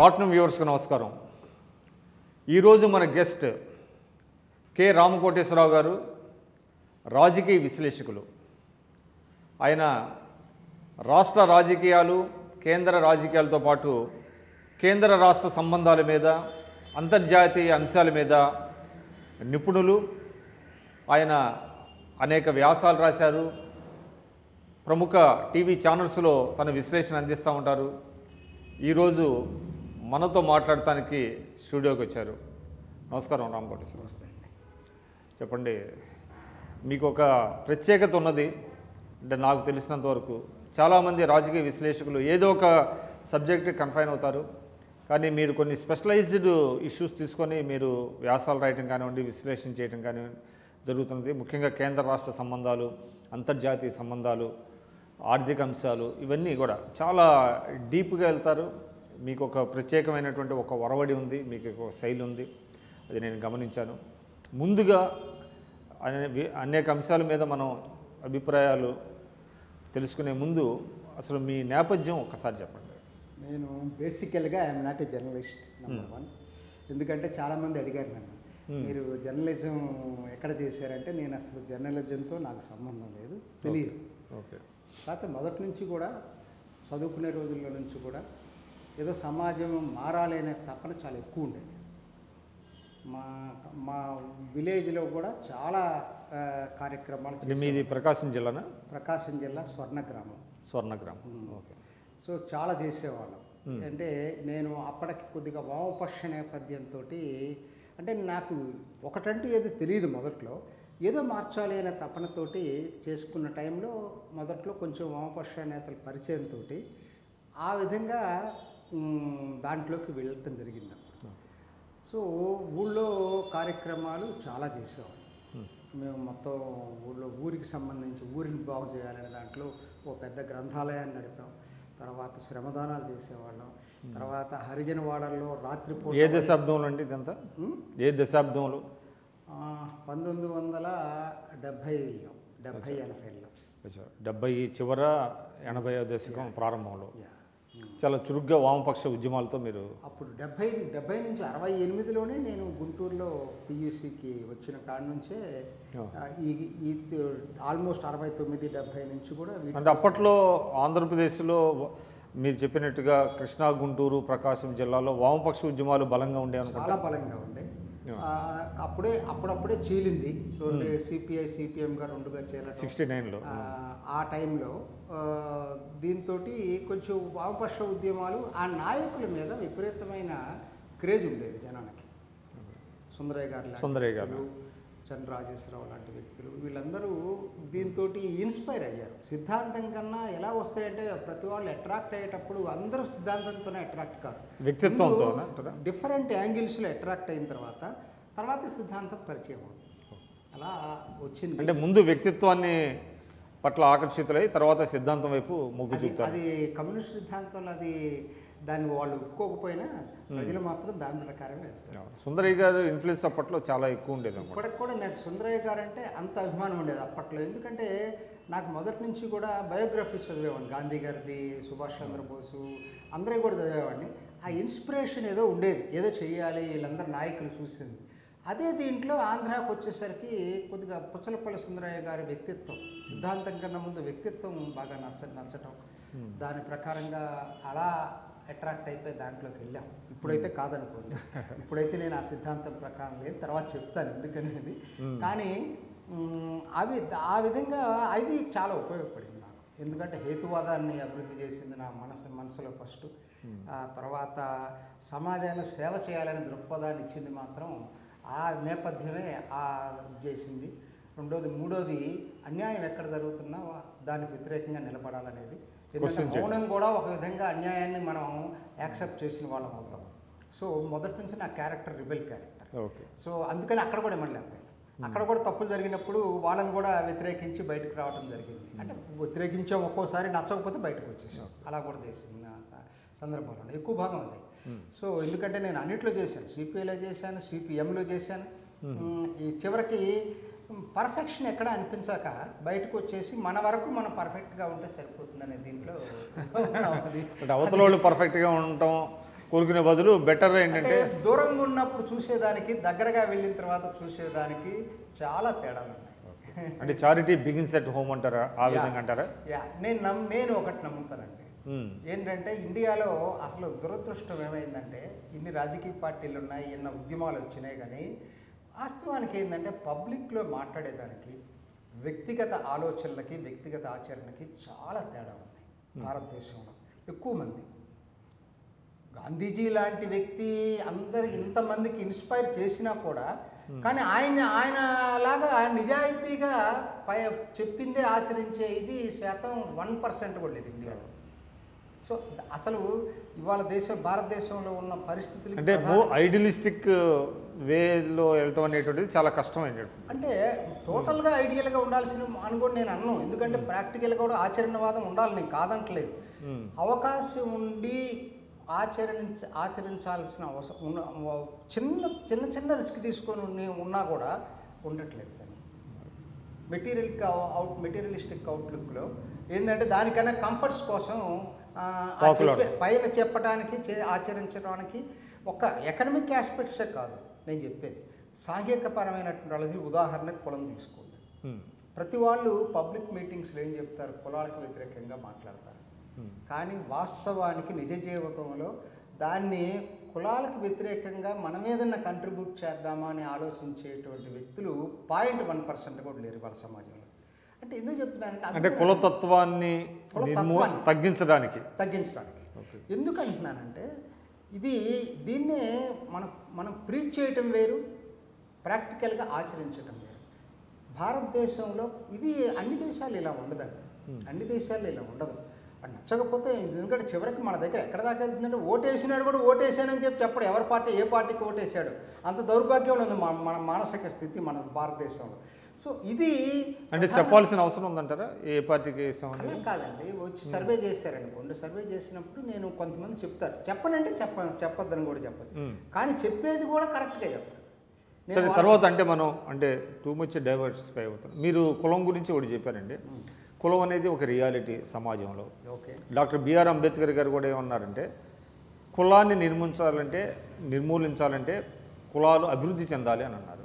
రాట్నం వ్యూవర్స్కి నమస్కారం ఈరోజు మన గెస్ట్ కె రామకోటేశ్వరరావు గారు రాజకీయ విశ్లేషకులు ఆయన రాష్ట్ర రాజకీయాలు కేంద్ర రాజకీయాలతో పాటు కేంద్ర రాష్ట్ర సంబంధాల మీద అంతర్జాతీయ అంశాల మీద నిపుణులు ఆయన అనేక వ్యాసాలు రాశారు ప్రముఖ టీవీ ఛానల్స్లో తన విశ్లేషణ అందిస్తూ ఉంటారు ఈరోజు మనతో మాట్లాడటానికి స్టూడియోకి వచ్చారు నమస్కారం రామకోటేశ్వర నమస్తే చెప్పండి మీకు ఒక ప్రత్యేకత ఉన్నది అంటే నాకు తెలిసినంత వరకు చాలామంది రాజకీయ విశ్లేషకులు ఏదో ఒక సబ్జెక్ట్ కన్ఫైన్ అవుతారు కానీ మీరు కొన్ని స్పెషలైజ్డ్ ఇష్యూస్ తీసుకొని మీరు వ్యాసాలు రాయటం కానివ్వండి విశ్లేషణ చేయటం కానివ్వండి జరుగుతున్నది ముఖ్యంగా కేంద్ర రాష్ట్ర సంబంధాలు అంతర్జాతీయ సంబంధాలు ఆర్థిక అంశాలు ఇవన్నీ కూడా చాలా డీప్గా వెళ్తారు మీకు ఒక ప్రత్యేకమైనటువంటి ఒక ఒరవడి ఉంది మీకు ఒక శైలి ఉంది అది నేను గమనించాను ముందుగా అనే అనేక అంశాల మీద మనం అభిప్రాయాలు తెలుసుకునే ముందు అసలు మీ నేపథ్యం ఒక్కసారి చెప్పండి నేను బేసికల్గా I'm not a journalist number one ఎందుకంటే చాలామంది అడిగారు నన్ను మీరు జర్నలిజం ఎక్కడ చేశారంటే నేను అసలు జర్నలిజంతో నాకు సంబంధం లేదు తెలియదు ఓకే కాకపోతే మొదటి నుంచి కూడా చదువుకునే రోజుల్లో నుంచి కూడా ఏదో సమాజం మారాలి అనే తపన చాలా ఎక్కువ ఉండేది మా మా విలేజ్లో కూడా చాలా ఆ, కార్యక్రమాలు అంటే చేసేవాళ్ళం. మీది ప్రకాశం జిల్లానా ప్రకాశం జిల్లా స్వర్ణ గ్రామం స్వర్ణగ్రామం ఓకే సో చాలా చేసేవాళ్ళం అంటే నేను అప్పటికి కొద్దిగా వామపక్ష నేపథ్యంతో అంటే నాకు ఒకటంటూ ఏదో తెలియదు మొదట్లో ఏదో మార్చాలి అనే తపనతోటి చేసుకున్న టైంలో మొదట్లో కొంచెం వామపక్ష నేతల పరిచయంతో ఆ విధంగా మ్, దాంట్లోకి వెళ్ళటం జరిగింది అప్పుడు సో ఊళ్ళో కార్యక్రమాలు చాలా చేసేవాళ్ళం మేము మొత్తం ఊళ్ళో ఊరికి సంబంధించి ఊరిని బాగు చేయాలనే దాంట్లో ఓ పెద్ద గ్రంథాలయాన్ని నడిపాం తర్వాత శ్రమదానాలు చేసేవాళ్ళం తర్వాత హరిజన వాడల్లో రాత్రిపూట ఏ దశాబ్దంలో అండి ఇదంతా ఉమ్, ఏ దశాబ్దంలో ఆ, పంతొమ్మిది వందల డెబ్భైలో డెబ్భై ఎనభైలో అచ్చా, డెబ్బై చివర ఎనభై దశకం ప్రారంభంలో యా. చాలా చురుగ్గా వామపక్ష ఉద్యమాలతో మీరు అప్పుడు డెబ్భై డెబ్భై నుంచి అరవై ఎనిమిదిలోనే నేను గుంటూరులో పియూసీకి వచ్చిన కాడ నుంచే ఆ, ఈ ఈ ఆల్మోస్ట్ అరవై తొమ్మిది డెబ్భై నుంచి కూడా వీటి అంటే అప్పట్లో ఆంధ్రప్రదేశ్లో మీరు చెప్పినట్టుగా కృష్ణా గుంటూరు ప్రకాశం జిల్లాలో వామపక్ష ఉద్యమాలు బలంగా ఉండే అనుకుంటా చాలా బలంగా ఉండే ఆ, అప్పుడే అప్పుడప్పుడే చీలింది రెండు సిపిఐ సిపిఎంగా రెండుగా చేరడం సిక్స్టీ నైన్లో ఆ, ఆ టైంలో దీంతో కొంచెం వామపక్ష ఉద్యమాలు ఆ నాయకుల మీద విపరీతమైన క్రేజ్ ఉండేది జనానికి సుందరయ్య గారు లాంటి సుందరయ్య గారు. వ్యక్తులు, చంద్ర రాజేశ్వరరావు లాంటి వ్యక్తులు వీళ్ళందరూ దీంతో ఇన్స్పైర్ అయ్యారు సిద్ధాంతం కన్నా ఎలా వస్తాయంటే ప్రతి వాళ్ళు అట్రాక్ట్ అయ్యేటప్పుడు అందరూ సిద్ధాంతంతోనే అట్రాక్ట్ కాదు వ్యక్తిత్వంతో అంటారా డిఫరెంట్ యాంగిల్స్లో అట్రాక్ట్ అయిన తర్వాత తర్వాత సిద్ధాంతం పరిచయం అవుతుంది అలా వచ్చింది అంటే ముందు వ్యక్తిత్వాన్ని పట్ల ఆకర్షితులై తర్వాత సిద్ధాంతం వైపు మొగ్గు అది చూపుతారు అది కమ్యూనిస్ట్ సిద్ధాంతంలో అది దాన్ని వాళ్ళు ఒప్పుకోకపోయినా ప్రజలు మాత్రం దాని ప్రకారమే వెళ్తారు సుందరయ్య గారు ఇన్ఫ్లుయెన్స్ అప్పట్లో చాలా ఎక్కువ ఉండేది అనుకుంటా ఇప్పటికి కూడా నాకు సుందరయ్య గారు అంటే అంత అభిమానం ఉండేది అప్పట్లో ఎందుకంటే నాకు మొదటి నుంచి కూడా బయోగ్రఫీస్ చదివేవాడిని గాంధీ గారిది సుభాష్ చంద్రబోసు అందరూ కూడా చదివేవాడిని ఆ ఇన్స్పిరేషన్ ఏదో ఉండేది ఏదో చెయ్యాలి వీళ్ళందరూ నాయకులు చూసింది అదే దీంట్లో ఆంధ్రాకి వచ్చేసరికి కొద్దిగా పుచ్చలపల్లి సుందరయ్య గారి వ్యక్తిత్వం సిద్ధాంతం కన్నా ముందు వ్యక్తిత్వం బాగా నచ్చ నచ్చటం దాని ప్రకారంగా అలా అట్రాక్ట్ అయిపోయి దాంట్లోకి వెళ్ళాం ఇప్పుడైతే కాదనుకోండి ఇప్పుడైతే నేను ఆ సిద్ధాంతం ప్రకారం లేదు తర్వాత చెప్తాను ఎందుకనేది కానీ మ్, అవి ఆ విధంగా అది చాలా ఉపయోగపడింది నాకు ఎందుకంటే హేతువాదాన్ని అభివృద్ధి చేసింది నా మనసు మనసులో ఫస్ట్ ఆ తర్వాత సమాజాన్ని సేవ చేయాలనే దృక్పథాన్ని ఇచ్చింది మాత్రం ఆ నేపథ్యమే ఆ ఇది చేసింది రెండోది మూడోది అన్యాయం ఎక్కడ జరుగుతున్నా దానికి వ్యతిరేకంగా నిలబడాలనేది ఎందుకంటే మౌనం కూడా ఒక విధంగా అన్యాయాన్ని మనం యాక్సెప్ట్ చేసిన వాళ్ళం అవుతాం సో మొదటి నుంచి నా character rebel character okay so అందుకని అక్కడ కూడా ఇవ్వలేకపోయాను అక్కడ కూడా తప్పులు జరిగినప్పుడు వాళ్ళని కూడా వ్యతిరేకించి బయటకు రావడం జరిగింది అంటే వ్యతిరేకించాం ఒక్కోసారి నచ్చకపోతే బయటకు వచ్చేసాం అలా కూడా చేసింది నా స- సందర్భంలో ఎక్కువ భాగం అది సో ఎందుకంటే నేను అన్నిట్లో చేశాను సిపిఐలో చేశాను సిపిఎంలో చేశాను ఉమ్, ఈ చివరికి పర్ఫెక్షన్ ఎక్కడ అనిపించాక బయటకు వచ్చేసి మన వరకు మనం పర్ఫెక్ట్గా ఉంటే సరిపోతుందనే దీంట్లో అది అంటే అవతల వాళ్ళు పర్ఫెక్ట్గా ఉండటం కోరుకునే బదులు బెటర్ అంటే ఏంటంటే దూరంగా ఉన్నప్పుడు చూసేదానికి దగ్గరగా వెళ్ళిన తర్వాత చూసేదానికి చాలా తేడాలు ఉన్నాయి అంటే చారిటీ బిగిన్స్ ఎట్ హోమ్ అంటారా ఆ విధంగా అంటారా యా నేను నమ్ నేను ఒకటి నమ్ముతానండి మ్మ్. ఏంటంటే ఇండియాలో అసలు దురదృష్టం ఏమైందంటే ఇన్ని రాజకీయ పార్టీలు ఉన్నాయి ఎన్న ఉద్యమాలు వచ్చినాయి కానీ వాస్తవానికి ఏంటంటే పబ్లిక్లో మాట్లాడేదానికి వ్యక్తిగత ఆలోచనలకి వ్యక్తిగత ఆచరణకి చాలా తేడా ఉంది భారతదేశంలో ఎక్కువ మంది గాంధీజీ లాంటి వ్యక్తి అందరు ఇంతమందికి ఇన్స్పైర్ చేసినా కూడా కానీ ఆయన ఆయన లాగా ఆయన నిజాయితీగా పై చెప్పిందే ఆచరించే ఇది శాతం వన్ పర్సెంట్ కూడా లేదు ఇండియాలో సో అసలు ఇవాళ దేశం భారతదేశంలో ఉన్న పరిస్థితులు అంటే మో ఐడియలిస్టిక్ వేలో వెళ్ళటం అనేటువంటిది చాలా కష్టం ఏంటంటే అంటే టోటల్గా ఐడియల్గా ఉండాల్సిన అని కూడా నేను అన్నాను ఎందుకంటే ప్రాక్టికల్గా కూడా ఆచరణవాదం ఉండాలి నేను కాదంటలేదు మ్మ్. అవకాశం ఉండి ఆచరించ ఆచరించాల్సిన అవసరం ఉన్న చిన్న చిన్న చిన్న రిస్క్ తీసుకొని ఉన్ని- ఉన్నా కూడా ఉండట్లేదు దాన్ని మెటీరియల్ అవుట్ మెటీరియలిస్టిక్ అవుట్లుక్లో ఏంటంటే దానికన్నా కంఫర్ట్స్ కోసం ఆ, ఆ Popular. చెప్పే- పైన చెప్పడానికి చే- ఆచరించడానికి ఒక ఎకనమిక్ ఆస్పెక్ట్సే కాదు నేను చెప్పేది సాంఘికపరమైనటువంటి వాళ్ళకి ఉదాహరణకు కులం తీసుకోండి మ్మ్. ప్రతి వాళ్ళు పబ్లిక్ మీటింగ్స్లో ఏం చెప్తారు కులాలకు వ్యతిరేకంగా మాట్లాడతారు మ్మ్. కానీ వాస్తవానికి నిజ జీవితంలో దాన్ని కులాలకు వ్యతిరేకంగా మనం ఏదన్నా కంట్రిబ్యూట్ చేద్దామా అని ఆలోచించేటువంటి వ్యక్తులు పాయింట్ వన్ పర్సెంట్ కూడా లేరు వాళ్ళ సమాజంలో అంటే ఎందుకు చెప్తున్నానంటే అంటే అందుకే కులతత్వాన్ని నిర్మూ కులతత్వాన్ని. తగ్గించడానికి తగ్గించడానికి ఓకే. ఎందుకు అంటున్నానంటే ఇది దీన్నే మనం మనం ప్రీచ్ చేయటం వేరు ప్రాక్టికల్గా ఆచరించడం వేరు భారతదేశంలో ఇది అన్ని దేశాలు ఇలా ఉండదండి అన్ని దేశాల్లో ఇలా ఉండదు అది నచ్చకపోతే ఎందుకంటే చివరికి మన దగ్గర ఎక్కడ దాకా వెళ్తుందంటే ఓటేసినాడు కూడా ఓటేసానని చెప్పి చెప్పడు ఎవరి పార్టీ ఏ పార్టీకి ఓటేశాడు అంత దౌర్భాగ్యంలో ఉంది మన మన మానసిక స్థితి మన భారతదేశంలో సో ఇది అంటే చెప్పాల్సిన అవసరం ఉందంటారా ఏ పార్టీకి వేసాం అలా అనేది కాదండి వచ్చి సర్వే చేశారనుకోండి సర్వే చేసినప్పుడు నేను కొంతమంది చెప్తారు చెప్పనంటే చెప్ప చెప్పొద్దని కూడా చెప్పదు మ్మ్. కానీ చెప్పేది కూడా కరెక్ట్గా చెప్పరు నేను సరే వాళ్ళ- తర్వాత అంటే మనం అంటే టూ మచ్ డైవర్సిఫై అవుతాం మీరు కులం గురించి ఒకటి చెప్పారండి కులం అనేది ఒక రియాలిటీ సమాజంలో ఓకే డాక్టర్ బిఆర్ అంబేద్కర్ గారు కూడా ఏమన్నారంటే కులాన్ని నిర్మించాలంటే నిర్మూలించాలంటే కులాలు అభివృద్ధి చెందాలి అని అన్నారు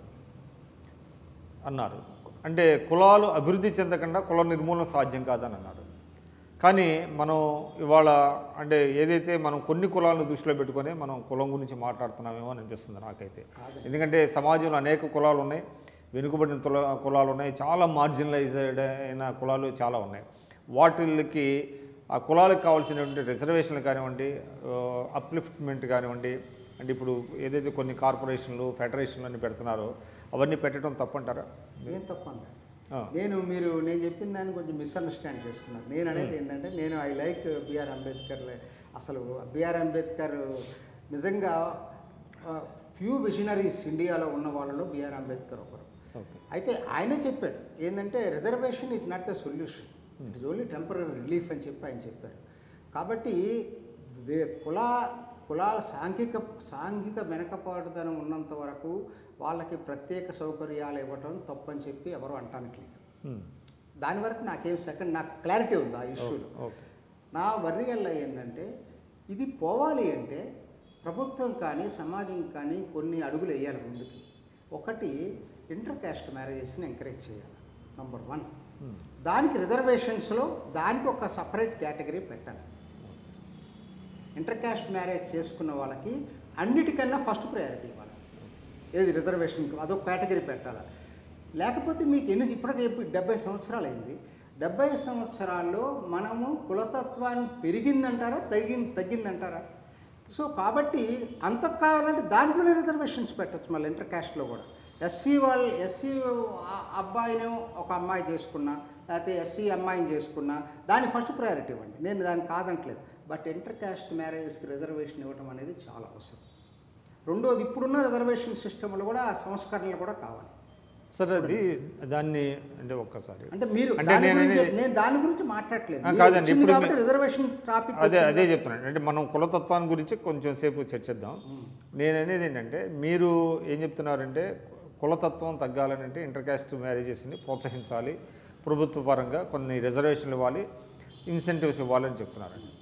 అన్నారు అంటే కులాలు అభివృద్ధి చెందకుండా కుల నిర్మూలన సాధ్యం కాదని అన్నారు కానీ మనం ఇవాళ అంటే ఏదైతే మనం కొన్ని కులాలను దృష్టిలో పెట్టుకొని మనం కులం గురించి మాట్లాడుతున్నామేమో అని అనిపిస్తుంది నాకైతే ఎందుకంటే సమాజంలో అనేక కులాలు ఉన్నాయి వెనుకబడిన తుల కులాలు ఉన్నాయి చాలా మార్జినలైజ్డ్ అయిన కులాలు చాలా ఉన్నాయి వాటికి ఆ కులాలకు కావాల్సినటువంటి రిజర్వేషన్లు కానివ్వండి అప్లిఫ్ట్మెంట్ కానివ్వండి అంటే ఇప్పుడు ఏదైతే కొన్ని కార్పొరేషన్లు ఫెడరేషన్లు అన్ని పెడుతున్నారో అవన్నీ పెట్టడం తప్పంటారా ఏం తప్పండి ఆ. నేను మీరు నేను చెప్పిన దాన్ని కొంచెం మిస్అండర్స్టాండ్ చేసుకున్నారు నేను అనేది ఏంటంటే నేను ఐ లైక్ బిఆర్ అంబేద్కర్ అసలు బిఆర్ అంబేద్కర్ నిజంగా ఫ్యూ విజనరీస్ ఇండియాలో ఉన్న వాళ్ళలో బిఆర్ అంబేద్కర్ ఒకరు ఓకే అయితే ఆయనే చెప్పాడు ఏంటంటే reservation is not the solution it is only temporary relief అని చెప్పి ఆయన చెప్పారు కాబట్టి వే కుల కులాల సాంఘిక సాంఘిక వెనకపాటుదనం ఉన్నంత వరకు వాళ్ళకి ప్రత్యేక సౌకర్యాలు ఇవ్వటం తప్పని చెప్పి ఎవరు అంటానికి లేదు ఉమ్. దాని వరకు నాకేం సెకండ్ నాకు క్లారిటీ ఉంది ఆ ఇష్యూలో ఓకే నా వర్రి వల్ల ఏంటంటే ఇది పోవాలి అంటే ప్రభుత్వం కానీ సమాజం కానీ కొన్ని అడుగులు వేయాలి ముందుకి ఒకటి ఇంటర్ కాస్ట్ మ్యారేజెస్ని ఎంకరేజ్ చేయాలి నంబర్ వన్ ఉమ్. దానికి రిజర్వేషన్స్లో దానికి ఒక సపరేట్ కేటగిరీ పెట్టాలి ఇంటర్ కాస్ట్ మ్యారేజ్ చేసుకున్న వాళ్ళకి అన్నిటికన్నా ఫస్ట్ ప్రయారిటీ ఇవ్వాలి ఏది రిజర్వేషన్ అదొక కేటగిరీ పెట్టాలి లేకపోతే మీకు ఎన్ని ఇప్పటికి ఇప్పుడు డెబ్బై సంవత్సరాలు అయింది డెబ్బై సంవత్సరాల్లో మనము కులతత్వాన్ని పెరిగిందంటారా తగ్గింది తగ్గిందంటారా సో కాబట్టి అంత కావాలంటే దాంట్లోనే రిజర్వేషన్స్ పెట్టచ్చు మళ్ళీ ఇంటర్ కాస్ట్లో కూడా ఎస్సీ వాళ్ళు ఎస్సీ అబ్బాయిని ఒక అమ్మాయి చేసుకున్నా లేకపోతే ఎస్సీ అమ్మాయిని చేసుకున్నా దాన్ని ఫస్ట్ ప్రయారిటీ ఇవ్వండి నేను దాన్ని కాదంటలేదు బట్ ఇంటర్ కాస్ట్ మ్యారేజెస్కి రిజర్వేషన్ ఇవ్వడం అనేది చాలా అవసరం రెండోది ఇప్పుడున్న రిజర్వేషన్ సిస్టంలో కూడా ఆ సంస్కరణలు కూడా కావాలి సరే అది దాన్ని అంటే ఒక్కసారి అంటే మీరు అంటే దాని నేను గురించి అనేది- నేను దాని గురించి మాట్లాడలేదు ఆ, మీరు కాదండి, వచ్చింది ఇప్పుడు కాబట్టి మీ- రిజర్వేషన్ టాపిక్ అదే అదే చెప్తున్నాను అంటే మనం కులతత్వాన్ని గురించి కొంచెం సేపు చర్చిద్దాం నేను అనేది ఏంటంటే మీరు ఏం చెప్తున్నారంటే కులతత్వం తగ్గాలని అంటే ఇంటర్ కాస్ట్ మ్యారేజెస్ని ప్రోత్సహించాలి ప్రభుత్వ పరంగా కొన్ని రిజర్వేషన్లు ఇవ్వాలి ఇన్సెంటివ్స్ ఇవ్వాలని చెప్తున్నారండి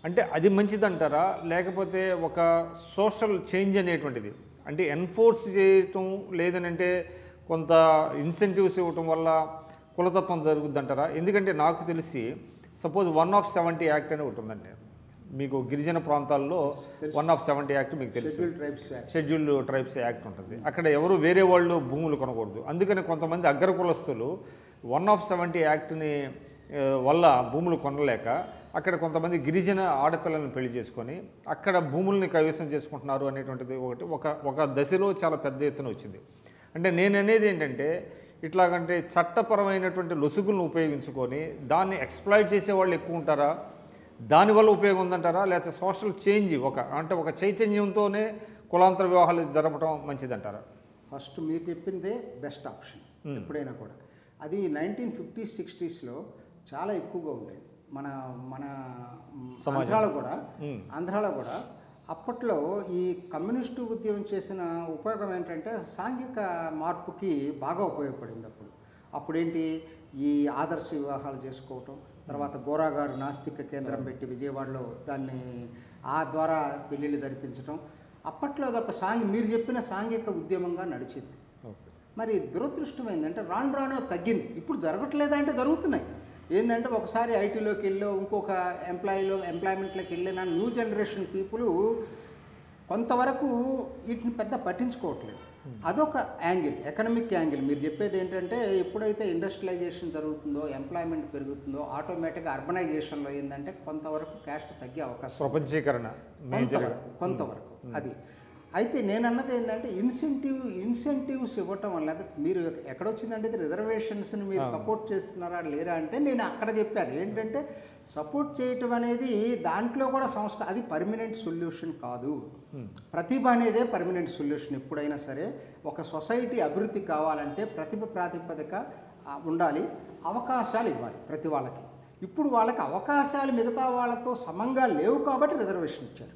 అంటే అది మంచిదంటారా లేకపోతే ఒక సోషల్ చేంజ్ అనేటువంటిది అంటే ఎన్ఫోర్స్ చేయటం లేదనంటే కొంత ఇన్సెంటివ్స్ ఇవ్వటం వల్ల కులతత్వం జరుగుద్దంటారా ఎందుకంటే నాకు తెలిసి suppose one of seventy act అని ఒకటి ఉందండి మీకు గిరిజన ప్రాంతాల్లో వన్ ఆఫ్ సెవెంటీ యాక్ట్ మీకు తెలుసు schedule tribes scheduled tribes act ఉంటుంది అక్కడ ఎవరు వేరే వాళ్ళు భూములు కొనకూడదు అందుకని కొంతమంది అగ్ర కులస్తులు వన్ ఆఫ్ సెవెంటీ యాక్ట్ని ఆ, వల్ల భూములు కొనలేక అక్కడ కొంతమంది గిరిజన ఆడపిల్లల్ని పెళ్లి చేసుకొని అక్కడ భూముల్ని కైవసం చేసుకుంటున్నారు అనేటువంటిది ఒకటి ఒక ఒక దశలో చాలా పెద్ద ఎత్తున వచ్చింది అంటే నేను అనేది ఏంటంటే ఇట్లాగంటే చట్టపరమైనటువంటి లొసుగులను ఉపయోగించుకొని దాన్ని ఎక్స్ప్లాయిట్ చేసే వాళ్ళు ఎక్కువ ఉంటారా దానివల్ల ఉపయోగం ఉందంటారా లేకపోతే సోషల్ చేంజ్ ఒక అంటే ఒక చైతన్యంతోనే కులాంతర వివాహాలు జరపడం మంచిదంటారా ఫస్ట్ మీరు చెప్పిందే బెస్ట్ ఆప్షన్ ఎప్పుడైనా కూడా అది నైన్టీన్ ఫిఫ్టీ సిక్స్టీస్లో చాలా ఎక్కువగా ఉండేది మన మన మ్, సమాజం. ఆంధ్రాలో కూడా మ్. ఆంధ్రాలో కూడా అప్పట్లో ఈ కమ్యూనిస్టు ఉద్యమం చేసిన ఉపయోగం ఏంటంటే సాంఘిక మార్పుకి బాగా ఉపయోగపడింది అప్పుడు అప్పుడేంటి ఈ ఆదర్శ వివాహాలు చేసుకోవటం తర్వాత గోరా గారు నాస్తిక కేంద్రం పెట్టి విజయవాడలో దాన్ని ఆ ద్వారా పెళ్ళిళ్ళు జరిపించడం అప్పట్లో అదొక సాంఘి మీరు చెప్పిన సాంఘిక ఉద్యమంగా నడిచింది ఓకే మరి దురదృష్టం ఏంటంటే రాను రాను తగ్గింది ఇప్పుడు జరగట్లేదా అంటే జరుగుతున్నాయి ఏంటంటే ఒకసారి ఐటీలోకి వెళ్ళో ఇంకొక ఎంప్లాయీలో ఎంప్లాయ్మెంట్లోకి వెళ్ళిన న్యూ జనరేషన్ పీపుల్ కొంతవరకు వీటిని పెద్ద పట్టించుకోవట్లేదు అదొక యాంగిల్ ఎకనమిక్ యాంగిల్ మీరు చెప్పేది ఏంటంటే ఎప్పుడైతే ఇండస్ట్రియలైజేషన్ జరుగుతుందో ఎంప్లాయ్మెంట్ పెరుగుతుందో ఆటోమేటిక్గా అర్బనైజేషన్లో ఏంటంటే కొంతవరకు క్యాస్ట్ తగ్గే అవకాశం ప్రపంచీకరణ మేజర్గా కొంతవరకు కొంతవరకు అది అయితే నేను అన్నది ఏంటంటే ఇన్సెంటివ్ ఇన్సెంటివ్స్ ఇవ్వటం వల్ల అది మీరు ఎక్కడొచ్చిందంటే ఇది రిజర్వేషన్స్ని మీరు సపోర్ట్ చేస్తున్నారా లేరా అంటే నేను అక్కడ చెప్పాను ఏంటంటే సపోర్ట్ చేయటం అనేది దాంట్లో కూడా సంస్కారం అది పర్మనెంట్ సొల్యూషన్ కాదు ప్రతిభ అనేదే పర్మనెంట్ సొల్యూషన్ ఎప్పుడైనా సరే ఒక సొసైటీ అభివృద్ధి కావాలంటే ప్రతిభ ప్రాతిపదిక ఆ, ఉండాలి అవకాశాలు ఇవ్వాలి ప్రతి వాళ్ళకి ఇప్పుడు వాళ్ళకి అవకాశాలు మిగతా వాళ్ళతో సమంగా లేవు కాబట్టి రిజర్వేషన్ ఇచ్చారు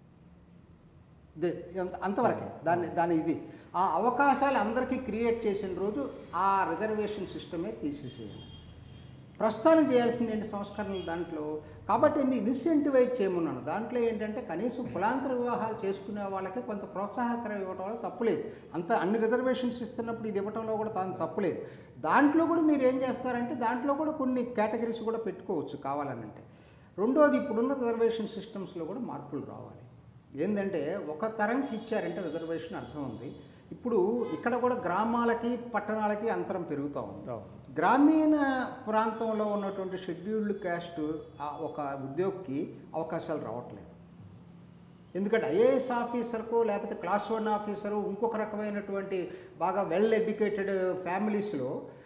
ఇదే అంత- అంతవరకే దాన్ని దాని ఇది ఆ అవకాశాలు అందరికీ క్రియేట్ చేసిన రోజు ఆ రిజర్వేషన్ సిస్టమే తీసేసేయాలి ప్రస్తుతానికి చేయాల్సింది ఏంటి సంస్కరణలు దాంట్లో కాబట్టి ఇది ఇన్సెంటివైజ్ చేయమన్నాను దాంట్లో ఏంటంటే కనీసం కులాంతర వివాహాలు చేసుకునే వాళ్ళకి కొంత ప్రోత్సాహకరం ఇవ్వడం వల్ల తప్పులేదు అంత అన్ని రిజర్వేషన్స్ ఇస్తున్నప్పుడు ఇది ఇవ్వడంలో కూడా తాను తప్పులేదు దాంట్లో కూడా మీరు ఏం చేస్తారంటే దాంట్లో కూడా కొన్ని కేటగిరీస్ కూడా పెట్టుకోవచ్చు కావాలనంటే రెండోది ఇప్పుడున్న రిజర్వేషన్ సిస్టమ్స్లో కూడా మార్పులు రావాలి ఏంటంటే ఒక తరంకి ఇచ్చారంటే రిజర్వేషన్ అర్థం ఉంది ఇప్పుడు ఇక్కడ కూడా గ్రామాలకి పట్టణాలకి అంతరం పెరుగుతూ ఉంది గ్రామీణ ప్రాంతంలో ఉన్నటువంటి షెడ్యూల్డ్ క్యాస్ట్ ఆ ఒక ఉద్యోగికి అవకాశాలు రావట్లేదు ఎందుకంటే ఐఏఎస్ ఆఫీసర్కు లేకపోతే క్లాస్ వన్ ఆఫీసరు ఇంకొక రకమైనటువంటి బాగా వెల్ ఎడ్యుకేటెడ్ ఫ్యామిలీస్లో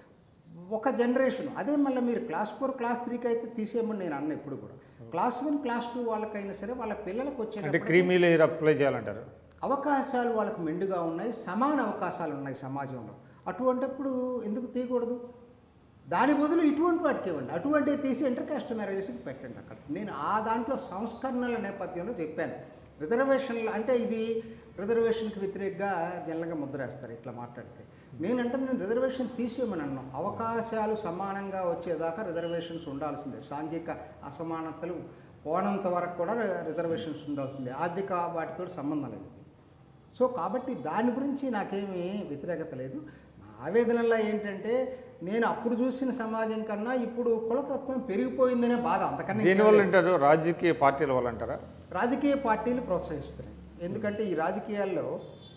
ఒక జనరేషన్ అదే మళ్ళీ మీరు క్లాస్ ఫోర్ క్లాస్ త్రీకి అయితే తీసేయమని నేను అన్న ఇప్పుడు కూడా క్లాస్ వన్ క్లాస్ టూ వాళ్ళకైనా సరే వాళ్ళ పిల్లలకు అంటే వచ్చే క్రీమీ లేయర్ అప్లై చేయాలంటారు అవకాశాలు వాళ్ళకు మెండుగా ఉన్నాయి సమాన అవకాశాలు ఉన్నాయి సమాజంలో అటువంటప్పుడు ఎందుకు తీయకూడదు దాని బదులు ఇటువంటి వాటికి ఇవ్వండి అటువంటివి తీసి ఇంటర్ కాస్ట్ మ్యారేజెస్కి పెట్టండి అక్కడ నేను ఆ దాంట్లో సంస్కరణల నేపథ్యంలో చెప్పాను రిజర్వేషన్లు అంటే ఇది రిజర్వేషన్కి వ్యతిరేకంగా జనరల్గా ముద్రేస్తారు ఇట్లా మాట్లాడితే నేనంటే నేను రిజర్వేషన్ తీసేయమని అన్నాను అవకాశాలు సమానంగా వచ్చేదాకా రిజర్వేషన్స్ ఉండాల్సిందే సాంఘిక అసమానతలు పోనంత వరకు కూడా రిజర్వేషన్స్ ఉండాల్సిందే ఆర్థిక వాటితో సంబంధం లేదు సో కాబట్టి దాని గురించి నాకేమీ వ్యతిరేకత లేదు నా ఆవేదనలో ఏంటంటే నేను అప్పుడు చూసిన సమాజం కన్నా ఇప్పుడు కులతత్వం పెరిగిపోయిందనే బాధ అంతకన్నా ఇంకేం దీనివల్ల లేదు. అంటారు రాజకీయ పార్టీల వల్ల అంటారా రాజకీయ పార్టీలు ప్రోత్సహిస్తున్నాయి ఎందుకంటే ఈ రాజకీయాల్లో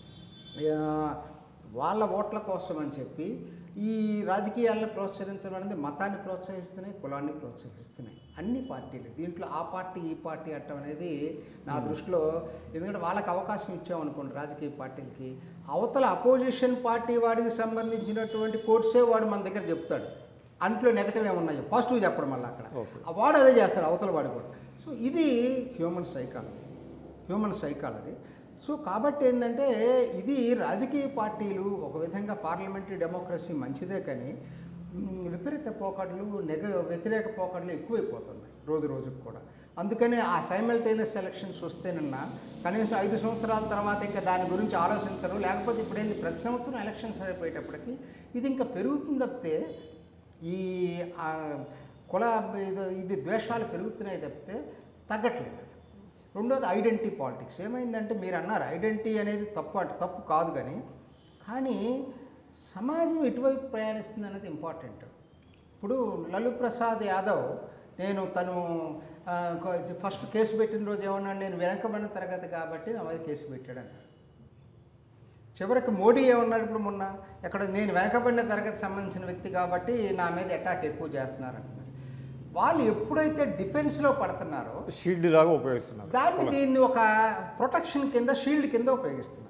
ఆ, వాళ్ళ ఓట్ల కోసం అని చెప్పి ఈ రాజకీయాలను ప్రోత్సహించడం అనేది మతాన్ని ప్రోత్సహిస్తున్నాయి కులాన్ని ప్రోత్సహిస్తున్నాయి అన్ని పార్టీలు దీంట్లో ఆ పార్టీ ఈ పార్టీ అట్టం అనేది నా దృష్టిలో ఎందుకంటే వాళ్ళకి అవకాశం ఇచ్చామనుకోండి రాజకీయ పార్టీలకి అవతల అపోజిషన్ పార్టీ వాడికి సంబంధించినటువంటి కోర్సే వాడు మన దగ్గర చెప్తాడు అంట్లో నెగటివ్ ఏమున్నాయో పాజిటివ్ చెప్పడం వల్ల అక్కడ Okay. ఆ వాడు అదే చేస్తాడు అవతల వాడు కూడా సో ఇది human psychology human psychology so కాబట్టి ఏంటంటే ఇది రాజకీయ పార్టీలు ఒక విధంగా పార్లమెంటరీ డెమోక్రసీ మంచిదే కానీ మ్, విపరీత పోకడలు నెగ వ్యతిరేక పోకడలు ఎక్కువైపోతున్నాయి రోజు రోజుకు కూడా అందుకనే ఆ సైమల్టేనియస్ ఎలక్షన్స్ వస్తేనన్నా కనీసం ఐదు సంవత్సరాల తర్వాత ఇంకా దాని గురించి ఆలోచించరు లేకపోతే ఇప్పుడు ఏంది ప్రతి సంవత్సరం ఎలక్షన్స్ అయిపోయేటప్పటికి ఇది ఇంకా పెరుగుతుంది తప్పితే ఈ ఆ, కుల ఇది ఇది ద్వేషాలు పెరుగుతున్నాయి తప్పితే తగ్గట్లేదు రెండోది ఐడెంటిటీ పాలిటిక్స్ ఏమైందంటే మీరు అన్నారు ఐడెంటిటీ అనేది తప్పు అంటే తప్పు కాదు కానీ కానీ సమాజం ఎటువైపు ప్రయాణిస్తుంది అనేది ఇంపార్టెంట్ ఇప్పుడు లల్లు ప్రసాద్ యాదవ్ నేను తను ఆ, కొ- ఫస్ట్ కేసు పెట్టిన రోజు ఏమన్నాడు నేను వెనకబడిన తరగతి కాబట్టి నా మీద కేసు పెట్టాడు అన్నారు చివరికి మోడీ ఏమన్నారు ఇప్పుడు మొన్న ఎక్కడ నేను వెనకబడిన తరగతి సంబంధించిన వ్యక్తి కాబట్టి నా మీద అటాక్ ఎక్కువ చేస్తున్నారు అంటున్నారు వాళ్ళు ఎప్పుడైతే డిఫెన్స్లో పడుతున్నారో షీల్డ్ లాగా ఉపయోగిస్తున్నారు దాన్ని దీన్ని ఒక ప్రొటెక్షన్ కింద షీల్డ్ కింద ఉపయోగిస్తున్నారు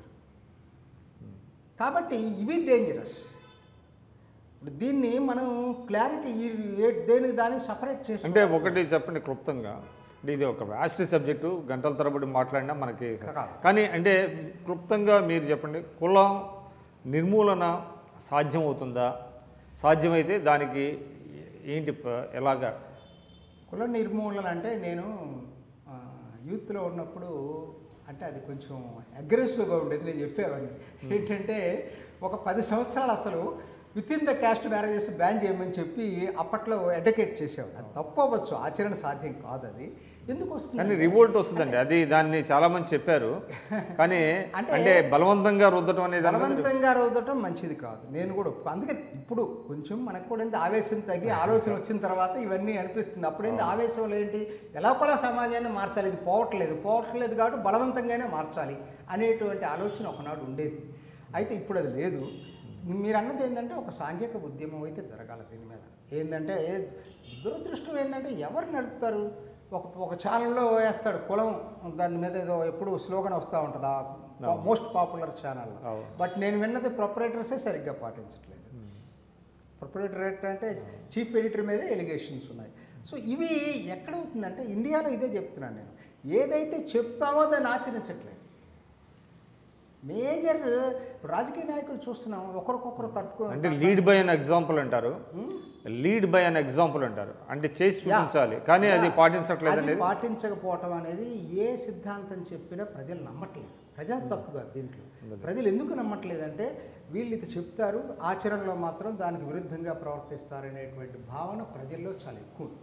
కాబట్టి ఇవి డేంజరస్ ఇప్పుడు దీన్ని మనం క్లారిటీ దేనికి దానికి సపరేట్ చేసి అంటే ఒకటి చెప్పండి క్లుప్తంగా అంటే ఇది ఒక వ్యాస్ట్ సబ్జెక్టు గంటల తరబడి మాట్లాడినా మనకి కాదు. కానీ అంటే క్లుప్తంగా మీరు చెప్పండి కులం నిర్మూలన సాధ్యం అవుతుందా సాధ్యమైతే దానికి ఏంటి ప- ఎలాగా కుల నిర్మూలన అంటే నేను ఆ, యూత్లో ఉన్నప్పుడు అంటే అది కొంచెం అగ్రెసివ్గా ఉండేది నేను చెప్పేవాడిని ఏంటంటే ఒక పది సంవత్సరాలు అసలు within the caste marriages ban చేయమని చెప్పి అప్పట్లో ఎడ్యుకేట్ చేసేవాడు అది తప్పు అవ్వచ్చు ఆచరణ సాధ్యం కాదు అది ఎందుకు వస్తుంది కానీ రివోల్ట్ వస్తుందండి అది దాన్ని చాలా మంది చెప్పారు కానీ అంటే- అంటే బలవంతంగా రుద్దటం అనేది అన్నది బలవంతంగా రుద్దటం మంచిది కాదు నేను కూడా ఒప్పుకో- అందుకని ఇప్పుడు కొంచెం మనకు కూడా ఏంది ఆవేశం తగ్గి ఆలోచన వచ్చిన తర్వాత ఇవన్నీ అనిపిస్తుంది అప్పుడేంది ఆవేశంలో ఏంటి ఎలా కూడా సమాజాన్ని మార్చాలి ఇది పోవట్లేదు పోవట్లేదు కాబట్టి బలవంతంగానే మార్చాలి అనేటువంటి ఆలోచన ఒకనాడు ఉండేది అయితే ఇప్పుడు అది లేదు మీరు అన్నది ఏంటంటే ఒక సాంఘిక ఉద్యమం అయితే జరగాలి దీని మీద ఏంటంటే దురదృష్టం ఏంటంటే ఎవరు నడుపుతారు ఒక ఒక ఛానల్లో వేస్తాడు కులం దాని మీద ఏదో ఎప్పుడు స్లోగన్ వస్తూ ఉంటుంది ఆ మోస్ట్ పాపులర్ ఛానల్లో అవును. బట్ నేను విన్నది ప్రొపరేటర్సే సరిగ్గా పాటించట్లేదు ప్రొపరేటర్ అంటే చీఫ్ ఎడిటర్ మీదే ఎలిగేషన్స్ ఉన్నాయి సో ఇవి ఎక్కడ అవుతుందంటే ఇండియాలో ఇదే చెప్తున్నాను నేను ఏదైతే చెప్తామో దాన్ని ఆచరించట్లేదు మేజర్ ఇప్పుడు రాజకీయ నాయకులు చూస్తున్నాం ఒకరికొకరు తట్టుకో అంటే లీడ్ బై అన్ ఎగ్జాంపుల్ అంటారు లీడ్ బై అన్ ఎగ్జాంపుల్ అంటారు అంటే చేసి చూపించాలి కానీ అది పాటించట్లేదు అది అనేది పాటించకపోవటం అనేది ఏ సిద్ధాంతం చెప్పినా ప్రజలు నమ్మట్లేదు ప్రజలు తప్పు కాదు దీంట్లో ప్రజలు ఎందుకు నమ్మట్లేదంటే వీళ్ళు ఇది చెప్తారు ఆచరణలో మాత్రం దానికి విరుద్ధంగా ప్రవర్తిస్తారనేటువంటి భావన ప్రజల్లో చాలా ఎక్కువ ఉంది.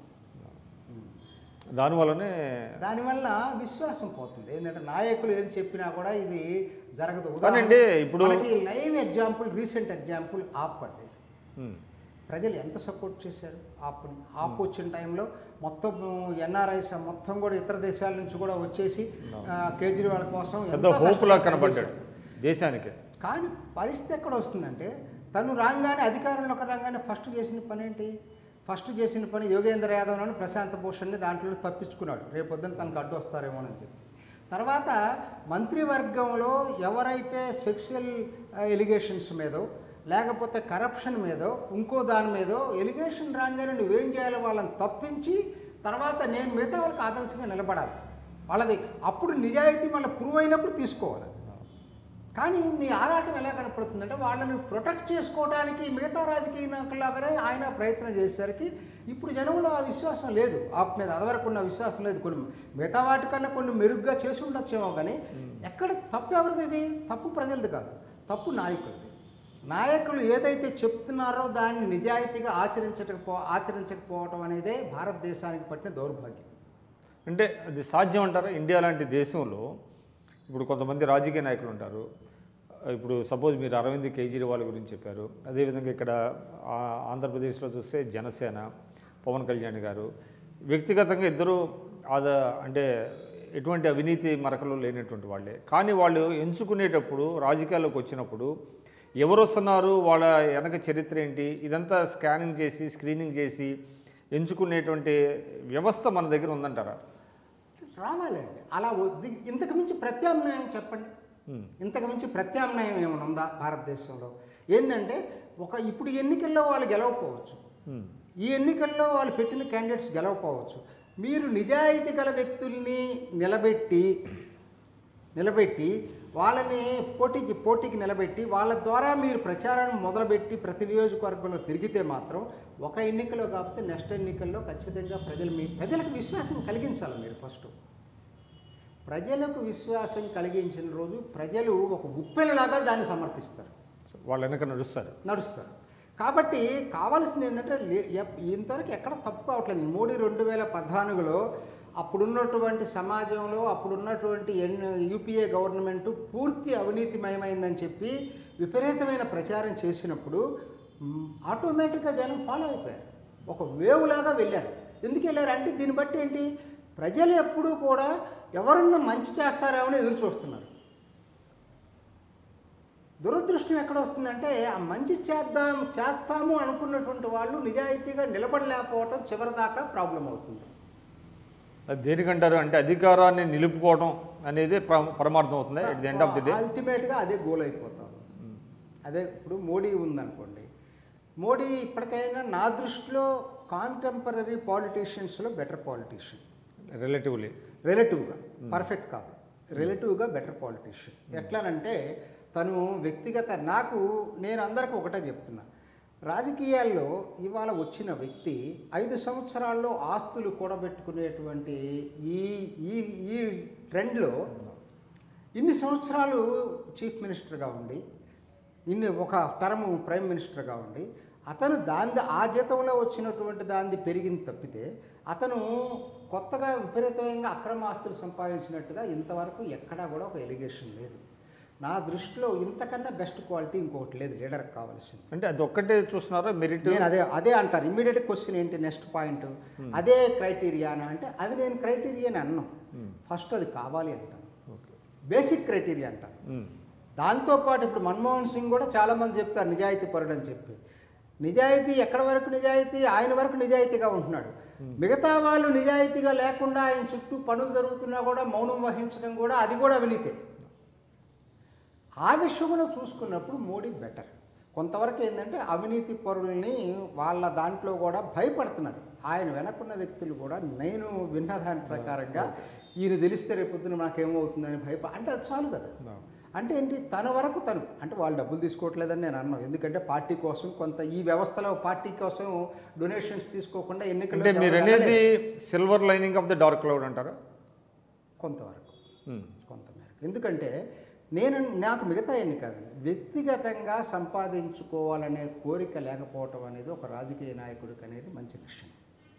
దానివల్లనే దానివల్ల విశ్వాసం పోతుంది ఏంటంటే నాయకులు ఏది చెప్పినా కూడా ఇది జరగదు కానండి, ఇప్పుడు- మనకి live example recent example AAP అండి ఉమ్, ప్రజలు ఎంత సపోర్ట్ చేశారు ఆప్ని ఆప్ వచ్చిన టైంలో మొత్తం ఎన్ఆర్ఐస్ మొత్తం కూడా ఇతర దేశాల నుంచి కూడా వచ్చేసి ఆ, కేజ్రీవాల్ కోసం పెద్ద ఎంతో హోప్లా కష్టపడి కనబడ్డాడు పనిచేశారు. దేశానికి కానీ పరిస్థితి ఎక్కడ వస్తుందంటే తను రాగానే అధికారంలోకి రాగానే ఫస్ట్ చేసిన పని ఏంటి ఫస్ట్ చేసిన పని యోగేంద్ర యాదవ్ను ప్రశాంత్ భూషణ్ని దాంట్లో తప్పించుకున్నాడు రేపొద్దున తనకు అడ్డు వస్తారేమోనని చెప్పి తర్వాత మంత్రివర్గంలో ఎవరైతే సెక్షువల్ ఎలిగేషన్స్ మీదో లేకపోతే కరప్షన్ మీదో ఇంకో దాని మీదో ఎలిగేషన్ రాగానే నువ్వేం చేయాలో వాళ్ళని తప్పించి తర్వాత నేను మిగతా వాళ్ళకి ఆదర్శంగా నిలబడాలి వాళ్ళది అప్పుడు నిజాయితీ మళ్ళీ ప్రూవ్ అయినప్పుడు తీసుకోవాలి కానీ నీ ఆరాటం ఎలా కనపడుతుందంటే వాళ్ళని ప్రొటెక్ట్ చేసుకోవడానికి మిగతా రాజకీయ నాయకులాగానే ఆయన ప్రయత్నం చేసేసరికి ఇప్పుడు జనంలో ఆ విశ్వాసం లేదు ఆప్ మీద అదివరకు ఉన్న విశ్వాసం లేదు కొన్ని మిగతా వాటికన్నా కొన్ని మెరుగ్గా చేసి ఉండొచ్చేమో కానీ ఎక్కడ తప్పు ఎవరిది ఇది తప్పు ప్రజలది కాదు తప్పు నాయకులది నాయకులు ఏదైతే చెప్తున్నారో దాన్ని నిజాయితీగా ఆచరించకపో ఆచరించకపోవటం అనేదే భారతదేశానికి పట్టిన దౌర్భాగ్యం అంటే అది సాధ్యం అంటారా ఇండియా లాంటి దేశంలో ఇప్పుడు కొంతమంది రాజకీయ నాయకులు ఉంటారు ఇప్పుడు సపోజ్ మీరు అరవింద్ కేజ్రీవాల్ గురించి చెప్పారు అదేవిధంగా ఇక్కడ ఆ, ఆంధ్రప్రదేశ్లో చూస్తే జనసేన పవన్ కళ్యాణ్ గారు వ్యక్తిగతంగా ఇద్దరు ఆద అంటే ఎటువంటి అవినీతి మరకలు లేనటువంటి వాళ్ళే కానీ వాళ్ళు ఎంచుకునేటప్పుడు రాజకీయాల్లోకి వచ్చినప్పుడు ఎవరు వస్తున్నారు వాళ్ళ వెనక చరిత్ర ఏంటి ఇదంతా స్కానింగ్ చేసి స్క్రీనింగ్ చేసి ఎంచుకునేటువంటి వ్యవస్థ మన దగ్గర ఉందంటారా రావాలండి అలా వద్ది ఇంతకు మించి ప్రత్యామ్నాయం చెప్పండి ఇంతకు మించి ప్రత్యామ్నాయం ఏమైనా ఉందా భారతదేశంలో ఏంటంటే ఒక ఇప్పుడు ఎన్నికల్లో వాళ్ళు గెలవకపోవచ్చు ఉమ్. ఈ ఎన్నికల్లో వాళ్ళు పెట్టిన క్యాండిడేట్స్ గెలవకపోవచ్చు మీరు నిజాయితీ గల వ్యక్తుల్ని నిలబెట్టి నిలబెట్టి వాళ్ళని పోటీకి పోటీకి నిలబెట్టి వాళ్ళ ద్వారా మీరు ప్రచారాన్ని మొదలుపెట్టి ప్రతి నియోజకవర్గంలో తిరిగితే మాత్రం ఒక ఎన్నికలో కాకపోతే నెక్స్ట్ ఎన్నికల్లో ఖచ్చితంగా ప్రజలు మీ ప్రజలకు విశ్వాసం కలిగించాలి మీరు ఫస్ట్ ప్రజలకు విశ్వాసం కలిగించిన రోజు ప్రజలు ఒక ఉప్పెనలాగా దాన్ని సమర్థిస్తారు సో వాళ్ళ వెనక నడుస్తారు నడుస్తారు కాబట్టి కావాల్సింది ఏంటంటే లే- ఎప్- ఇంతవరకు ఎక్కడ తప్పు కావట్లేదు మోడీ రెండు వేల పద్నాలుగులో అప్పుడున్నటువంటి సమాజంలో అప్పుడున్నటువంటి ఎన్ యూపీఏ గవర్నమెంట్ పూర్తి అవినీతిమయమైందని చెప్పి విపరీతమైన ప్రచారం చేసినప్పుడు మ్, ఆటోమేటిక్గా జనం ఫాలో అయిపోయారు ఒక వేవ్ లాగా వెళ్ళారు ఎందుకు వెళ్ళారు అంటే దీన్ని బట్టి ఏంటి ప్రజలు ఎప్పుడూ కూడా ఎవరన్నా మంచి చేస్తారేమో అని ఎదురు చూస్తున్నారు దురదృష్టం ఎక్కడ వస్తుందంటే ఆ మంచి చేద్దాం చేస్తాము అనుకున్నటువంటి వాళ్ళు నిజాయితీగా నిలబడలేకపోవటం చివరిదాకా ప్రాబ్లం అవుతుంది అది దేనికంటారు అంటే అధికారాన్ని నిలుపుకోవడం అనేది ప్ర- పరమార్థం అవుతుంది at the end of the day అల్టిమేట్గా అదే గోల్ అయిపోతాం అదే ఇప్పుడు మోడీ ఉందనుకోండి మోడీ ఇప్పటికైనా నా దృష్టిలో కాంటెంపరీ పాలిటీషియన్స్లో బెటర్ పాలిటీషియన్ రిలేటివ్లీ రిలేటివ్గా పర్ఫెక్ట్ కాదు రిలేటివ్గా బెటర్ పాలిటీషియన్ ఎట్లానంటే తను వ్యక్తిగత నాకు నేను అందరికి ఒకటే చెప్తున్నా రాజకీయాల్లో ఇవాళ వచ్చిన వ్యక్తి ఐదు సంవత్సరాల్లో ఆస్తులు కూడబెట్టుకునేటువంటి ఈ ఈ ఈ ట్రెండ్లో ఇన్ని సంవత్సరాలు చీఫ్ మినిస్టర్గా ఉండి ఇన్ని ఒక టర్మ్ ప్రైమ్ మినిస్టర్గా ఉండి అతను దాని ఆ జీతంలో వచ్చినటువంటి దాన్ని పెరిగింది తప్పితే అతను కొత్తగా విపరీతంగా అక్రమ ఆస్తులు సంపాదించినట్టుగా ఇంతవరకు ఎక్కడా కూడా ఒక ఎలిగేషన్ లేదు నా దృష్టిలో ఇంతకన్నా బెస్ట్ క్వాలిటీ ఇంకొకటి లేదు లీడర్కి కావాల్సింది అంటే అది ఒక్కటే చూస్తున్నారా మెరిట్ నేను అదే అదే అంటారు ఇమ్మీడియట్ క్వశ్చన్ ఏంటి నెక్స్ట్ పాయింట్ అదే క్రైటీరియానా అంటే అది నేను క్రైటీరియా అని అన్నాను ఫస్ట్ అది కావాలి అంటాను ఓకే బేసిక్ క్రైటీరియా అంటాను దాంతోపాటు ఇప్పుడు మన్మోహన్ సింగ్ కూడా చాలామంది చెప్తారు నిజాయితీ పరుడు అని చెప్పి నిజాయితీ ఎక్కడ వరకు నిజాయితీ ఆయన వరకు నిజాయితీగా ఉంటున్నాడు మిగతా వాళ్ళు నిజాయితీగా లేకుండా ఆయన చుట్టూ పనులు జరుగుతున్నా కూడా మౌనం వహించడం కూడా అది కూడా అవినీతే ఆ విషయంలో చూసుకున్నప్పుడు మోడీ బెటర్ కొంతవరకు ఏంటంటే అవినీతి పరుల్ని వాళ్ళ దాంట్లో కూడా భయపడుతున్నారు ఆయన వెనకున్న వ్యక్తులు కూడా నేను విన్న దాని ప్రకారంగా ఈయన తెలిస్తే రేపొద్దున నాకేమవుతుందని భయప అంటే అది చాలు కదా అంటే ఏంటి తన వరకు తను అంటే వాళ్ళు డబ్బులు తీసుకోవట్లేదని నేను అన్నాను ఎందుకంటే పార్టీ కోసం కొంత ఈ వ్యవస్థలో పార్టీ కోసం డొనేషన్స్ తీసుకోకుండా అంటే ఎన్నికల్లో మీరు అనేది silver lining of the dark cloud అంటారా కొంతవరకు Hmm. కొంతమేరకు ఎందుకంటే నేను నాకు మిగతా ఎన్ని కాదండి వ్యక్తిగతంగా సంపాదించుకోవాలనే కోరిక లేకపోవటం అనేది ఒక రాజకీయ నాయకుడికి అనేది మంచి లక్షణం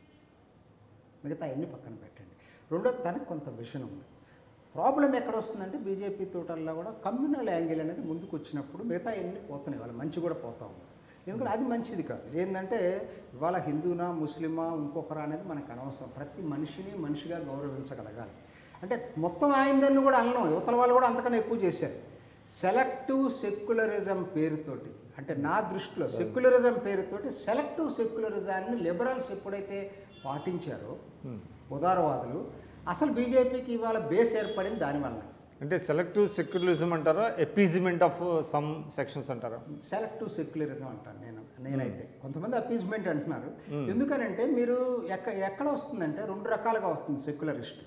మిగతా ఎన్ని పక్కన పెట్టండి రెండో తనకు కొంత విషయం ఉంది ప్రాబ్లం ఎక్కడ వస్తుందంటే బీజేపీ తోటల్లో కూడా కమ్యూనల్ యాంగిల్ అనేది ముందుకు వచ్చినప్పుడు మిగతా ఎన్ని పోతున్నాయి వాళ్ళ మంచి కూడా పోతా ఉంది ఎందుకంటే అది మంచిది కాదు ఏంటంటే ఇవాళ హిందూనా ముస్లిమా ఇంకొకరా అనేది మనకు అనవసరం ప్రతి మనిషిని మనిషిగా గౌరవించగలగాలి అంటే మొత్తం ఆయిందని కూడా అనడం యువతల వాళ్ళు కూడా అంతకన్నా ఎక్కువ చేశారు సెలెక్టివ్ సెక్యులరిజం పేరుతోటి అంటే నా దృష్టిలో సెక్యులరిజం పేరుతోటి సెలెక్టివ్ సెక్యులరిజాన్ని లిబరల్స్ ఎప్పుడైతే పాటించారో ఉదారవాదులు అసలు బీజేపీకి ఇవాళ బేస్ ఏర్పడింది దానివల్ల అంటే సెలెక్టివ్ సెక్యులరిజం అంటారా ఎపీజిమెంట్ ఆఫ్ సమ్ సెక్షన్స్ అంటారా సెలెక్టివ్ సెక్యులరిజం అంటాను నేను నేనైతే కొంతమంది అపీజ్మెంట్ అంటున్నారు ఎందుకనంటే మీరు ఎక్క ఎక్కడ వస్తుందంటే రెండు రకాలుగా వస్తుంది సెక్యులరిస్ట్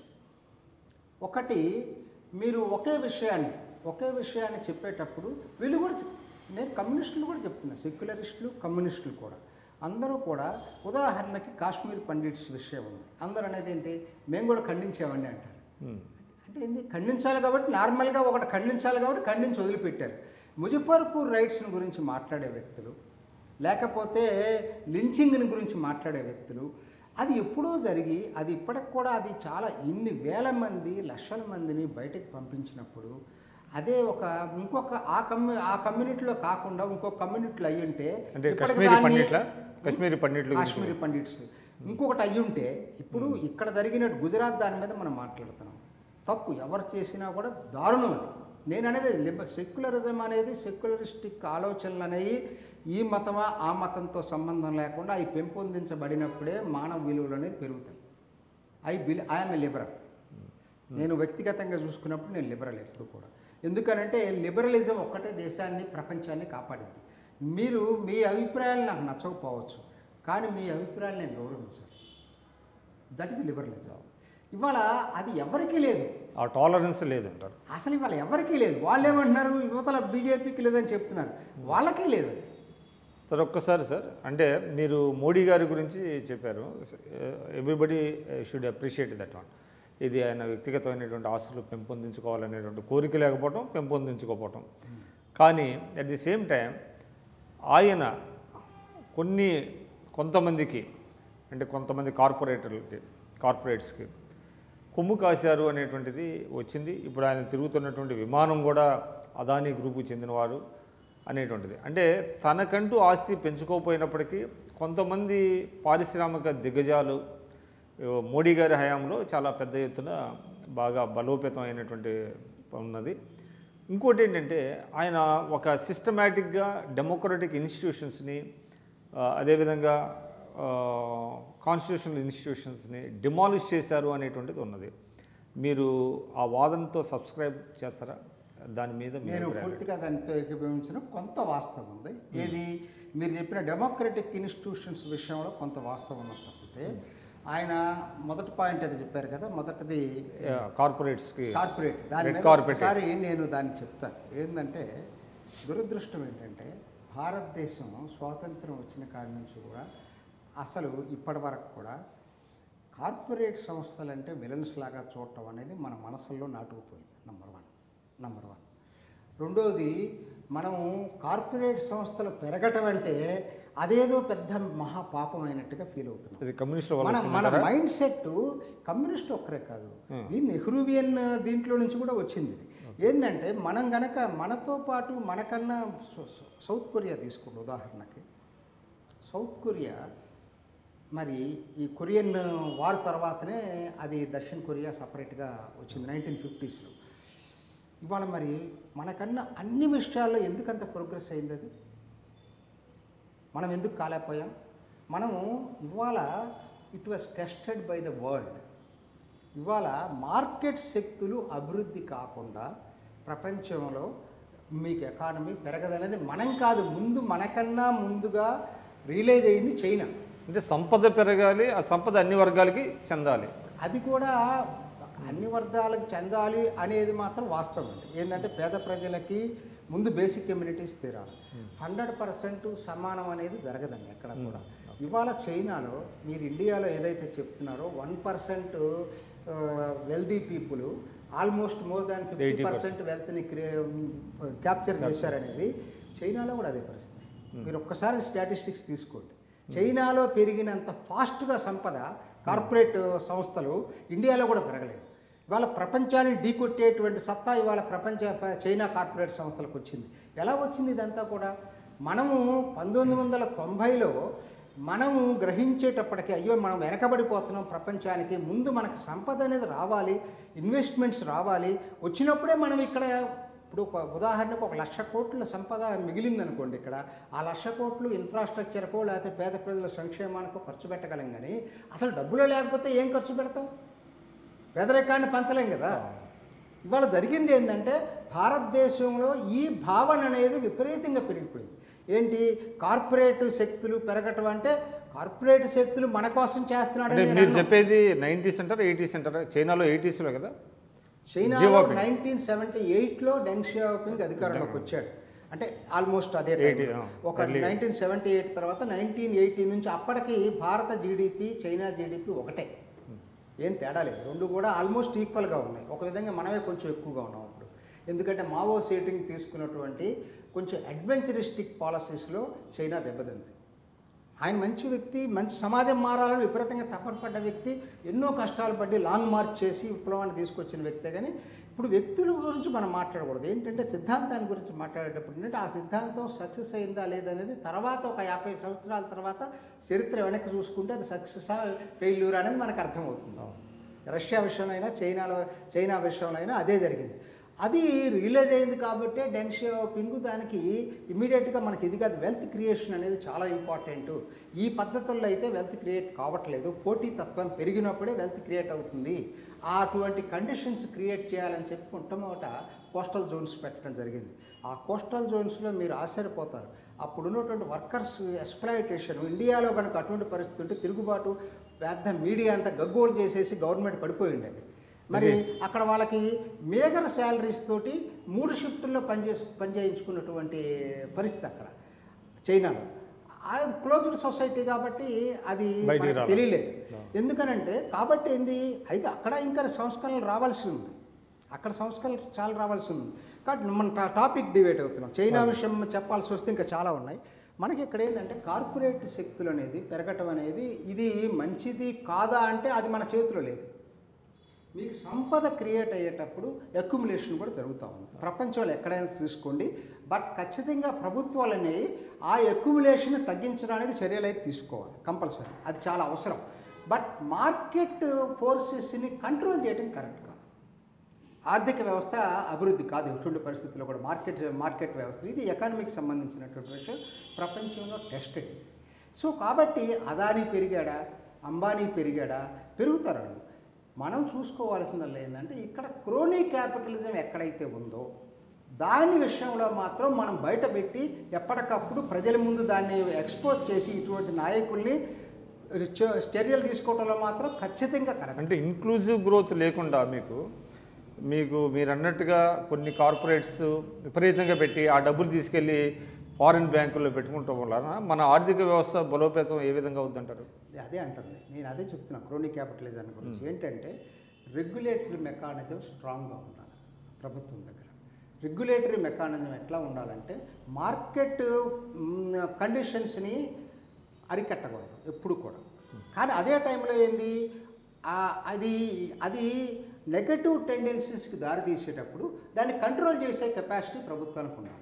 ఒకటి మీరు ఒకే విషయాన్ని ఒకే విషయాన్ని చెప్పేటప్పుడు వీళ్ళు కూడా చెప్- నేను కమ్యూనిస్టులు కూడా చెప్తున్నా సెక్యులరిస్టులు కమ్యూనిస్టులు కూడా అందరూ కూడా ఉదాహరణకి కాశ్మీర్ పండిట్స్ విషయం ఉంది అందరూ అనేది ఏంటి మేము కూడా ఖండించామండి అంటారు Hmm. అంటే ఏంది ఖండించాలి కాబట్టి నార్మల్గా ఒకటి ఖండించాలి కాబట్టి ఖండించి వదిలిపెట్టారు ముజఫర్పూర్ రైట్స్ని గురించి మాట్లాడే వ్యక్తులు లేకపోతే లించింగ్ని గురించి మాట్లాడే వ్యక్తులు అది ఎప్పుడో జరిగి అది ఇప్పటికి కూడా అది చాలా ఇన్ని వేల మంది లక్షల మందిని బయటకు పంపించినప్పుడు అదే ఒక ఇంకొక ఆ కమ్యూ ఆ కమ్యూనిటీలో కాకుండా ఇంకొక కమ్యూనిటీలో అయ్యి ఉంటే అంటే ఇప్పటికి కశ్మీరీ దాన్ని- పండిట్ల కశ్మీరీ పండిట్లు గురించి కాశ్మీరీ పండిట్స్ ఇంకొకటి అయ్యి ఉంటే ఇప్పుడు ఇక్కడ జరిగినట్టు గుజరాత్ దాని మీద మనం మాట్లాడుతున్నాం తప్పు ఎవరు చేసినా కూడా దారుణం అది నేను అనేది లిబ సెక్యులరిజం అనేది సెక్యులరిస్టిక్ ఆలోచనలు అనేవి ఈ మతమా ఆ మతంతో సంబంధం లేకుండా అవి పెంపొందించబడినప్పుడే మానవ విలువలు అనేవి పెరుగుతాయి I believe I'm a liberal నేను వ్యక్తిగతంగా చూసుకున్నప్పుడు నేను లిబరల్ ఎప్పుడు కూడా ఎందుకనంటే లిబరలిజం ఒక్కటే దేశాన్ని ప్రపంచాన్ని కాపాడింది మీరు మీ అభిప్రాయాలు నాకు నచ్చకపోవచ్చు కానీ మీ అభిప్రాయాలు నేను గౌరవించాలి దట్ ఈజ్ లిబరలిజం ఇవాళ అది ఎవరికీ లేదు ఆ టాలరెన్స్ లేదంటారు అసలు ఇవాళ ఎవరికీ లేదు వాళ్ళు ఏమంటున్నారు యువతల బీజేపీకి లేదని చెప్తున్నారు వాళ్ళకే లేదు అది సార్ ఒక్కసారి సార్ అంటే మీరు మోడీ గారి గురించి చెప్పారు everybody should appreciate that one ఇది ఆయన వ్యక్తిగతమైనటువంటి ఆస్తులు పెంపొందించుకోవాలనేటువంటి కోరిక లేకపోవటం పెంపొందించుకోకపోవటం కానీ అట్ ది సేమ్ టైం ఆయన కొన్ని కొంతమందికి అంటే కొంతమంది కార్పొరేటర్లకి కార్పొరేట్స్కి కొమ్ము కాశారు అనేటువంటిది వచ్చింది ఇప్పుడు ఆయన తిరుగుతున్నటువంటి విమానం కూడా అదానీ గ్రూపుకు చెందినవారు అనేటువంటిది అంటే తనకంటూ ఆస్తి పెంచుకోకపోయినప్పటికీ కొంతమంది పారిశ్రామిక దిగ్గజాలు ఓ, మోడీ గారి హయాంలో చాలా పెద్ద ఎత్తున బాగా బలోపేతం అయినటువంటి ఉన్నది ఇంకోటి ఏంటంటే ఆయన ఒక సిస్టమేటిక్గా డెమోక్రటిక్ ఇన్స్టిట్యూషన్స్ని ఆ, అదేవిధంగా కాన్స్టిట్యూషనల్ ఇన్స్టిట్యూషన్స్ని డిమాలిష్ చేశారు అనేటువంటిది ఉన్నది మీరు ఆ వాదనతో సబ్స్క్రైబ్ చేస్తారా దాని మీద మీ నేను అభిప్రాయం పూర్తిగా దానితో ఏకీభవించిన కొంత వాస్తవం ఉంది ఇది మీరు చెప్పిన డెమోక్రటిక్ ఇన్స్టిట్యూషన్స్ విషయంలో కొంత వాస్తవం ఉన్నది తప్పితే ఆయన మొదటి పాయింట్ అది చెప్పారు కదా మొదటిది ఆ, కార్పొరేట్స్కి కార్పొరేట్ దాని Red మీద carpet. ఒకసారి నేను దాన్ని చెప్తాను ఏంటంటే దురదృష్టం ఏంటంటే భారతదేశం స్వాతంత్రం వచ్చిన కాడి నుంచి కూడా అసలు ఇప్పటి వరకు కూడా కార్పొరేట్ సంస్థలంటే విలన్స్ లాగా చూడటం అనేది మన మనసుల్లో నాటుకుపోయింది నంబర్ వన్ నంబర్ వన్ రెండోది మనము కార్పొరేట్ సంస్థలు పెరగటం అంటే అదేదో పెద్ద మహాపాపం అయినట్టుగా ఫీల్ అవుతున్నాం ఇది కమ్యూనిస్టుల వల్ల మన మన వచ్చిందంటారా? మైండ్ సెట్ కమ్యూనిస్ట్ ఒక్కరే కాదు ఈ నెహ్రూవియన్ దీంట్లో నుంచి కూడా వచ్చింది ఇది. ఏంటంటే మనం గనక మనతో పాటు మనకన్నా సౌ- సౌ- సౌత్ కొరియా తీసుకోండి ఉదాహరణకి సౌత్ కొరియా మరి ఈ కొరియన్ వార్ తర్వాతనే అది దక్షిణ కొరియా సపరేట్గా వచ్చింది నైన్టీన్ ఫిఫ్టీస్లో ఇవాళ మరి మనకన్నా అన్ని విషయాల్లో ఎందుకంత ప్రోగ్రెస్ అయింది అది మనం ఎందుకు కాలేకపోయాం మనము ఇవాళ it was tested by the world ఇవాళ మార్కెట్ శక్తులు అభివృద్ధి కాకుండా ప్రపంచంలో మీకు ఎకానమీ పెరగదనేది మనం కాదు ముందు మనకన్నా ముందుగా రియలైజ్ అయింది చైనా అంటే సంపద పెరగాలి ఆ సంపద అన్ని వర్గాలకి చెందాలి అది కూడా అన్ని వర్గాలకు చెందాలి అనేది మాత్రం వాస్తవం అండి ఏంటంటే పేద ప్రజలకి ముందు బేసిక్ కమ్యూనిటీస్ తీరాలి హండ్రెడ్ పర్సెంట్ సమానం అనేది జరగదండి ఎక్కడ కూడా ఇవాళ చైనాలో మీరు ఇండియాలో ఏదైతే చెప్తున్నారో one percent wealthy people almost more than fifty 80%. Percent వెల్త్ని క్యాప్చర్ చేశారనేది చైనాలో కూడా అదే పరిస్థితి మీరు ఒక్కసారి స్టాటిస్టిక్స్ తీసుకోండి చైనాలో పెరిగినంత ఫాస్ట్గా సంపద కార్పొరేట్ సంస్థలు ఇండియాలో కూడా పెరగలేదు ఇవాళ ప్రపంచాన్ని ఢీకొట్టేటువంటి సత్తా ఇవాళ ప్రపంచ చైనా కార్పొరేట్ సంస్థలకు వచ్చింది ఎలా వచ్చింది ఇదంతా కూడా మనము పంతొమ్మిది వందల తొంభైలో మనము గ్రహించేటప్పటికి అయ్యో మనం వెనకబడిపోతున్నాం ప్రపంచానికి ముందు మనకు సంపద అనేది రావాలి ఇన్వెస్ట్మెంట్స్ రావాలి వచ్చినప్పుడే మనం ఇక్కడ ఇప్పుడు ఒక ఉదాహరణకు ఒక లక్ష కోట్ల సంపద మిగిలింది అనుకోండి ఇక్కడ ఆ లక్ష కోట్లు ఇన్ఫ్రాస్ట్రక్చర్కో లేకపోతే పేద ప్రజల సంక్షేమానికో ఖర్చు పెట్టగలం కానీ అసలు డబ్బులు లేకపోతే ఏం ఖర్చు పెడతాం పేదరికాన్ని పంచలేం కదా ఇవాళ జరిగింది ఏంటంటే భారతదేశంలో ఈ భావన అనేది విపరీతంగా పెరిగిపోయింది ఏంటి కార్పొరేట్ శక్తులు పెరగటం అంటే కార్పొరేట్ శక్తులు మన కోసం చేస్తున్నాడు అంటే అని మీరు నేను చెప్పేది నైంటీస్ అంటారా ఎయిటీస్ అంటారా చైనాలో ఎయిటీస్లో కదా చైనాలో జియోపింగ్. నైన్టీన్ సెవెంటీ ఎయిట్లో డెంగ్ షియాపింగ్ అధికారంలోకి వచ్చాడు అంటే ఆల్మోస్ట్ అదే time. 80, ఆ, ఒక early. నైన్టీన్ సెవెంటీ ఎయిట్ తర్వాత నైన్టీన్ ఎయిటీ నుంచి అప్పటికి భారత జీడిపి చైనా జీడిపి ఒకటే ఏం తేడా లేదు రెండు కూడా ఆల్మోస్ట్ ఈక్వల్గా ఉన్నాయి ఒక విధంగా మనమే కొంచెం ఎక్కువగా ఉన్నాం అప్పుడు ఎందుకంటే మావో సేటింగ్ తీసుకున్నటువంటి కొంచెం అడ్వెంచరిస్టిక్ పాలసీస్లో చైనా దెబ్బతింది ఆయన మంచి వ్యక్తి మంచి సమాజం మారాలని విపరీతంగా తపనపడ్డ వ్యక్తి ఎన్నో కష్టాలు పడి లాంగ్ మార్చ్ చేసి విప్లవాన్ని తీసుకొచ్చిన వ్యక్తే కానీ ఇప్పుడు వ్యక్తుల గురించి మనం మాట్లాడకూడదు ఏంటంటే సిద్ధాంతాన్ని గురించి మాట్లాడేటప్పుడు ఏంటంటే ఆ సిద్ధాంతం సక్సెస్ అయిందా లేదనేది తర్వాత ఒక యాభై సంవత్సరాల తర్వాత చరిత్ర వెనక్కి చూసుకుంటే అది సక్సెస్ ఫెయిల్యూర్ అనేది మనకు అర్థమవుతుంది రష్యా విషయంలో అయినా చైనాలో చైనా విషయంలో అయినా అదే జరిగింది అది రిలీజ్ అయింది కాబట్టి డెంగ్ పింగ్ దానికి ఇమీడియట్గా మనకి ఇది కాదు వెల్త్ క్రియేషన్ అనేది చాలా ఇంపార్టెంట్ ఈ పద్ధతుల్లో అయితే వెల్త్ క్రియేట్ కావట్లేదు పోటీతత్వం పెరిగినప్పుడే వెల్త్ క్రియేట్ అవుతుంది ఆ అటువంటి కండిషన్స్ క్రియేట్ చేయాలని చెప్పి మొట్టమొదట కోస్టల్ జోన్స్ పెట్టడం జరిగింది ఆ కోస్టల్ జోన్స్లో మీరు ఆశ్చర్యపోతారు అప్పుడు ఉన్నటువంటి వర్కర్స్ ఎక్స్ప్లాయిటేషన్ ఇండియాలో కనుక అటువంటి పరిస్థితి ఉంటే తిరుగుబాటు పెద్ద మీడియా అంతా గగ్గోలు చేసేసి గవర్నమెంట్ పడిపోయి ఉండేది మరి అక్కడ వాళ్ళకి మేజర్ శాలరీస్ తోటి మూడు షిఫ్టుల్లో పనిచేసు పనిచేయించుకున్నటువంటి పరిస్థితి అక్కడ చైనాలో అది క్లోజ్డ్ సొసైటీ కాబట్టి అది బయటికి మనకి రాలేదు. తెలియలేదు ఎందుకనంటే కాబట్టి ఏంది అయితే అక్కడ ఇంకా సంస్కరణలు రావాల్సి ఉంది అక్కడ సంస్కరణలు చాలా రావాల్సి ఉంది కాబట్టి మన టా- టాపిక్ డిబేట్ అవుతున్నాం చైనా విషయం చెప్పాల్సి వస్తే ఇంకా చాలా ఉన్నాయి మనకి ఇక్కడ ఏంటంటే కార్పొరేట్ శక్తులు అనేది పెరగటం అనేది ఇది మంచిది కాదా అంటే అది మన చేతిలో లేదు మీకు సంపద క్రియేట్ అయ్యేటప్పుడు అక్యుములేషన్ కూడా జరుగుతూ ఉంది ప్రపంచంలో ఎక్కడైనా తీసుకోండి బట్ ఖచ్చితంగా ప్రభుత్వాలు అనేవి ఆ అక్యుములేషన్ తగ్గించడానికి చర్యలు అయితే తీసుకోవాలి కంపల్సరీ అది చాలా అవసరం బట్ మార్కెట్ ఫోర్సెస్ని కంట్రోల్ చేయడం కరెక్ట్ కాదు ఆర్థిక వ్యవస్థ అభివృద్ధి కాదు ఎటువంటి పరిస్థితుల్లో కూడా మార్కెట్ మార్కెట్ వ్యవస్థ ఇది ఎకానమీకి సంబంధించినటువంటి విషయం ప్రపంచంలో టెస్టెడ్ ఇది సో కాబట్టి అదానీ పెరిగాడా అంబానీ పెరిగాడా పెరుగుతారండి మనం చూసుకోవాల్సిందల్లా ఏంటంటే ఇక్కడ క్రోనీ క్యాపిటలిజం ఎక్కడైతే ఉందో దాని విషయంలో మాత్రం మనం బయటపెట్టి ఎప్పటికప్పుడు ప్రజల ముందు దాన్ని ఎక్స్పోజ్ చేసి ఇటువంటి నాయకుల్ని చ- చర్యలు తీసుకోవడంలో మాత్రం ఖచ్చితంగా కరెక్ట్ అంటే ఇంక్లూజివ్ గ్రోత్ లేకుండా మీకు మీకు మీరు అన్నట్టుగా కొన్ని కార్పొరేట్స్ విపరీతంగా పెట్టి ఆ డబ్బులు తీసుకెళ్ళి ఫారిన్ బ్యాంకుల్లో పెట్టుకుంటాం వలన మన ఆర్థిక వ్యవస్థ బలోపేతం ఏ విధంగా అవుతుందంటారు అదే అంటుంది నేను అదే చెప్తున్నా క్రోనీ క్యాపిటలిజం గురించి ఏంటంటే రెగ్యులేటరీ మెకానిజం స్ట్రాంగ్గా ఉండాలి ప్రభుత్వం దగ్గర రెగ్యులేటరీ మెకానిజం ఎట్లా ఉండాలంటే మార్కెట్ కండిషన్స్ని అరికట్టకూడదు ఎప్పుడు కూడా కానీ అదే టైంలో ఏంది ఆ, అది అది నెగటివ్ టెండెన్సీస్కి దారి తీసేటప్పుడు దాన్ని కంట్రోల్ చేసే కెపాసిటీ ప్రభుత్వానికి ఉండాలి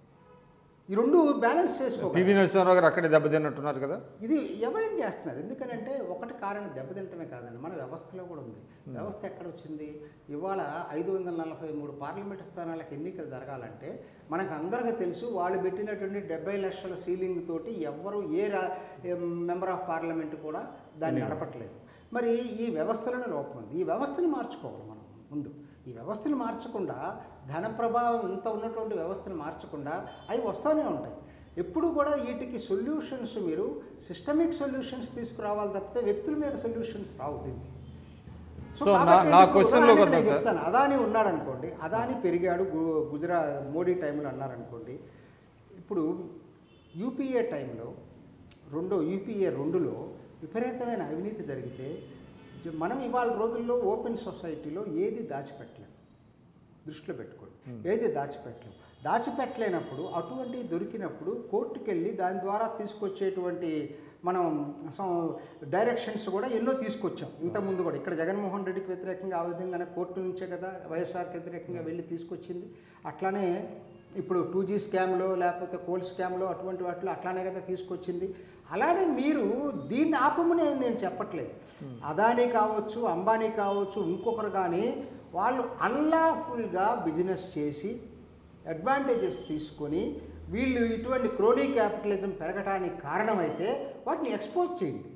ఈ రెండు బ్యాలెన్స్ చేసుకోవాలి పివి నరసింహారావు గారు అక్కడే దెబ్బతిన్నట్టున్నారు కదా ఇది ఎవరేం చేస్తున్నారు ఎందుకనంటే ఒకటి కారణం దెబ్బతింటమే కాదండి మన వ్యవస్థలో కూడా ఉంది వ్యవస్థ ఎక్కడ వచ్చింది ఇవాళ ఐదు వందల నలభై మూడు పార్లమెంటు స్థానాలకు ఎన్నికలు జరగాలంటే మనకు అందరికీ తెలుసు వాళ్ళు పెట్టినటువంటి డెబ్బై లక్షల సీలింగ్ తోటి ఎవ్వరు ఏ రా మెంబర్ ఆఫ్ పార్లమెంట్ కూడా దాన్ని నడపట్లేదు మరి ఈ వ్యవస్థలోనే లోపం ఉంది ఈ వ్యవస్థని మార్చుకోవాలి మనం ముందు ఈ వ్యవస్థని మార్చకుండా ధన ప్రభావం ఇంత ఉన్నటువంటి వ్యవస్థని మార్చకుండా అవి వస్తూనే ఉంటాయి ఎప్పుడు కూడా వీటికి సొల్యూషన్స్ మీరు సిస్టమిక్ సొల్యూషన్స్ తీసుకురావాలి తప్పితే వ్యక్తుల మీద సొల్యూషన్స్ రావు దీనికి సో నా- కాబట్టి నా ఇప్పుడు question లోకి ఉదాహరణకి వద్దాం నేను సార్. చెప్తాను అదాని ఉన్నాడు అనుకోండి అదాని పెరిగాడు గు- గుజరా మోడీ టైంలో అన్నారనుకోండి ఇప్పుడు యూపీఏ టైంలో రెండో యూపీఏ రెండులో విపరీతమైన అవినీతి జరిగితే జ- మనం ఇవాళ రోజుల్లో ఓపెన్ సొసైటీలో ఏది దాచిపెట్టలేం దృష్టిలో పెట్టుకోండి ఏది దాచిపెట్టలేం దాచిపెట్టలేనప్పుడు అటువంటి దొరికినప్పుడు కోర్టుకు వెళ్ళి దాని ద్వారా తీసుకొచ్చేటువంటి మనం డైరెక్షన్స్ కూడా ఎన్నో తీసుకొచ్చాం ఇంతకుముందు కూడా ఇక్కడ జగన్మోహన్ రెడ్డికి వ్యతిరేకంగా ఆ విధంగానే కోర్టు నుంచే కదా వైఎస్ఆర్కి వ్యతిరేకంగా వెళ్ళి తీసుకొచ్చింది అట్లానే ఇప్పుడు టూ జీ స్కామ్లో లేకపోతే కోల్ స్కామ్లో అటువంటి వాటిలో అట్లానే కదా తీసుకొచ్చింది అలానే మీరు దీన్ని ఆపమని నేను చెప్పట్లేదు అదానీ కావచ్చు అంబానీ కావచ్చు ఇంకొకరు కానీ వాళ్ళు అన్లాఫుల్గా బిజినెస్ చేసి అడ్వాంటేజెస్ తీసుకొని వీళ్ళు ఇటువంటి క్రోనీ క్యాపిటలిజం పెరగడానికి కారణమైతే వాటిని ఎక్స్పోజ్ చేయండి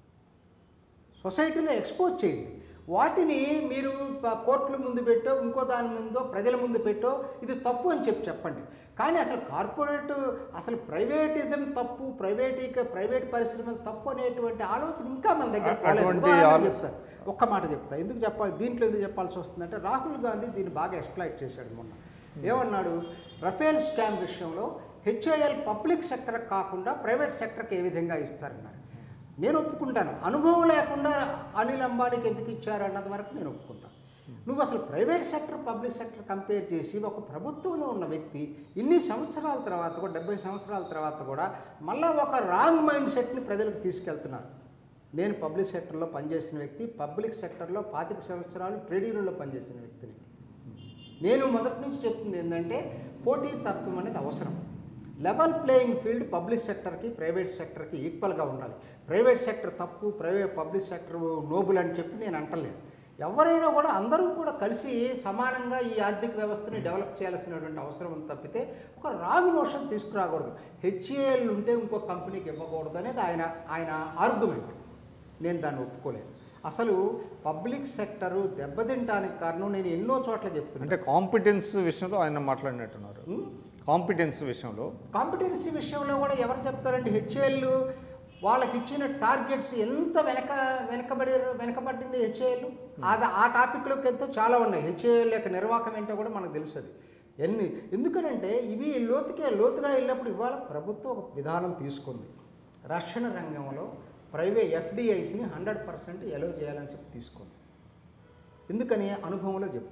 సొసైటీలో ఎక్స్పోజ్ చేయండి వాటిని మీరు ప- కోర్టుల ముందు పెట్టో ఇంకో దాని ముందో ప్రజల ముందు పెట్టో ఇది తప్పు అని చెప్పి చెప్పండి కానీ అసలు కార్పొరేట్ అసలు ప్రైవేటిజం తప్పు ప్రైవేటీక ప్రైవేట్ పరిశ్రమలు తప్పు అనేటువంటి ఆలోచన ఇంకా మన దగ్గర అ- రాలేదు. అటువంటి ఉదాహరణకు ఆలో- చెప్తాను ఒక్క మాట చెప్తా ఎందుకు చెప్పాలి దీంట్లో ఎందుకు చెప్పాల్సి వస్తుందంటే రాహుల్ గాంధీ దీన్ని బాగా ఎక్స్ప్లైట్ చేశాడు మొన్న ఏమన్నాడు రఫేల్ స్కామ్ విషయంలో హెచ్ఏఎల్ పబ్లిక్ సెక్టర్ కాకుండా ప్రైవేట్ సెక్టర్కి ఏ విధంగా ఇస్తారన్నారు నేను ఒప్పుకుంటాను అనుభవం లేకుండా అనిల్ అంబానీకి ఎందుకు ఇచ్చారు అన్నది వరకు నేను ఒప్పుకుంటాను నువ్వు అసలు private sector public sector compare చేసి ఒక ప్రభుత్వంలో ఉన్న వ్యక్తి ఇన్ని సంవత్సరాల తర్వాత కూడా డెబ్బై సంవత్సరాల తర్వాత కూడా మళ్ళా ఒక రాంగ్ మైండ్ సెట్ని ప్రజలకు తీసుకెళ్తున్నారు నేను పబ్లిక్ సెక్టర్లో పనిచేసిన వ్యక్తి పబ్లిక్ సెక్టర్లో పాతిక సంవత్సరాలు ట్రేడ్ యూనియన్లో పనిచేసిన వ్యక్తిని నేను మొదటి నుంచి చెప్తుంది ఏంటంటే పోటీ తత్వం అనేది అవసరం లెవెల్ ప్లేయింగ్ ఫీల్డ్ పబ్లిక్ సెక్టర్కి ప్రైవేట్ సెక్టర్కి ఈక్వల్గా ఉండాలి ప్రైవేట్ సెక్టర్ తప్పు ప్రైవేట్ పబ్లిక్ సెక్టర్ నోబుల్ అని చెప్పి నేను అంటలేదు ఎవరైనా కూడా అందరూ కూడా కలిసి సమానంగా ఈ ఆర్థిక వ్యవస్థని డెవలప్ చేయాల్సినటువంటి అవసరం ఉంది తప్పితే ఒక రాంగ్ నోషన్ తీసుకురాకూడదు హెచ్ఏఎల్ ఉంటే ఇంకో కంపెనీకి ఇవ్వకూడదు అనేది ఆయన ఆయన ఆర్గ్యుమెంట్ నేను దాన్ని ఒప్పుకోలేను అసలు పబ్లిక్ సెక్టరు దెబ్బతింటానికి కారణం నేను ఎన్నో చోట్ల చెప్తున్నాను అంటే కాంపిటెన్స్ విషయంలో ఆయన మాట్లాడినట్టున్నారు కాంపిటెన్స్ విషయంలో కాంపిటెన్సీ విషయంలో కూడా ఎవరు చెప్తారండి హెచ్ఏఎల్ వాళ్ళకి ఇచ్చిన టార్గెట్స్ ఎంత వెనక వెనకబడి వెనకబడింది హెచ్ఏఎల్ అది ఆ టాపిక్లోకి వెళ్తే చాలా ఉన్నాయి హెచ్ఏఎల్ యొక్క నిర్వాహకం ఏంటో కూడా మనకు తెలుస్తుంది ఎన్ని ఎందుకనంటే ఇవి లోతుకే లోతుగా వెళ్ళినప్పుడు ఇవాళ ప్రభుత్వం ఒక విధానం తీసుకుంది రక్షణ రంగంలో ప్రైవేట్ ఎఫ్డిఐస్ని హండ్రెడ్ పర్సెంట్ ఎలో చేయాలని చెప్పి తీసుకుంది ఎందుకని అనుభవంలో చెప్తున్నారు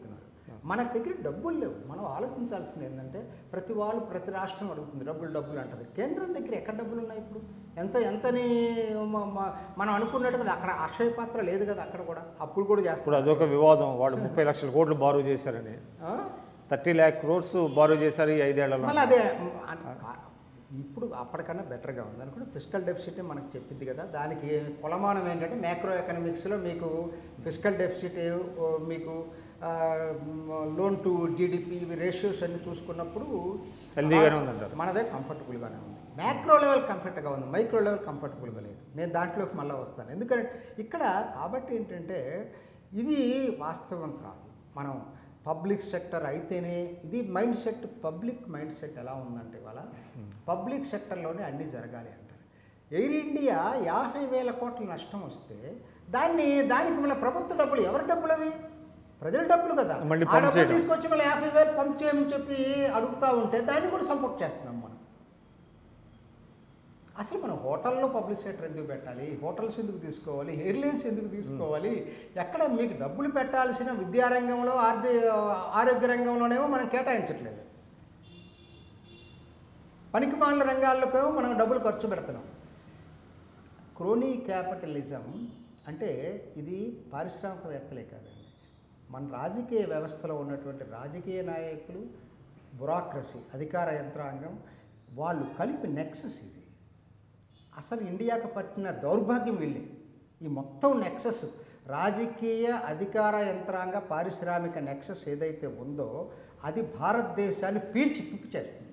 మన దగ్గర డబ్బులు లేవు మనం ఆలోచించాల్సింది ఏంటంటే ప్రతి వాళ్ళు ప్రతి రాష్ట్రం అడుగుతుంది డబ్బులు డబ్బులు అంటది కేంద్రం దగ్గర ఎక్కడ డబ్బులు ఉన్నాయి ఇప్పుడు ఎంత ఎంతని మ- మ- మనం అనుకున్నట్టు కదా అక్కడ అక్షయ పాత్ర లేదు కదా అక్కడ కూడా అప్పుడు కూడా ఇప్పుడు చేస్తారు అదొక వివాదం వాళ్ళు ముప్పై లక్షల కోట్లు బారో చేశారని ఆ? థర్టీ ల్యాక్ క్రోర్స్ బారో చేశారు ఈ ఐదేళ్లలో మళ్ళీ అదే మ్, అన్- ఆ- ఇప్పుడు అప్పటికన్నా బెటర్గా ఉంది అనుకుంటే ఫిజికల్ డెఫిసిట్ మనకు చెప్పింది కదా దానికి కొలమానం ఏంటంటే మ్యాక్రో ఎకనామిక్స్లో మీకు ఫిజికల్ డెఫిసిట్ మీకు లోన్ టు జీడిపి ఇవి రేషియోస్ అన్ని చూసుకున్నప్పుడు హెల్దీగానే ఉందంటారు మనదే కంఫర్టబుల్గానే ఉంది మ్యాక్రో లెవెల్ కంఫర్ట్గా ఉంది మైక్రో లెవెల్ కంఫర్టబుల్గా లేదు నేను దాంట్లోకి మళ్ళీ వస్తాను ఎందుకంటే ఇక్కడ కాబట్టి ఏంటంటే ఇది వాస్తవం కాదు మనం పబ్లిక్ సెక్టర్ అయితేనే ఇది mindset public mindset ఎలా ఉందంటే ఇవాళ పబ్లిక్ సెక్టర్లోనే అన్నీ జరగాలి అంటారు ఎయిర్ ఇండియా యాభై వేల కోట్ల నష్టం వస్తే దాన్ని దానికి మళ్ళీ ప్రభుత్వ డబ్బులు ఎవరి డబ్బులు అవి ప్రజల డబ్బులు కదా మళ్ళీ ఆ పంప్ డబ్బులు చేయడం. తీసుకొచ్చి మళ్ళీ యాభై వేలు పంప్ చేయమని చెప్పి అడుగుతూ ఉంటే దాన్ని కూడా సపోర్ట్ చేస్తున్నాం మనం అసలు మనం హోటల్లో పబ్లిసిటీ ఎందుకు పెట్టాలి హోటల్స్ ఎందుకు తీసుకోవాలి ఎయిర్లైన్స్ ఎందుకు తీసుకోవాలి ఎక్కడ మీకు డబ్బులు పెట్టాల్సిన విద్యారంగంలో ఆర్థిక ఆరోగ్య రంగంలోనేమో మనం కేటాయించట్లేదు పనికిమాలిన రంగాల్లోకేమో మనం డబ్బులు ఖర్చు పెడుతున్నాం క్రోనీ క్యాపిటలిజం అంటే ఇది పారిశ్రామికవేత్తలే కాదండి మన రాజకీయ వ్యవస్థలో ఉన్నటువంటి రాజకీయ నాయకులు బ్యురాక్రసీ అధికార యంత్రాంగం వాళ్ళు కలిపి నెక్సెస్ ఇది అసలు ఇండియాకు పట్టిన దౌర్భాగ్యం వీళ్ళే ఈ మొత్తం నెక్సెస్ రాజకీయ అధికార యంత్రాంగ పారిశ్రామిక నెక్సెస్ ఏదైతే ఉందో అది భారతదేశాన్ని పీల్చి పిప్పి చేస్తుంది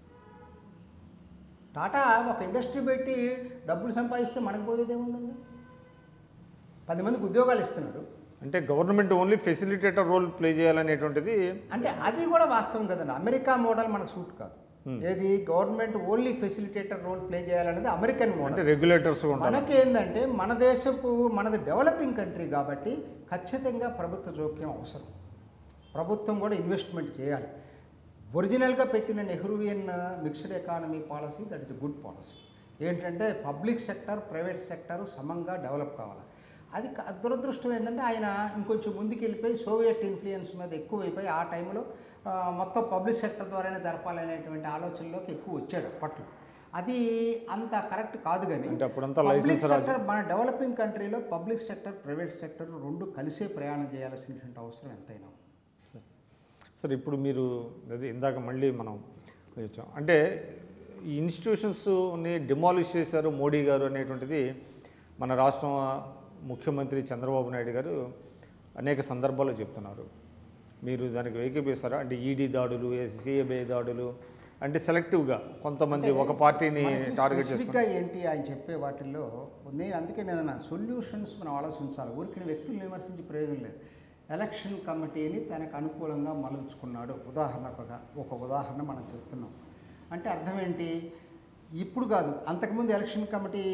టాటా ఒక ఇండస్ట్రీ పెట్టి డబ్బులు సంపాదిస్తే మనకు పోయేది ఏముందండి పది మందికి ఉద్యోగాలు ఇస్తున్నాడు అంటే government only facilitator role play చేయాలనేటువంటిది అంటే అది కూడా వాస్తవం కదండి అమెరికా మోడల్ మనకు సూట్ కాదు ఏది government only facilitator role play చేయాలనేది అమెరికన్ మోడల్ అంటే రెగ్యులేటర్స్ ఉంటారు మనకేందంటే మన దేశపు మనది డెవలపింగ్ కంట్రీ కాబట్టి ఖచ్చితంగా ప్రభుత్వ జోక్యం అవసరం ప్రభుత్వం కూడా ఇన్వెస్ట్మెంట్ చేయాలి ఒరిజినల్గా పెట్టిన Nehruvian mixed economy policy that is good policy ఏంటంటే పబ్లిక్ సెక్టర్ ప్రైవేట్ సెక్టర్ సమంగా డెవలప్ కావాలి అది క- దురదృష్టం ఏంటంటే ఆయన ఇంకొంచెం ముందుకు వెళ్ళిపోయి సోవియట్ ఇన్ఫ్లుయెన్స్ మీద ఎక్కువైపోయి ఆ టైంలో ఆ, మొత్తం పబ్లిక్ సెక్టర్ ద్వారానే జరపాలనేటువంటి ఆలోచనలోకి ఎక్కువ వచ్చాడు అప్పట్లో అది అంత కరెక్ట్ కాదు కానీ అంటే అప్పుడంతా పబ్లిక్ లైసెన్స్ రాజు సెక్టర్ మన డెవలపింగ్ కంట్రీలో పబ్లిక్ సెక్టర్ ప్రైవేట్ సెక్టర్ రెండు కలిసే ప్రయాణం చేయాల్సినటువంటి అవసరం ఎంతైనా ఉంది. సరే ఇప్పుడు మీరు అది ఇందాక మళ్ళీ మనం వచ్చాం అంటే ఈ ఇన్స్టిట్యూషన్స్ని డిమాలిష్ చేశారు మోడీ గారు అనేటువంటిది మన రాష్ట్రం ముఖ్యమంత్రి చంద్రబాబు నాయుడు గారు అనేక సందర్భాల్లో చెప్తున్నారు మీరు దానికి ఏకీపిస్తారా అంటే ఈడీ దాడులు సిఏబిఐ దాడులు అంటే సెలెక్టివ్గా కొంతమంది ఒక పార్టీని మనకి టార్గెట్ చేసుకుంటారు స్పెసిఫిక్గా ఏంటి ఆయన చెప్పే వాటిల్లో నేను అందుకే నేను సొల్యూషన్స్ మనం ఆలోచించాలి ఊరికి వ్యక్తులను విమర్శించి ప్రయోజనం లేదు ఎలక్షన్ కమిటీని తనకు అనుకూలంగా మలుచుకున్నాడు ఉదాహరణకుగా ఒక ఉదాహరణ మనం చెప్తున్నాం అంటే అర్థం ఏంటి ఇప్పుడు కాదు అంతకుముందు ఎలక్షన్ కమిటీ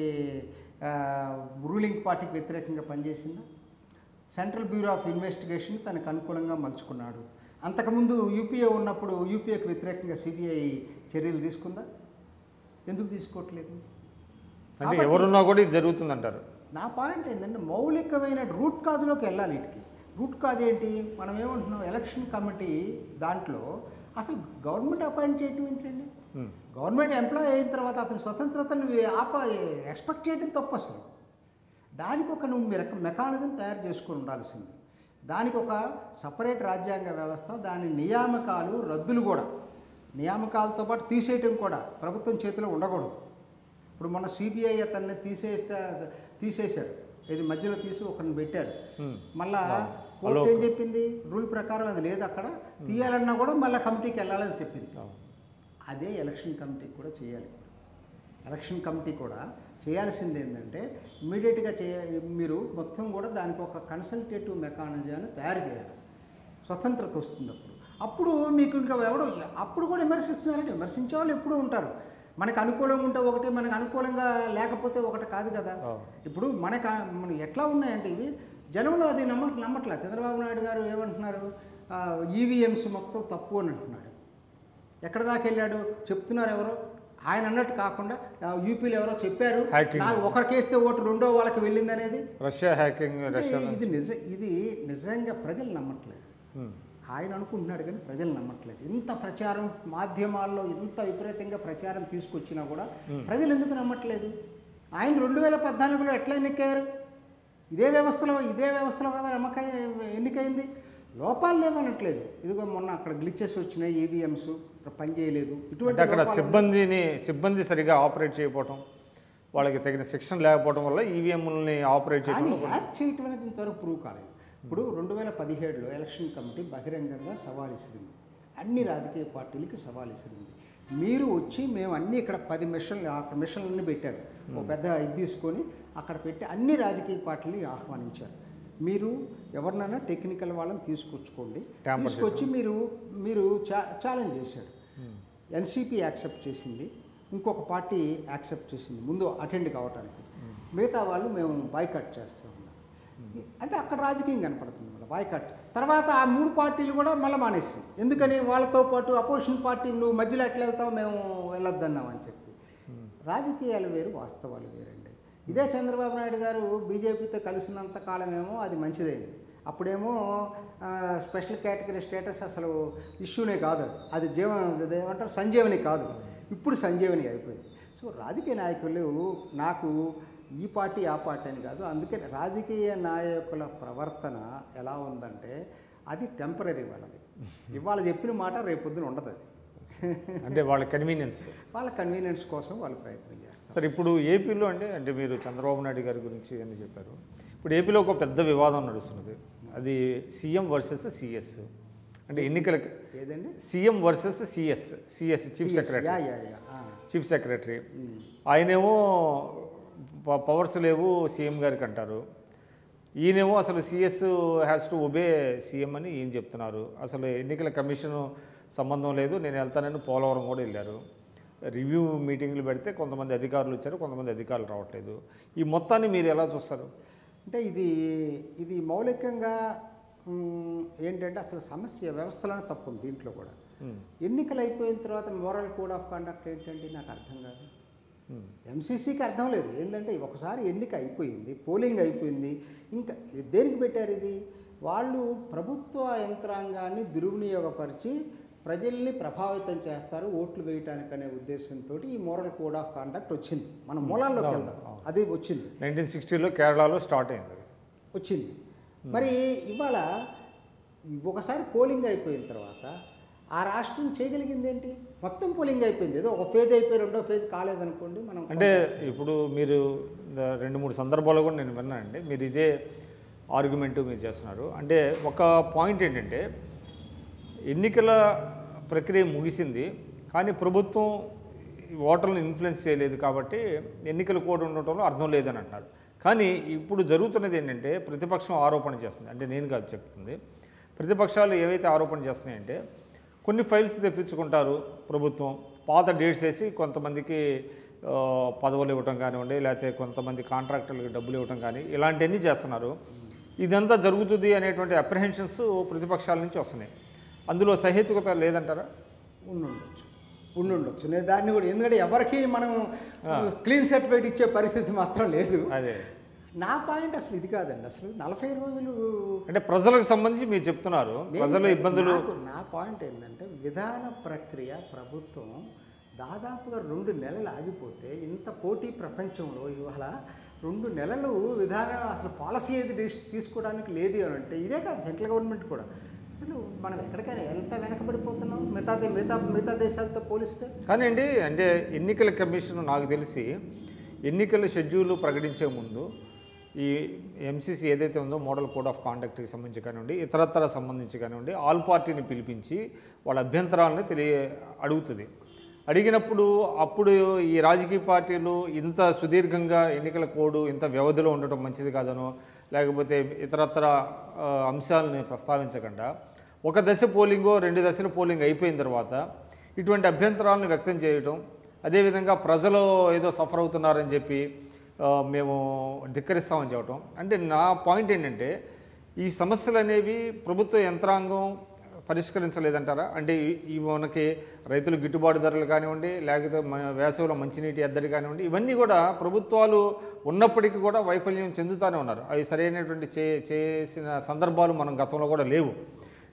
రూలింగ్ పార్టీకి వ్యతిరేకంగా పనిచేసిందా సెంట్రల్ బ్యూరో ఆఫ్ ఇన్వెస్టిగేషన్ తనకు అనుకూలంగా మలుచుకున్నాడు అంతకుముందు యూపీఏ ఉన్నప్పుడు యూపీఏకి వ్యతిరేకంగా సిబిఐ చర్యలు తీసుకుందా ఎందుకు తీసుకోవట్లేదు అంటే కాబట్టి ఎవరున్నా కూడా ఇది జరుగుతుందంటారు నా పాయింట్ ఏంటంటే మౌలికమైన రూట్ కాజ్లోకి వెళ్ళాలి వీటికి రూట్ కాజ్ ఏంటి మనం ఏమంటున్నాం ఎలక్షన్ కమిటీ దాంట్లో అసలు గవర్నమెంట్ అపాయింట్ చేయటం ఏంటండి Hmm. గవర్నమెంట్ ఎంప్లాయ్ అయిన తర్వాత అతని స్వతంత్రతను ఆప ఎక్స్పెక్ట్ చేయడం తప్పు అసలు దానికి ఒక నువ్వు మెక- మెకానిజం తయారు చేసుకొని ఉండాల్సింది దానికి ఒక సపరేట్ రాజ్యాంగ వ్యవస్థ దాని నియామకాలు రద్దులు కూడా నియామకాలతో పాటు తీసేయటం కూడా ప్రభుత్వం చేతిలో ఉండకూడదు ఇప్పుడు మన సిబిఐ అతన్ని తీసేస్తే తీసేశారు ఇది మధ్యలో తీసి ఒకరిని పెట్టారు Hmm. మళ్ళా కోర్టు అలోక్. ఏం చెప్పింది రూల్ ప్రకారం అది లేదు అక్కడ తీయాలన్నా కూడా మళ్ళీ కమిటీకి వెళ్ళాలని చెప్పింది అదే ఎలక్షన్ కమిటీకి కూడా చేయాలి ఎలక్షన్ కమిటీ కూడా చేయాల్సింది ఏంటంటే ఇమీడియట్గా చేయ మీరు మొత్తం కూడా దానికి ఒక కన్సల్టేటివ్ మెకానిజాన్ని తయారు చేయాలి స్వతంత్రత వస్తుంది అప్పుడు అప్పుడు మీకు ఇంకా ఎవడు అప్పుడు కూడా విమర్శిస్తున్నారండి విమర్శించే వాళ్ళు ఎప్పుడూ ఉంటారు మనకు అనుకూలంగా ఉంటే ఒకటి మనకు అనుకూలంగా లేకపోతే ఒకటి కాదు కదా అవును. ఇప్పుడు మనకు మన ఎట్లా ఉన్నాయంటే ఇవి జనంలో అది నమ్మ నమ్మట్లే చంద్రబాబు నాయుడు గారు ఏమంటున్నారు ఈవీఎంస్ మొత్తం తప్పు అని అంటున్నాడు ఎక్కడ దాకా వెళ్ళాడు చెప్తున్నారు ఎవరో ఆయన అన్నట్టు కాకుండా ఆ, యూపీలో ఎవరో చెప్పారు Hacking. నాకు ఒకరికేస్తే ఓటు రెండో వాళ్ళకి వెళ్ళింది అనేది రష్యా హ్యాకింగ్ రష్యా ఇది నిజ ఇది నిజంగా ప్రజలు నమ్మట్లేదు Hmm. ఆయన అనుకుంటున్నాడు కానీ ప్రజలు నమ్మట్లేదు ఇంత ప్రచారం మాధ్యమాల్లో ఇంత విపరీతంగా ప్రచారం తీసుకొచ్చినా కూడా ప్రజలు ఎందుకు నమ్మట్లేదు ఆయన రెండు వేల పద్నాలుగులో ఎట్లా ఎన్నికయ్యారు ఇదే వ్యవస్థలో ఇదే వ్యవస్థలో కదా నమ్మక ఎన్నికైంది లోపాలు లేవనట్లేదు ఇదిగో మొన్న అక్కడ గ్లిచెస్ వచ్చినాయి ఈవీఎంస్ పని చేయలేదు అంటే ఇటువంటి అక్కడ లోపాలు- సిబ్బందిని సిబ్బంది సరిగా ఆపరేట్ చేయకపోవటం వాళ్ళకి తగిన శిక్షణ లేకపోవడం వల్ల ఈవీఎంలని ఆపరేట్ కానీ చేయడం హ్యాక్ చేయటం అనేది ఇంతవరకు ప్రూవ్ కాలేదు ఇప్పుడు రెండు వేల పదిహేడులో ఎలక్షన్ కమిటీ బహిరంగంగా సవాల్ ఇసిరింది అన్ని రాజకీయ పార్టీలకి సవాల్ ఇసిరింది మీరు వచ్చి మేము అన్ని ఇక్కడ పది మిషన్లు అక్కడ మిషన్లన్నీ పెట్టారు ఒక పెద్ద ఇది తీసుకొని అక్కడ పెట్టి అన్ని రాజకీయ పార్టీని ఆహ్వానించారు మీరు ఎవరినైనా టెక్నికల్ వాళ్ళని తీసుకొచ్చుకోండి Tamper తీసుకొచ్చి మీరు మీరు చా ఛాలెంజ్ చేశారు ఎన్సీపీ యాక్సెప్ట్ చేసింది ఇంకొక పార్టీ యాక్సెప్ట్ చేసింది ముందు అటెండ్ కావడానికి మిగతా వాళ్ళు మేము బాయ్కట్ చేస్తూ ఉన్నాం అంటే అక్కడ రాజకీయం కనపడుతుంది మళ్ళీ బాయ్కట్ తర్వాత ఆ మూడు పార్టీలు కూడా మళ్ళీ మానేసినాయి ఎందుకని వాళ్ళతో పాటు అపోజిషన్ పార్టీ నువ్వు మధ్యలో ఎట్లా వెళ్తావు మేము వెళ్ళొద్దన్నాం అని చెప్పి రాజకీయాలు వేరు వాస్తవాలు వేరండి ఇదే చంద్రబాబు నాయుడు గారు బీజేపీతో కలిసినంత కాలమేమో అది మంచిదైంది అప్పుడేమో ఆ, స్పెషల్ కేటగిరీ స్టేటస్ అసలు ఇష్యూనే కాదు అది అది జీవ అది ఏమంటారు సంజీవని కాదు ఇప్పుడు సంజీవని అయిపోయింది సో రాజకీయ నాయకులు నాకు ఈ పార్టీ ఆ పార్టీ అని కాదు అందుకే రాజకీయ నాయకుల ప్రవర్తన ఎలా ఉందంటే అది టెంపరీ వాళ్ళది ఇవాళ చెప్పిన మాట రేపొద్దున ఉండదు అది అంటే వాళ్ళ కన్వీనియన్స్ వాళ్ళ కన్వీనియన్స్ కోసం వాళ్ళు ప్రయత్నం చేస్తారు సరే ఇప్పుడు ఏపీలో అంటే అంటే మీరు చంద్రబాబు నాయుడు గారి గురించి అని చెప్పారు ఇప్పుడు ఏపీలో ఒక పెద్ద వివాదం నడుస్తున్నది అది సీఎం వర్సెస్ సిఎస్ అంటే ఎన్నికల ఏదండి CM versus CS CS chief secretary yeah yeah yeah ఆ. చీఫ్ సెక్రటరీ ఆయనేమో ప- పవర్స్ లేవు సీఎం గారికి అంటారు ఈయనేమో అసలు CS has to obey CM అని ఈయన చెప్తున్నారు అసలు ఎన్నికల కమిషన్ సంబంధం లేదు నేను వెళ్తానని పోలవరం కూడా వెళ్ళారు రివ్యూ మీటింగ్లు పెడితే కొంతమంది అధికారులు వచ్చారు కొంతమంది అధికారులు రావట్లేదు ఈ మొత్తాన్ని మీరు ఎలా చూస్తారు అంటే ఇది ఇది మౌలికంగా మ్, ఏంటంటే అసలు సమస్య వ్యవస్థలోనే తప్పు ఉంది దీంట్లో కూడా ఉమ్, ఎన్నికలు అయిపోయిన తర్వాత మోరల్ కోడ్ ఆఫ్ కండక్ట్ ఏంటంటే నాకు అర్థం కాదు ఉమ్, ఎంసీసీకి అర్థం లేదు ఏంటంటే ఒకసారి ఎన్నిక అయిపోయింది పోలింగ్ అయిపోయింది ఇంకా దేనికి పెట్టారు ఇది వాళ్ళు ప్రభుత్వ యంత్రాంగాన్ని దుర్వినియోగపరిచి ప్రజల్ని ప్రభావితం చేస్తారు ఓట్లు వేయటానికి అనే ఉద్దేశంతో ఈ మోరల్ కోడ్ ఆఫ్ కండక్ట్ వచ్చింది మన మూలాల్లోకి వెళ్దాం అది వచ్చింది నైన్టీన్ సిక్స్టీలో కేరళలో స్టార్ట్ అయింది అది వచ్చింది మరి ఇవాళ ఒకసారి పోలింగ్ అయిపోయిన తర్వాత ఆ రాష్ట్రం చేయగలిగింది ఏంటి మొత్తం పోలింగ్ అయిపోయింది ఏదో ఒక ఫేజ్ అయిపోయి రెండో ఫేజ్ కాలేదనుకోండి మనం అంటే ఇప్పుడు మీరు ద- రెండు మూడు సందర్భాల్లో కూడా నేను విన్నానండి మీరు ఇదే ఆర్గ్యుమెంట్ మీరు చేస్తున్నారు అంటే ఒక పాయింట్ ఏంటంటే ఎన్నికల ప్రక్రియ ముగిసింది కానీ ప్రభుత్వం ఈ ఓటర్లను ఇన్ఫ్లుయెన్స్ చేయలేదు కాబట్టి ఎన్నికల కోడ్ ఉండటంలో అర్థం లేదని అంటున్నారు కానీ ఇప్పుడు జరుగుతున్నది ఏంటంటే ప్రతిపక్షం ఆరోపణ చేస్తుంది అంటే నేను కాదు చెప్తుంది ప్రతిపక్షాలు ఏవైతే ఆరోపణ చేస్తున్నాయంటే కొన్ని ఫైల్స్ తెప్పించుకుంటారు ప్రభుత్వం పాత డేట్స్ వేసి కొంతమందికి ఆ, పదవులు ఇవ్వటం కానివ్వండి లేకపోతే కొంతమంది కాంట్రాక్టర్లకు డబ్బులు ఇవ్వటం కానీ ఇలాంటివన్నీ చేస్తున్నారు ఇదంతా జరుగుతుంది అనేటువంటి అప్రహెన్షన్స్ ప్రతిపక్షాల నుంచి వస్తున్నాయి అందులో సహేతుకత లేదంటారా ఉండుండొచ్చు ఉండుండొచ్చు నేను దాన్ని కూడా ఎందుకంటే ఎవరికి మనం క్లీన్ సర్టిఫికేట్ ఇచ్చే పరిస్థితి మాత్రం లేదు అదే నా పాయింట్ అసలు ఇది కాదండి అసలు నలభై రోజులు అంటే ప్రజలకు సంబంధించి మీరు చెప్తున్నారు ప్రజల నేను- ఇబ్బందులు నాకు నా పాయింట్ ఏంటంటే విధాన ప్రక్రియ ప్రభుత్వం దాదాపుగా రెండు నెలలు ఆగిపోతే ఇంత పోటీ ప్రపంచంలో ఇవాళ రెండు నెలలు విధానం అసలు పాలసీ ఏది తీస్- తీసుకోవడానికి లేదు అని అంటే ఇదే కాదు సెంట్రల్ గవర్నమెంట్ కూడా అసలు మనం ఎక్కడికైనా ఎంత వెనకబడిపోతున్నాం మిగతా దే- మిగతా మిగతా దేశాలతో పోలిస్తే కానీ అండి అంటే ఎన్నికల కమిషన్ నాకు తెలిసి ఎన్నికల షెడ్యూల్ ప్రకటించే ముందు ఈ ఎంసీసీ ఏదైతే ఉందో మోడల్ కోడ్ ఆఫ్ కాండక్ట్కి సంబంధించి కానివ్వండి ఇతరత్ర సంబంధించి కానివ్వండి ఆల్ పార్టీని పిలిపించి వాళ్ళ అభ్యంతరాలను తెలియ అడుగుతుంది అడిగినప్పుడు అప్పుడు ఈ రాజకీయ పార్టీలు ఇంత సుదీర్ఘంగా ఎన్నికల కోడ్ ఇంత వ్యవధిలో ఉండటం మంచిది కాదనో లేకపోతే ఇతరత్ర ఆ, అంశాలని ప్రస్తావించకుండా ఒక దశ పోలింగో రెండు దశల పోలింగ్ అయిపోయిన తర్వాత ఇటువంటి అభ్యంతరాలను వ్యక్తం చేయటం అదేవిధంగా ప్రజలు ఏదో సఫర్ అవుతున్నారని చెప్పి ఆ, మేము ధిక్కరిస్తామని చెప్పటం అంటే నా పాయింట్ ఏంటంటే ఈ సమస్యలు అనేవి ప్రభుత్వ యంత్రాంగం పరిష్కరించలేదంటారా అంటే ఈ- ఈ మనకి రైతులు గిట్టుబాటు ధరలు కానివ్వండి లేకపోతే మన వేసవిలో మంచినీటి ఎద్దడి కానివ్వండి ఇవన్నీ కూడా ప్రభుత్వాలు ఉన్నప్పటికీ కూడా వైఫల్యం చెందుతూనే ఉన్నారు అవి సరైనటువంటి చే చేసిన సందర్భాలు మనం గతంలో కూడా లేవు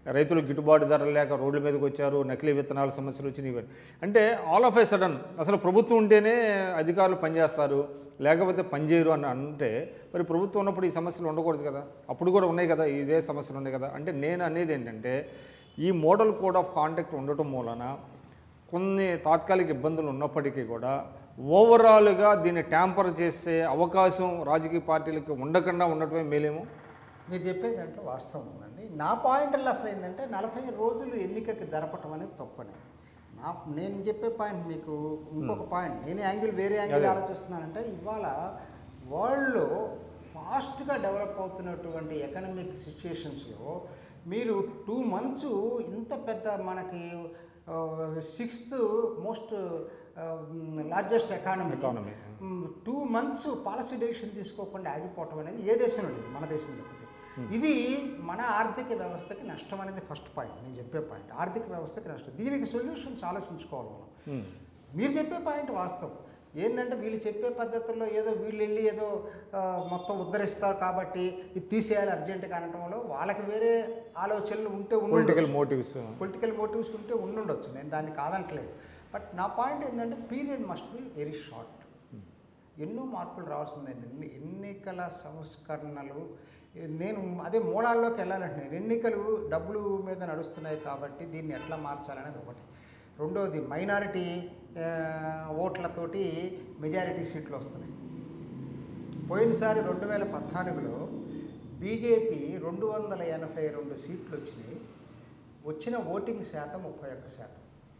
రైతులు గిట్టుబాటు ధరలు లేక రోడ్ల మీదకి వచ్చారు నకిలీ విత్తనాల సమస్యలు వచ్చినాయి ఇవన్నీ అంటే ఆల్ ఆఫ్ ఏ సడన్ అసలు ప్రభుత్వం ఉంటేనే అధికారులు పనిచేస్తారు లేకపోతే పనిచేయరు అని అంటే మరి ప్రభుత్వం ఉన్నప్పుడు ఈ సమస్యలు ఉండకూడదు కదా అప్పుడు కూడా ఉన్నాయి కదా ఇదే సమస్యలు ఉన్నాయి కదా అంటే నేను అనేది ఏంటంటే ఈ మోడల్ కోడ్ ఆఫ్ కాండక్ట్ ఉండటం మూలన కొన్ని తాత్కాలిక ఇబ్బందులు ఉన్నప్పటికీ కూడా ఓవరాల్గా దీన్ని ట్యాంపర్ చేసే అవకాశం రాజకీయ పార్టీలకు ఉండకుండా ఉండటమే మేలేమో మీరు చెప్పే దాంట్లో వాస్తవం ఉందండి నా పాయింట్లో అసలు ఏంటంటే నలభై రోజులు ఎన్నికకి జరపటం అనేది తప్పనేది నా నేను చెప్పే పాయింట్ మీకు ఇంకొక పాయింట్ నేను యాంగిల్ వేరే యాంగిల్ అదే. ఆలోచిస్తున్నానంటే ఇవాళ వరల్డ్లో ఫాస్ట్గా డెవలప్ అవుతున్నటువంటి ఎకనామిక్ సిచ్యుయేషన్స్లో మీరు టూ మంత్స్ ఇంత పెద్ద మనకి sixth most largest economy Economy. Two months policy decision తీసుకోకుండా ఆగిపోవటం అనేది ఏ దేశంలో లేదు మన దేశం తప్పితే ఇది మన ఆర్థిక వ్యవస్థకి నష్టం అనేది ఫస్ట్ పాయింట్ నేను చెప్పే పాయింట్ ఆర్థిక వ్యవస్థకి నష్టం దీనికి సొల్యూషన్స్ ఆలోచించుకోవాలి మనం హ్మ్. మీరు చెప్పే పాయింట్ వాస్తవం ఏంటంటే వీళ్ళు చెప్పే పద్ధతుల్లో ఏదో వీళ్ళు వెళ్ళి ఏదో ఆ, మొత్తం ఉద్ధరిస్తారు కాబట్టి ఇది తీసేయాలి అర్జెంటుగా అనటంలో వాళ్ళకి వేరే ఆలోచనలు ఉంటే పొలిటికల్ ఉండి మోటివ్స్ పొలిటికల్ మోటివ్స్ ఉంటే ఉండుండొచ్చు నేను దాన్ని కాదనట్లేదు బట్ నా పాయింట్ ఏంటంటే period must be very short ఎన్నో మార్పులు రావాల్సిందే ఎన్ని ఎన్నికల సంస్కరణలు నేను అదే మూలాల్లోకి వెళ్ళాలంటున్నాను ఎన్నికలు డబ్బులు మీద నడుస్తున్నాయి కాబట్టి దీన్ని ఎట్లా మార్చాలనేది ఒకటి రెండోది మైనారిటీ ఓట్లతోటి మెజారిటీ సీట్లు వస్తున్నాయి పోయినసారి రెండు వేల పద్నాలుగులో బీజేపీ రెండు వందల ఎనభై రెండు సీట్లు వచ్చినాయి వచ్చిన ఓటింగ్ శాతం ముప్పై ఒక్క శాతం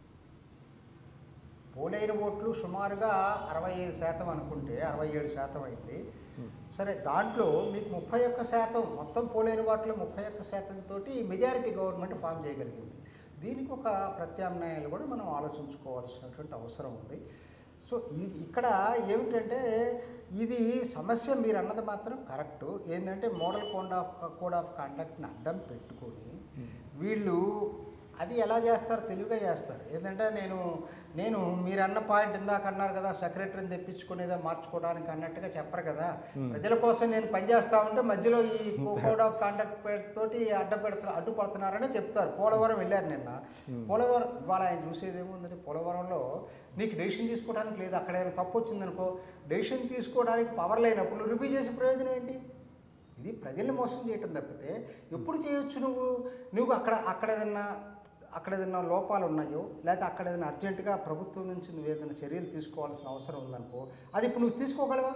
పోలైన ఓట్లు సుమారుగా అరవై ఐదు శాతం అనుకుంటే అరవై ఏడు శాతం అయింది సరే దాంట్లో మీకు ముప్పై ఒక్క శాతం మొత్తం పోలైన వాటిలో ముప్పై ఒక్క శాతం తోటి మెజారిటీ గవర్నమెంట్ ఫామ్ చేయగలిగింది దీనికి ఒక ప్రత్యామ్నాయాలు కూడా మనం ఆలోచించుకోవాల్సినటువంటి అవసరం ఉంది సో ఈ ఇక్కడ ఏమిటంటే ఇది సమస్య మీరు అన్నది మాత్రం కరెక్ట్ ఏంటంటే model code of code of కండక్ట్ని అడ్డం పెట్టుకొని వీళ్ళు అది ఎలా చేస్తారు తెలివిగా చేస్తారు ఏంటంటే నేను నేను మీరు అన్న పాయింట్ ఇందాక అన్నారు కదా సెక్రటరీని తెప్పించుకునేదో మార్చుకోవడానికి అన్నట్టుగా చెప్పరు కదా ప్రజల కోసం నేను పనిచేస్తా ఉంటే మధ్యలో ఈ కోడ్ ఆఫ్ కాండక్ట్ తోటి అడ్డ పెడుతున్నారు అడ్డుపడుతున్నారని చెప్తారు పోలవరం వెళ్ళారు నిన్న పోలవరం ఇవాళ ఆయన చూసేది ఏముందంటే పోలవరంలో నీకు డెసిషన్ తీసుకోవడానికి లేదు అక్కడ ఏదైనా తప్పు వచ్చిందనుకో డెసిషన్ తీసుకోవడానికి పవర్ లేనప్పుడు నువ్వు రివ్యూ చేసే ప్రయోజనం ఏంటి ఇది ప్రజల్ని మోసం చేయటం తప్పితే ఎప్పుడు చేయొచ్చు నువ్వు నువ్వు అక్కడ అక్కడ ఏదన్నా అక్కడ ఏదైనా లోపాలు ఉన్నాయో లేకపోతే అక్కడ ఏదైనా అర్జెంటుగా ప్రభుత్వం నుంచి నువ్వు ఏదైనా చర్యలు తీసుకోవాల్సిన అవసరం ఉందనుకో అది ఇప్పుడు నువ్వు తీసుకోగలవా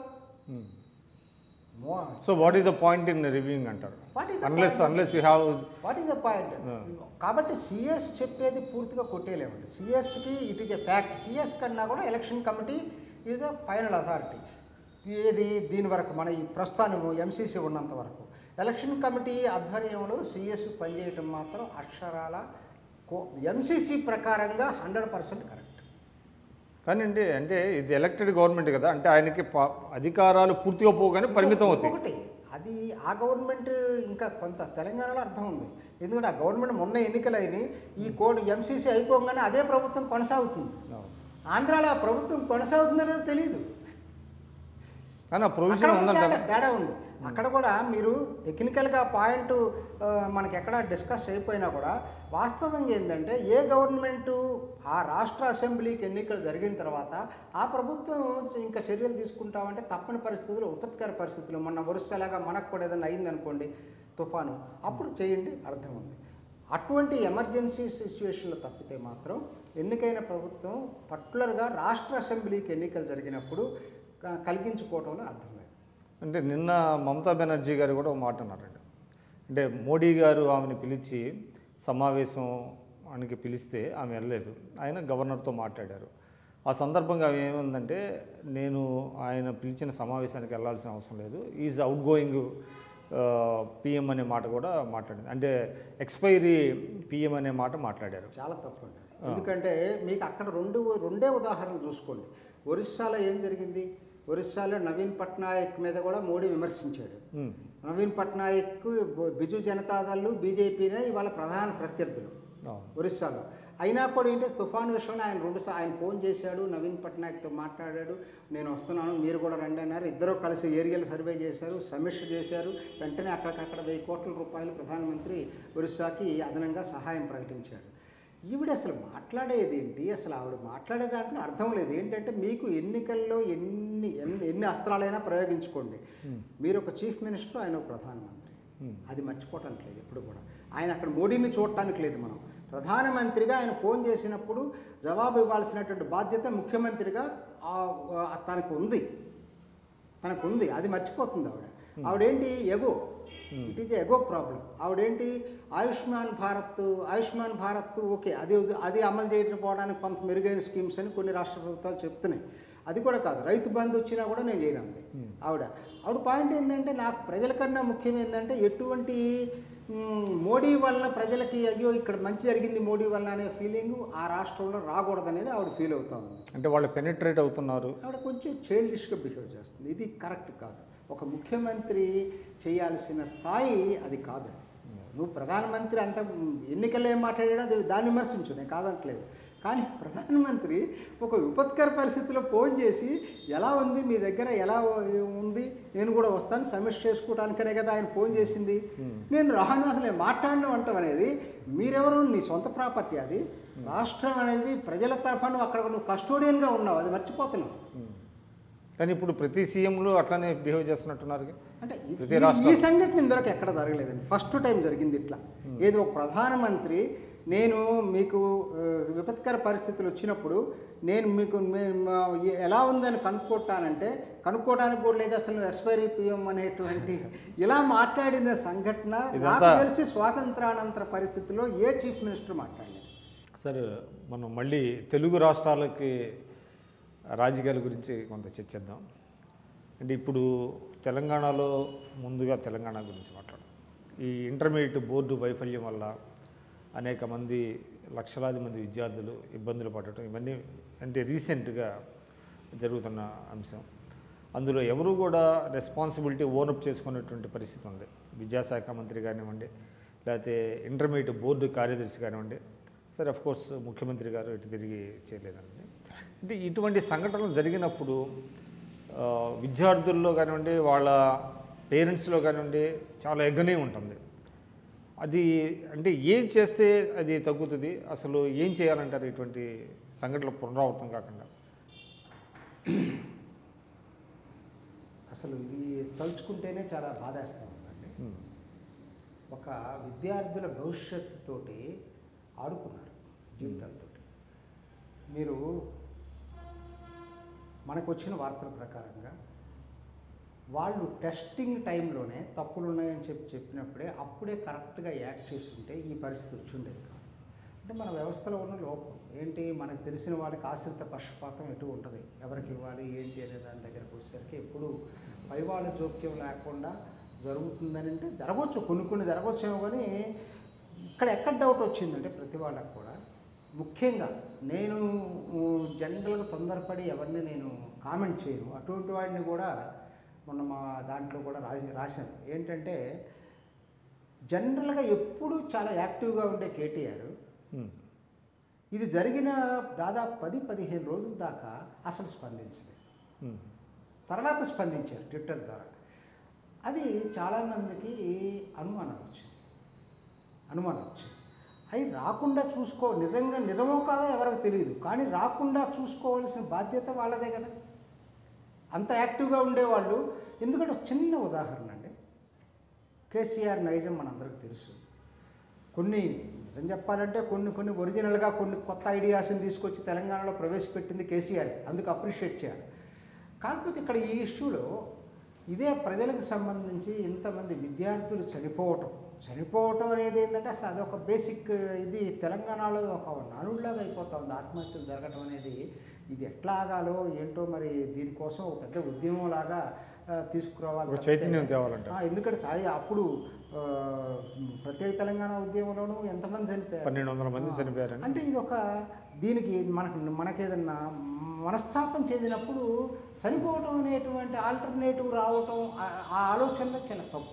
మో- so what is the point in reviewing అంటారు What is the unless point? Unless you have what is the point కాబట్టి సిఎస్ చెప్పేది పూర్తిగా కొట్టేయలేమండి సిఎస్కి it is a fact CS కన్నా కూడా election committee is the final authority ఏది దీని వరకు మన ఈ ప్రస్థానం ఎంసీసీ ఉన్నంత వరకు ఎలక్షన్ కమిటీ ఆధ్వర్యంలో సిఎస్ పనిచేయటం మాత్రం అక్షరాల ఎంసీసీ ప్రకారంగా హండ్రెడ్ పర్సెంట్ కరెక్ట్ కానీ అంటే అంటే ఇది ఎలక్టెడ్ గవర్నమెంట్ కదా అంటే ఆయనకి ప- అధికారాలు పూర్తిగా పోగానే పరిమితం అవుతాయి ఒకటి అది ఆ గవర్నమెంట్ ఇంకా కొంత తెలంగాణలో అర్థం ఉంది ఎందుకంటే ఆ గవర్నమెంట్ మొన్న ఎన్నికలు అయినాయి ఈ కోడ్ ఎంసీసీ అయిపోగానే అదే ప్రభుత్వం కొనసాగుతుంది అవును. ఆంధ్రాలో ఆ ప్రభుత్వం కొనసాగుతుందనేది తెలియదు కానీ ఆ ప్రొవిజన్ అక్కడ కూడా ఉందంట తేడా- తేడా ఉంది అక్కడ కూడా మీరు టెక్నికల్గా పాయింట్ ఆ, మనకి ఎక్కడ డిస్కస్ అయిపోయినా కూడా వాస్తవంగా ఏంటంటే ఏ గవర్నమెంటు ఆ రాష్ట్ర అసెంబ్లీకి ఎన్నికలు జరిగిన తర్వాత ఆ ప్రభుత్వం ఇంకా చర్యలు తీసుకుంటామంటే తప్పని పరిస్థితులు ఉపత్కర పరిస్థితులు మొన్న వరుసలాగా మనకు కూడా ఏదైనా అయిందనుకోండి తుఫాను అప్పుడు చేయండి అర్థం ఉంది అటువంటి ఎమర్జెన్సీ సిచ్యువేషన్లో తప్పితే మాత్రం ఎన్నికైన ప్రభుత్వం పర్టికులర్గా రాష్ట్ర అసెంబ్లీకి ఎన్నికలు జరిగినప్పుడు క- కలిగించుకోవడంలో అర్థం లేదు అంటే నిన్న మమతా బెనర్జీ గారు కూడా ఒక మాట అన్నారండి అంటే మోడీ గారు ఆమెను పిలిచి సమావేశం ఆయనకి పిలిస్తే ఆమె వెళ్ళలేదు ఆయన గవర్నర్తో మాట్లాడారు ఆ సందర్భంగా ఆమె ఏముందంటే నేను ఆయన పిలిచిన సమావేశానికి వెళ్ళాల్సిన అవసరం లేదు ఈజ్ అవుట్ గోయింగ్ పిఎం అనే మాట కూడా మాట్లాడింది అంటే ఎక్స్పైరీ పిఎం అనే మాట మాట్లాడారు చాలా తప్పు అండి అది. ఎందుకంటే మీకు అక్కడ రెండు రెండే ఉదాహరణలు చూసుకోండి ఒరిస్సాలో ఏం జరిగింది ఒరిస్సాలో నవీన్ పట్నాయక్ మీద కూడా మోడీ విమర్శించాడు ఉమ్, నవీన్ పట్నాయక్ బిజు జనతాదళ్ళు బీజేపీనే ఇవాళ ప్రధాన ప్రత్యర్థులు అవును ఒరిస్సాలో అయినా కూడా ఏంటి తుఫాన్ విషయంలో ఆయన రెండు సా- ఆయన ఫోన్ చేశాడు నవీన్ పట్నాయక్తో మాట్లాడాడు నేను వస్తున్నాను మీరు కూడా రండి అన్నారు ఇద్దరు కలిసి ఏరియల్ సర్వే చేశారు సమీక్ష చేశారు వెంటనే అక్కడికక్కడ వెయ్యి కోట్ల రూపాయలు ప్రధానమంత్రి ఒరిస్సాకి అదనంగా సహాయం ప్రకటించాడు ఈవిడ అసలు మాట్లాడేది ఏంటి అసలు ఆవిడ మాట్లాడే దాంట్లో అర్థం లేదు ఏంటంటే మీకు ఎన్నికల్లో ఎన్ని ఎన్ని ఎన్ని అస్త్రాలైనా ప్రయోగించుకోండి మీరు ఒక చీఫ్ మినిస్టర్ ఆయన ఒక ప్రధానమంత్రి అది మర్చిపోవటానికి లేదు ఎప్పుడు కూడా ఆయన అక్కడ మోడీని చూడటానికి లేదు మనం ప్రధానమంత్రిగా ఆయన ఫోన్ చేసినప్పుడు జవాబు ఇవ్వాల్సినటువంటి బాధ్యత ముఖ్యమంత్రిగా ఆ- ఆ తనకు ఉంది తనకు ఉంది అది మర్చిపోతుంది ఆవిడ ఆవిడేంటి ego it is ego problem ఆవిడేంటి ఆయుష్మాన్ భారత్ ఆయుష్మాన్ భారత్ ఓకే అది అది అమలు చేయకపోవడానికి కొంత మెరుగైన స్కీమ్స్ అని కొన్ని రాష్ట్ర ప్రభుత్వాలు చెప్తున్నాయి అది కూడా కాదు రైతు బంధు వచ్చినా కూడా నేను చేయనంది ఆవిడ ఆవిడ పాయింట్ ఏంటంటే నాకు ప్రజల కన్నా ముఖ్యం ఏంటంటే ఎటువంటి మ్, మోడీ వల్ల ప్రజలకి అయ్యో ఇక్కడ మంచి జరిగింది మోడీ వల్ల అనే ఫీలింగ్ ఆ రాష్ట్రంలో రాకూడదనేది ఆవిడ ఫీల్ అవుతా ఉంది అంటే వాళ్ళు పెనిట్రేట్ అవుతున్నారు ఆవిడ కొంచెం చైల్డిష్గా బిహేవ్ చేస్తుంది ఇది కరెక్ట్ కాదు ఒక ముఖ్యమంత్రి చేయాల్సిన స్థాయి అది కాదు అది నువ్వు ప్రధానమంత్రి అంత ఎన్నికల్లో ఏం మాట్లాడాడో అది దాన్ని విమర్శించు నేను కాదంటలేదు కానీ ప్రధానమంత్రి ఒక విపత్కర పరిస్థితిలో ఫోన్ చేసి ఎలా ఉంది మీ దగ్గర ఎలా ఉంది నేను కూడా వస్తాను సమీక్ష చేసుకోవడానికనే కదా ఆయన ఫోన్ చేసింది నేను రాను అసలు నేను మాట్లాడను అంటాం అనేది మీరెవరు నీ సొంత ప్రాపర్టీ అది రాష్ట్రం అనేది ప్రజల తరఫున నువ్వు అక్కడ నువ్వు కస్టోడియన్గా ఉన్నావు అది మర్చిపోతున్నావు కానీ ఇప్పుడు ప్రతి సీఎంలు అట్లానే బిహేవ్ చేస్తున్నట్టున్నారు అంటే ఈ- ప్రతి ఈ- రాష్ట్రం ఈ సంఘటన ఇంతవరకు ఎక్కడ జరగలేదండి ఫస్ట్ టైం జరిగింది ఇట్లా ఏదో ఒక ప్రధానమంత్రి నేను మీకు ఆ, విపత్కర పరిస్థితులు వచ్చినప్పుడు నేను మీకు మే- మా- ఎ- ఎలా ఉందని కనుక్కుంటానంటే కనుక్కోవడానికి కూడా లేదు అసలు ఎక్స్పైరీ పిఎం అనేటువంటి ఇలా మాట్లాడిన సంఘటన నాకు ఇదంతా- తెలిసి స్వాతంత్రానంతర పరిస్థితుల్లో ఏ చీఫ్ మినిస్టర్ మాట్లాడలేదు సరే మనం మళ్ళీ తెలుగు రాష్ట్రాలకి రాజకీయాల గురించి కొంత చర్చిద్దాం అంటే ఇప్పుడు తెలంగాణలో ముందుగా తెలంగాణ గురించి మాట్లాడదాం ఈ ఇంటర్మీడియట్ బోర్డు వైఫల్యం వల్ల అనేక మంది లక్షలాది మంది విద్యార్థులు ఇబ్బందులు పడటం ఇవన్నీ అంటే రీసెంట్గా జరుగుతున్న అంశం అందులో ఎవరు కూడా రెస్పాన్సిబిలిటీ ఓనప్ చేసుకునేటువంటి పరిస్థితి ఉంది విద్యాశాఖ మంత్రి కానివ్వండి లేకపోతే ఇంటర్మీడియట్ బోర్డు కార్యదర్శి కానివ్వండి సరే అఫ్ కోర్స్ ముఖ్యమంత్రి గారు ఇటు తిరిగి చేయలేదండి అంటే ఇటువంటి సంఘటనలు జరిగినప్పుడు ఆ, విద్యార్థుల్లో కానివ్వండి వాళ్ళ పేరెంట్స్లో కానివ్వండి చాలా ఎగ్గనే ఉంటుంది అది అంటే ఏం చేస్తే అది తగ్గుతుంది అసలు ఏం చేయాలంటారు ఇటువంటి సంఘటనలు పునరావృతం కాకుండా అసలు ఇది తలుచుకుంటేనే చాలా బాధేస్తూ ఉందండి ఉమ్, ఒక విద్యార్థుల భవిష్యత్తుతోటి ఆడుకున్నారు జీవితాలతోటి మీరు మనకు వచ్చిన వార్తల ప్రకారంగా వాళ్ళు టెస్టింగ్ టైంలోనే తప్పులు ఉన్నాయని చెప్పి చెప్పినప్పుడే అప్పుడే కరెక్ట్గా యాక్ట్ చేస్తుంటే ఈ పరిస్థితి వచ్చి ఉండేది కాదు అంటే మన వ్యవస్థలో ఉన్న లోపం ఏంటి మనకు తెలిసిన వాళ్ళకి ఆశ్రిత పక్షపాతం ఎటు ఉంటుంది ఎవరికి ఇవ్వాలి ఏంటి అనే దాని దగ్గరకు వచ్చేసరికి ఎప్పుడు పై వాళ్ళ జోక్యం లేకుండా జరుగుతుందని అంటే జరగవచ్చు కొన్ని కొన్ని జరగవచ్చేమో కానీ ఇక్కడ ఎక్కడ డౌట్ వచ్చిందంటే ప్రతి వాళ్ళకు కూడా ముఖ్యంగా నేను ఊ, జనరల్గా తొందరపడి ఎవరిని నేను కామెంట్ చేయను అటువంటి వాడిని కూడా మొన్న మా దాంట్లో కూడా రాసి రాశాను ఏంటంటే జనరల్గా ఎప్పుడు చాలా యాక్టివ్గా ఉండే కేటీఆర్ ఉమ్, ఇది జరిగిన దాదాపు పది పదిహేను రోజుల దాకా అసలు స్పందించలేదు ఉమ్, తర్వాత స్పందించారు ట్విట్టర్ ద్వారా అది చాలామందికి అనుమానం వచ్చింది అనుమానం వచ్చింది అవి రాకుండా చూసుకో నిజంగా నిజమో కాదో ఎవరికి తెలియదు కానీ రాకుండా చూసుకోవాల్సిన బాధ్యత వాళ్ళదే కదా అంత యాక్టివ్గా ఉండేవాళ్ళు ఎందుకంటే ఒక చిన్న ఉదాహరణ అండి కేసీఆర్ నైజం మనందరికీ తెలుసు కొన్ని నిజం చెప్పాలంటే కొన్ని కొన్ని ఒరిజినల్గా కొన్ని కొత్త ఐడియాస్ని తీసుకొచ్చి తెలంగాణలో ప్రవేశపెట్టింది కేసీఆర్ అందుకు అప్రిషియేట్ చేయాలి కాకపోతే ఇక్కడ ఈ ఇష్యూలో ఇదే ప్రజలకు సంబంధించి ఇంతమంది విద్యార్థులు చనిపోవటం చనిపోవటం అనేది ఏంటంటే అసలు అదొక బేసిక్ ఇది తెలంగాణలో ఒక నానుడిలాగా అయిపోతా ఉంది ఆత్మహత్యలు జరగటం అనేది ఇది ఎట్లా ఆగాలో ఏంటో మరి దీనికోసం ఒక పెద్ద ఉద్యమం లాగా ఆ, తీసుకురావాలి ఒక తప్పితే- చైతన్యం తేవాలంట ఆ, ఎందుకంటే సాయి అప్పుడు ఆ, ప్రత్యేక తెలంగాణ ఉద్యమంలోనూ ఎంతమంది చనిపోయారు పన్నెండు వందల మంది చనిపోయారని అంటే ఇది ఒక దీనికి మనకు మనకేదన్నా మనస్తాపం చెందినప్పుడు చనిపోవటం అనేటువంటి ఆల్టర్నేటివ్ రావటం ఆ- ఆ ఆలోచనలో చాలా తప్పు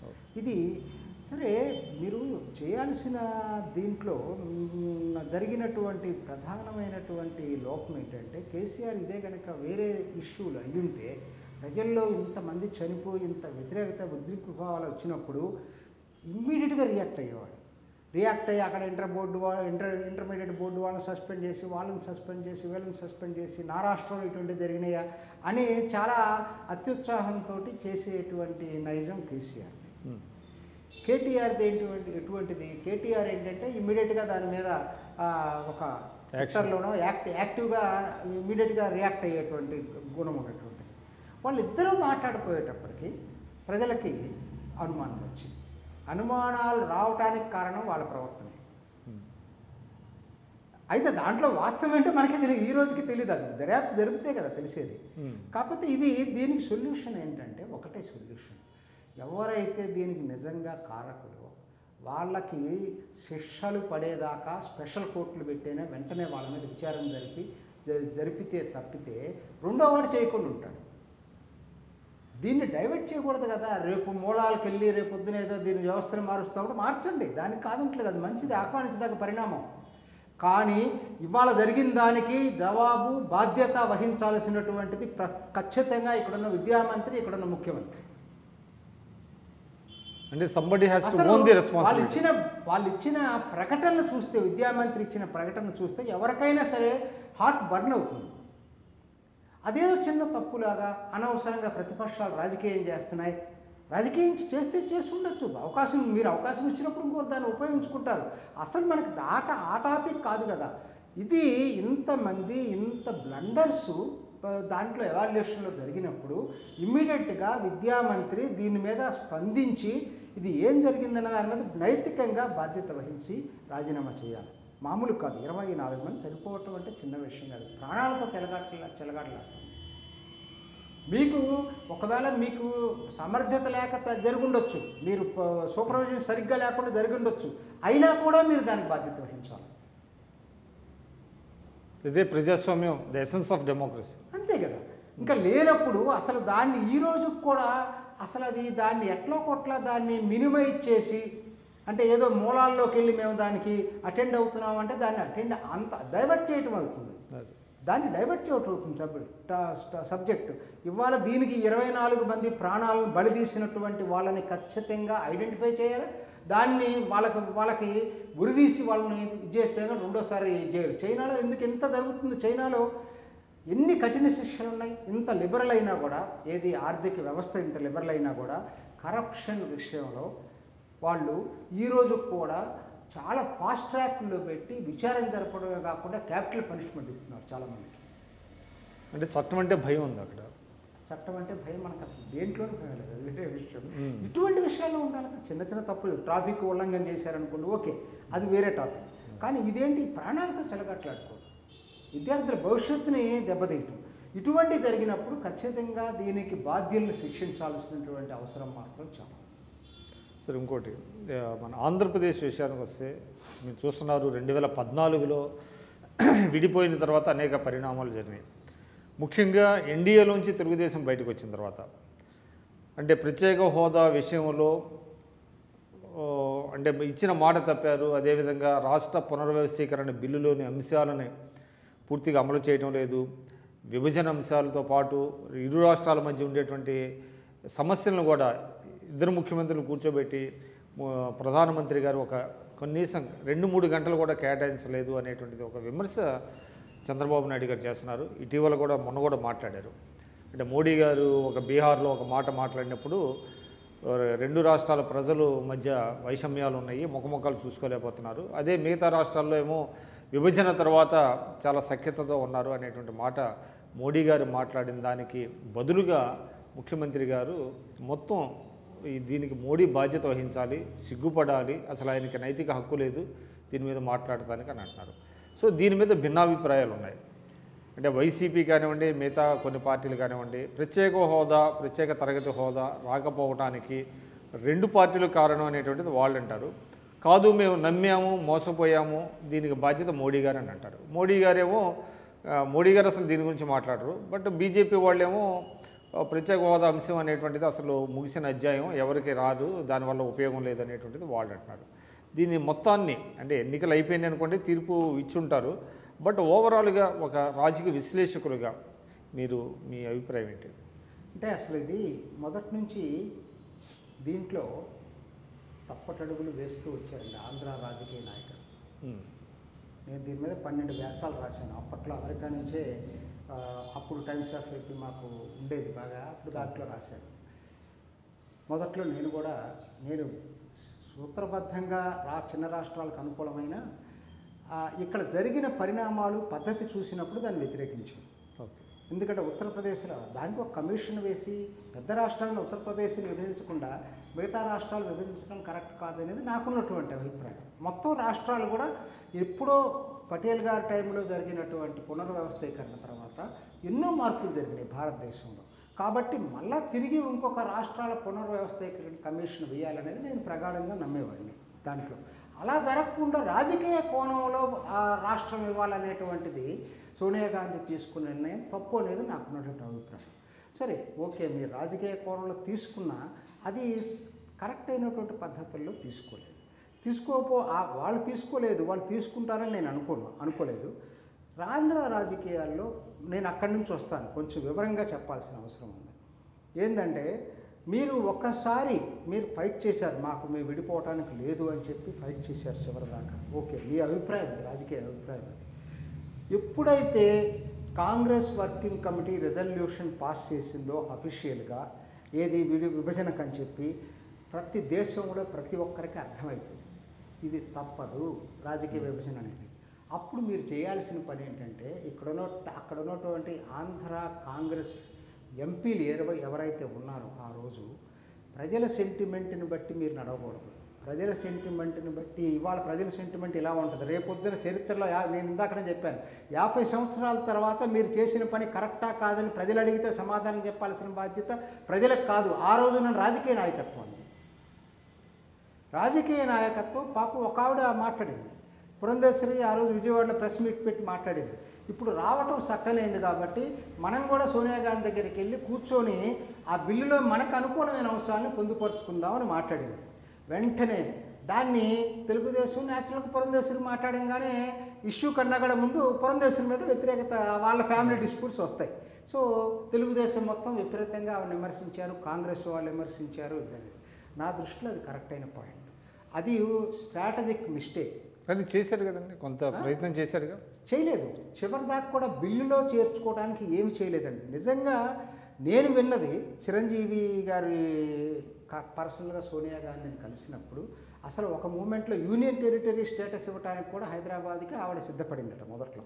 ఇది సరే మీరు చేయాల్సిన దీంట్లో మ్, జరిగినటువంటి ప్రధానమైనటువంటి లోపం ఏంటంటే కేసీఆర్ ఇదే కనుక వేరే ఇష్యూలు అయ్యుంటే ప్రజల్లో ఇంతమంది చనిపోయి ఇంత వ్యతిరేకత ఉద్రిక్తభావాలు వచ్చినప్పుడు ఇమ్మీడియట్గా రియాక్ట్ అయ్యేవాడు రియాక్ట్ అయ్యి అక్కడ ఇంటర్ బోర్డు వా ఇంటర్ ఇంటర్మీడియట్ బోర్డు వాళ్ళని సస్పెండ్ చేసి వాళ్ళని సస్పెండ్ చేసి వీళ్ళని సస్పెండ్ చేసి నా రాష్ట్రంలో ఇటువంటి జరిగినాయా అని చాలా అత్యుత్సాహంతో చేసేటువంటి నైజం కేసీఆర్ ఉమ్. కేటీఆర్ది ఏంటి ఎటువంటిది కేటీఆర్ ఏంటంటే ఇమ్మీడియట్గా దాని మీద ఆ, ఒక ట్విట్టర్లోనో యాక్ట్ యాక్టివ్గా ఇమ్మీడియట్గా రియాక్ట్ అయ్యేటువంటి గుణం ఉన్నటువంటిది వాళ్ళిద్దరూ మాట్లాడిపోయేటప్పటికి ప్రజలకి అనుమానం వచ్చింది అనుమానాలు రావడానికి కారణం వాళ్ళ ప్రవర్తన అయితే దాంట్లో వాస్తవం ఏంటో మనకి తెలియదు ఈ రోజుకి తెలియదు అది దర్యాప్తు జరిపితే కదా తెలిసేది ఉమ్. కాకపోతే ఇది దీనికి సొల్యూషన్ ఏంటంటే ఒకటే సొల్యూషన్ ఎవరైతే దీనికి నిజంగా కారకులో వాళ్ళకి శిక్షలు పడేదాకా స్పెషల్ కోర్టులు పెట్టేనే వెంటనే వాళ్ళ మీద విచారణ జరిపి జరి- జరిపితే తప్పితే రెండో వాడు చేయకుండా ఉంటాడు దీన్ని డైవర్ట్ చేయకూడదు కదా రేపు మూలాలకు వెళ్ళి రేపు పొద్దున ఏదో దీని వ్యవస్థను మారుస్తూ ఉంటే మార్చండి దానికి కాదంటలేదు అది మంచిది ఆహ్వానించదగ్గ పరిణామం కానీ ఇవాళ జరిగిన దానికి జవాబు బాధ్యత వహించాల్సినటువంటిది ప్ర ఖచ్చితంగా ఇక్కడున్న విద్యామంత్రి ఇక్కడున్న ముఖ్యమంత్రి అంటే సంబడి హ్యాస్ టు అసలు ఓన్ ది వాళ్ళు రెస్పాన్సిబిలిటీ ఇచ్చిన వాళ్ళు ఇచ్చిన ప్రకటనలు చూస్తే విద్యామంత్రి ఇచ్చిన ప్రకటన చూస్తే ఎవరికైనా సరే హార్ట్ బర్న్ అవుతుంది అదేదో చిన్న తప్పులాగా అనవసరంగా ప్రతిపక్షాలు రాజకీయం చేస్తున్నాయి రాజకీయం చేస్తే చేసి ఉండొచ్చు అవకాశం మీరు అవకాశం ఇచ్చినప్పుడు ఇంకోరు దాన్ని ఉపయోగించుకుంటారు అసలు మనకి దాట ఆ టాపిక్ కాదు కదా ఇది ఇంతమంది ఇంత బ్లండర్స్ దాంట్లో ఎవాల్యుయేషన్లో జరిగినప్పుడు ఇమ్మీడియట్గా విద్యామంత్రి దీని మీద స్పందించి ఇది ఏం జరిగిందన్న దాని మీద నైతికంగా బాధ్యత వహించి రాజీనామా చేయాలి మామూలు కాదు ఇరవై నాలుగు మంది చనిపోవటం అంటే చిన్న విషయం కాదు ప్రాణాలతో చెలగాట్ల చెలగాట్ల మీకు ఒకవేళ మీకు సమర్థత లేక త- జరుగుండొచ్చు మీరు ప- సూపర్విజన్ సరిగ్గా లేకుండా జరిగిండొచ్చు అయినా కూడా మీరు దానికి బాధ్యత వహించాలి ఇదే ప్రజాస్వామ్యం ద ఎసెన్స్ ఆఫ్ డెమోక్రసీ అంతే కదా ఇంకా లేనప్పుడు అసలు దాన్ని ఈ రోజు కూడా అసలు అది దాన్ని ఎట్లా కొట్లా దాన్ని మినిమైజ్ చేసి అంటే ఏదో మూలాల్లోకి వెళ్ళి మేము దానికి అటెండ్ అవుతున్నాం అంటే దాన్ని అటెండ్ అంత డైవర్ట్ చేయటం అవుతుంది దాన్ని డైవర్ట్ చేయటం అవుతుంది సబ్జెక్ట్ సబ్జెక్ట్ ఇవాళ దీనికి ఇరవై నాలుగు మంది ప్రాణాలను బలి తీసినటువంటి వాళ్ళని ఖచ్చితంగా ఐడెంటిఫై చేయాలి దాన్ని వాళ్ళకి వాళ్ళకి ఉరిదీసి వాళ్ళని ఇది చేస్తే కానీ రెండోసారి జైలు చైనాలో ఎందుకు ఎంత జరుగుతుంది చైనాలో ఎన్ని కఠిన శిక్షలు ఉన్నాయి ఇంత లిబరల్ అయినా కూడా ఏది ఆర్థిక వ్యవస్థ ఇంత లిబరల్ అయినా కూడా కరప్షన్ విషయంలో వాళ్ళు ఈరోజు కూడా చాలా ఫాస్ట్ ట్రాక్లో పెట్టి విచారణ జరపడమే కాకుండా క్యాపిటల్ పనిష్మెంట్ ఇస్తున్నారు చాలామందికి అంటే చట్టం అంటే భయం ఉంది అక్కడ చట్టం అంటే భయం మనకు అసలు దేంట్లోనూ భయం లేదు అది వేరే విషయం మ్మ్. ఇటువంటి విషయాల్లో ఉండాలి కదా. చిన్న చిన్న తప్పులు ట్రాఫిక్ ఉల్లంఘన చేశారనుకోండి ఓకే అది వేరే టాపిక్ కానీ ఇదేంటి ప్రాణాలతో చెలగట్లాడుకోవడం విద్యార్థుల భవిష్యత్తుని దెబ్బతీయటం ఇటువంటి జరిగినప్పుడు ఖచ్చితంగా దీనికి బాధ్యులను శిక్షించాల్సినటువంటి అవసరం మాత్రం చాలా సరే ఇంకోటి ఆ, మన ఆంధ్రప్రదేశ్ విషయానికి వస్తే మీరు చూస్తున్నారు రెండు వేల పద్నాలుగులో విడిపోయిన తర్వాత అనేక పరిణామాలు జరిగినాయి ముఖ్యంగా ఎన్డీఏలోంచి తెలుగుదేశం బయటకు వచ్చిన తర్వాత అంటే ప్రత్యేక హోదా విషయంలో ఓ, అంటే ఇచ్చిన మాట తప్పారు అదేవిధంగా రాష్ట్ర పునర్వ్యవస్థీకరణ బిల్లులోని అంశాలని పూర్తిగా అమలు చేయడం లేదు విభజన అంశాలతో పాటు ఇరు రాష్ట్రాల మధ్య ఉండేటువంటి సమస్యలను కూడా ఇద్దరు ముఖ్యమంత్రులు కూర్చోబెట్టి ము- ప్రధానమంత్రి గారు ఒక కనీసం రెండు మూడు గంటలు కూడా కేటాయించలేదు అనేటువంటిది ఒక విమర్శ చంద్రబాబు నాయుడు గారు చేస్తున్నారు ఇటీవల కూడా మొన్న కూడా మాట్లాడారు అంటే మోడీ గారు ఒక బీహార్లో ఒక మాట మాట్లాడినప్పుడు రెండు రాష్ట్రాల ప్రజలు మధ్య వైషమ్యాలు ఉన్నాయి ముఖముఖాలు చూసుకోలేకపోతున్నారు అదే మిగతా రాష్ట్రాల్లో ఏమో విభజన తర్వాత చాలా సఖ్యతతో ఉన్నారు అనేటువంటి మాట మోడీ గారు మాట్లాడిన దానికి బదులుగా ముఖ్యమంత్రి గారు మొత్తం ఈ దీనికి మోడీ బాధ్యత వహించాలి సిగ్గుపడాలి అసలు ఆయనకి నైతిక హక్కు లేదు దీని మీద మాట్లాడటానికి అని అంటున్నారు సో దీని మీద భిన్నాభిప్రాయాలు ఉన్నాయి అంటే వైసీపీ కానివ్వండి మిగతా కొన్ని పార్టీలు కానివ్వండి ప్రత్యేక హోదా ప్రత్యేక తరగతి హోదా రాకపోవటానికి రెండు పార్టీలు కారణం అనేటువంటిది వాళ్ళు అంటారు కాదు మేము నమ్మాము మోసపోయాము దీనికి బాధ్యత మోడీ గారు అని అంటారు మోడీ గారేమో ఆ, మోడీ గారు అసలు దీని గురించి మాట్లాడరు బట్ బీజేపీ వాళ్ళేమో ఆ, ప్రత్యేక హోదా అంశం అనేటువంటిది అసలు ముగిసిన అధ్యాయం ఎవరికి రాదు దానివల్ల ఉపయోగం లేదనేటువంటిది వాళ్ళు అంటున్నారు దీన్ని మొత్తాన్ని అంటే ఎన్నికలు అయిపోయినాయి అనుకోండి తీర్పు ఇచ్చుంటారు బట్ ఓవరాల్గా ఒక రాజకీయ విశ్లేషకులుగా మీరు మీ అభిప్రాయం ఏంటి అంటే అసలు ఇది మొదటి నుంచి దీంట్లో తప్పటడుగులు వేస్తూ వచ్చారండి ఆంధ్ర రాజకీయ నాయకులు ఉమ్, నేను దీని మీద పన్నెండు వ్యాసాలు రాశాను అప్పట్లో అమెరికా నుంచే ఆ, అప్పుడు టైమ్స్ ఆఫ్ ఏపీ మాకు ఉండేది బాగా అప్పుడు దాంట్లో రాశాను మొదట్లో నేను కూడా నేను సూత్రబద్ధంగా రా చిన్న రాష్ట్రాలకు అనుకూలమైన ఆ, ఇక్కడ జరిగిన పరిణామాలు పద్ధతి చూసినప్పుడు దాన్ని వ్యతిరేకించాను ఓకే ఎందుకంటే ఉత్తరప్రదేశ్లో దానికి ఒక కమిషన్ వేసి పెద్ద రాష్ట్రాలను ఉత్తరప్రదేశ్ని విభజించకుండా మిగతా రాష్ట్రాలు విభజించడం కరెక్ట్ కాదనేది నాకున్నటువంటి అభిప్రాయం మొత్తం రాష్ట్రాలు కూడా ఎప్పుడో పటేల్ గారి టైంలో జరిగినటువంటి పునర్వ్యవస్థీకరణ తర్వాత ఎన్నో మార్పులు జరిగినాయి భారతదేశంలో కాబట్టి మళ్ళా తిరిగి ఇంకొక రాష్ట్రాల పునర్వ్యవస్థీకరణ కమిషన్ వేయాలనేది నేను ప్రగాఢంగా నమ్మేవాడిని దాంట్లో అలా జరగకుండా రాజకీయ కోణంలో ఆ రాష్ట్రం ఇవ్వాలనేటువంటిది సోనియా గాంధీ తీసుకున్న నిర్ణయం తప్పు అనేది నాకున్నటువంటి అభిప్రాయం సరే ఓకే మీరు రాజకీయ కోణంలో తీసుకున్నా అది కరెక్ట్ అయినటువంటి పద్ధతుల్లో తీసుకోలేదు తీసుకోపో ఆ- వాళ్ళు తీసుకోలేదు వాళ్ళు తీసుకుంటారని నేను అనుకోను అనుకోలేదు ఆంధ్ర రాజకీయాల్లో నేను అక్కడి నుంచి వస్తాను కొంచెం వివరంగా చెప్పాల్సిన అవసరం ఉంది ఏంటంటే మీరు ఒక్కసారి మీరు ఫైట్ చేశారు మాకు మేము విడిపోవటానికి లేదు అని చెప్పి ఫైట్ చేశారు చివరిదాకా ఓకే మీ అభిప్రాయం అది రాజకీయ అభిప్రాయం అది ఎప్పుడైతే Congress working committee resolution pass చేసిందో అఫీషియల్గా ఏది విడి విభజనకు అని చెప్పి ప్రతి దేశంలో ప్రతి ఒక్కరికి అర్థమైపోయింది ఇది తప్పదు రాజకీయ విభజన అనేది అప్పుడు మీరు చేయాల్సిన పని ఏంటంటే ఇక్కడున్న అక్కడ ఉన్నటువంటి ఆంధ్ర కాంగ్రెస్ ఎంపీలు ఎవరు ఎవరైతే ఉన్నారో ఆ రోజు ప్రజల సెంటిమెంట్ని బట్టి మీరు నడవకూడదు ప్రజల సెంటిమెంట్ని బట్టి ఇవాళ ప్రజల సెంటిమెంట్ ఇలా ఉంటుంది రేపొద్దున చరిత్రలో యా- నేను ఇందాకనే చెప్పాను యాభై సంవత్సరాల తర్వాత మీరు చేసిన పని కరెక్టా కాదని ప్రజలు అడిగితే సమాధానం చెప్పాల్సిన బాధ్యత ప్రజలకు కాదు ఆ రోజున రాజకీయ నాయకత్వం అది రాజకీయ నాయకత్వం పాపం ఒక ఆవిడ మాట్లాడింది పురంధేశ్వరి ఆ రోజు విజయవాడలో ప్రెస్ మీట్ పెట్టి మాట్లాడింది ఇప్పుడు రావటం సట్టనైంది కాబట్టి మనం కూడా సోనియా గాంధీ దగ్గరికి వెళ్ళి కూర్చొని ఆ బిల్లులో మనకు అనుకూలమైన అంశాలను పొందుపరుచుకుందామని మాట్లాడింది వెంటనే దాన్ని తెలుగుదేశం న్యాచురల్గా పురంధేశ్వరి మాట్లాడంగానే ఇష్యూ కన్నా కూడా ముందు పురంధేశ్వరి మీద వ్యతిరేకత వాళ్ళ ఫ్యామిలీ డిస్ప్యూట్స్ వస్తాయి సో తెలుగుదేశం మొత్తం విపరీతంగా ఆవిడ విమర్శించారు కాంగ్రెస్ వాళ్ళు విమర్శించారు ఇదనేది నా దృష్టిలో అది కరెక్ట్ అయిన పాయింట్ అది స్ట్రాటజిక్ మిస్టేక్ కానీ చేశారు కదండి కొంత ప్రయత్నం చేశారుగా చేయలేదు చివరి దాకా కూడా బిల్లులో చేర్చుకోవడానికి ఏమి చేయలేదండి నిజంగా నేను విన్నది చిరంజీవి గారి క- పర్సనల్గా సోనియా గాంధీని కలిసినప్పుడు అసలు ఒక మూమెంట్లో యూనియన్ టెరిటరీ స్టేటస్ ఇవ్వడానికి కూడా హైదరాబాద్కి ఆవిడ సిద్ధపడిందట మొదట్లో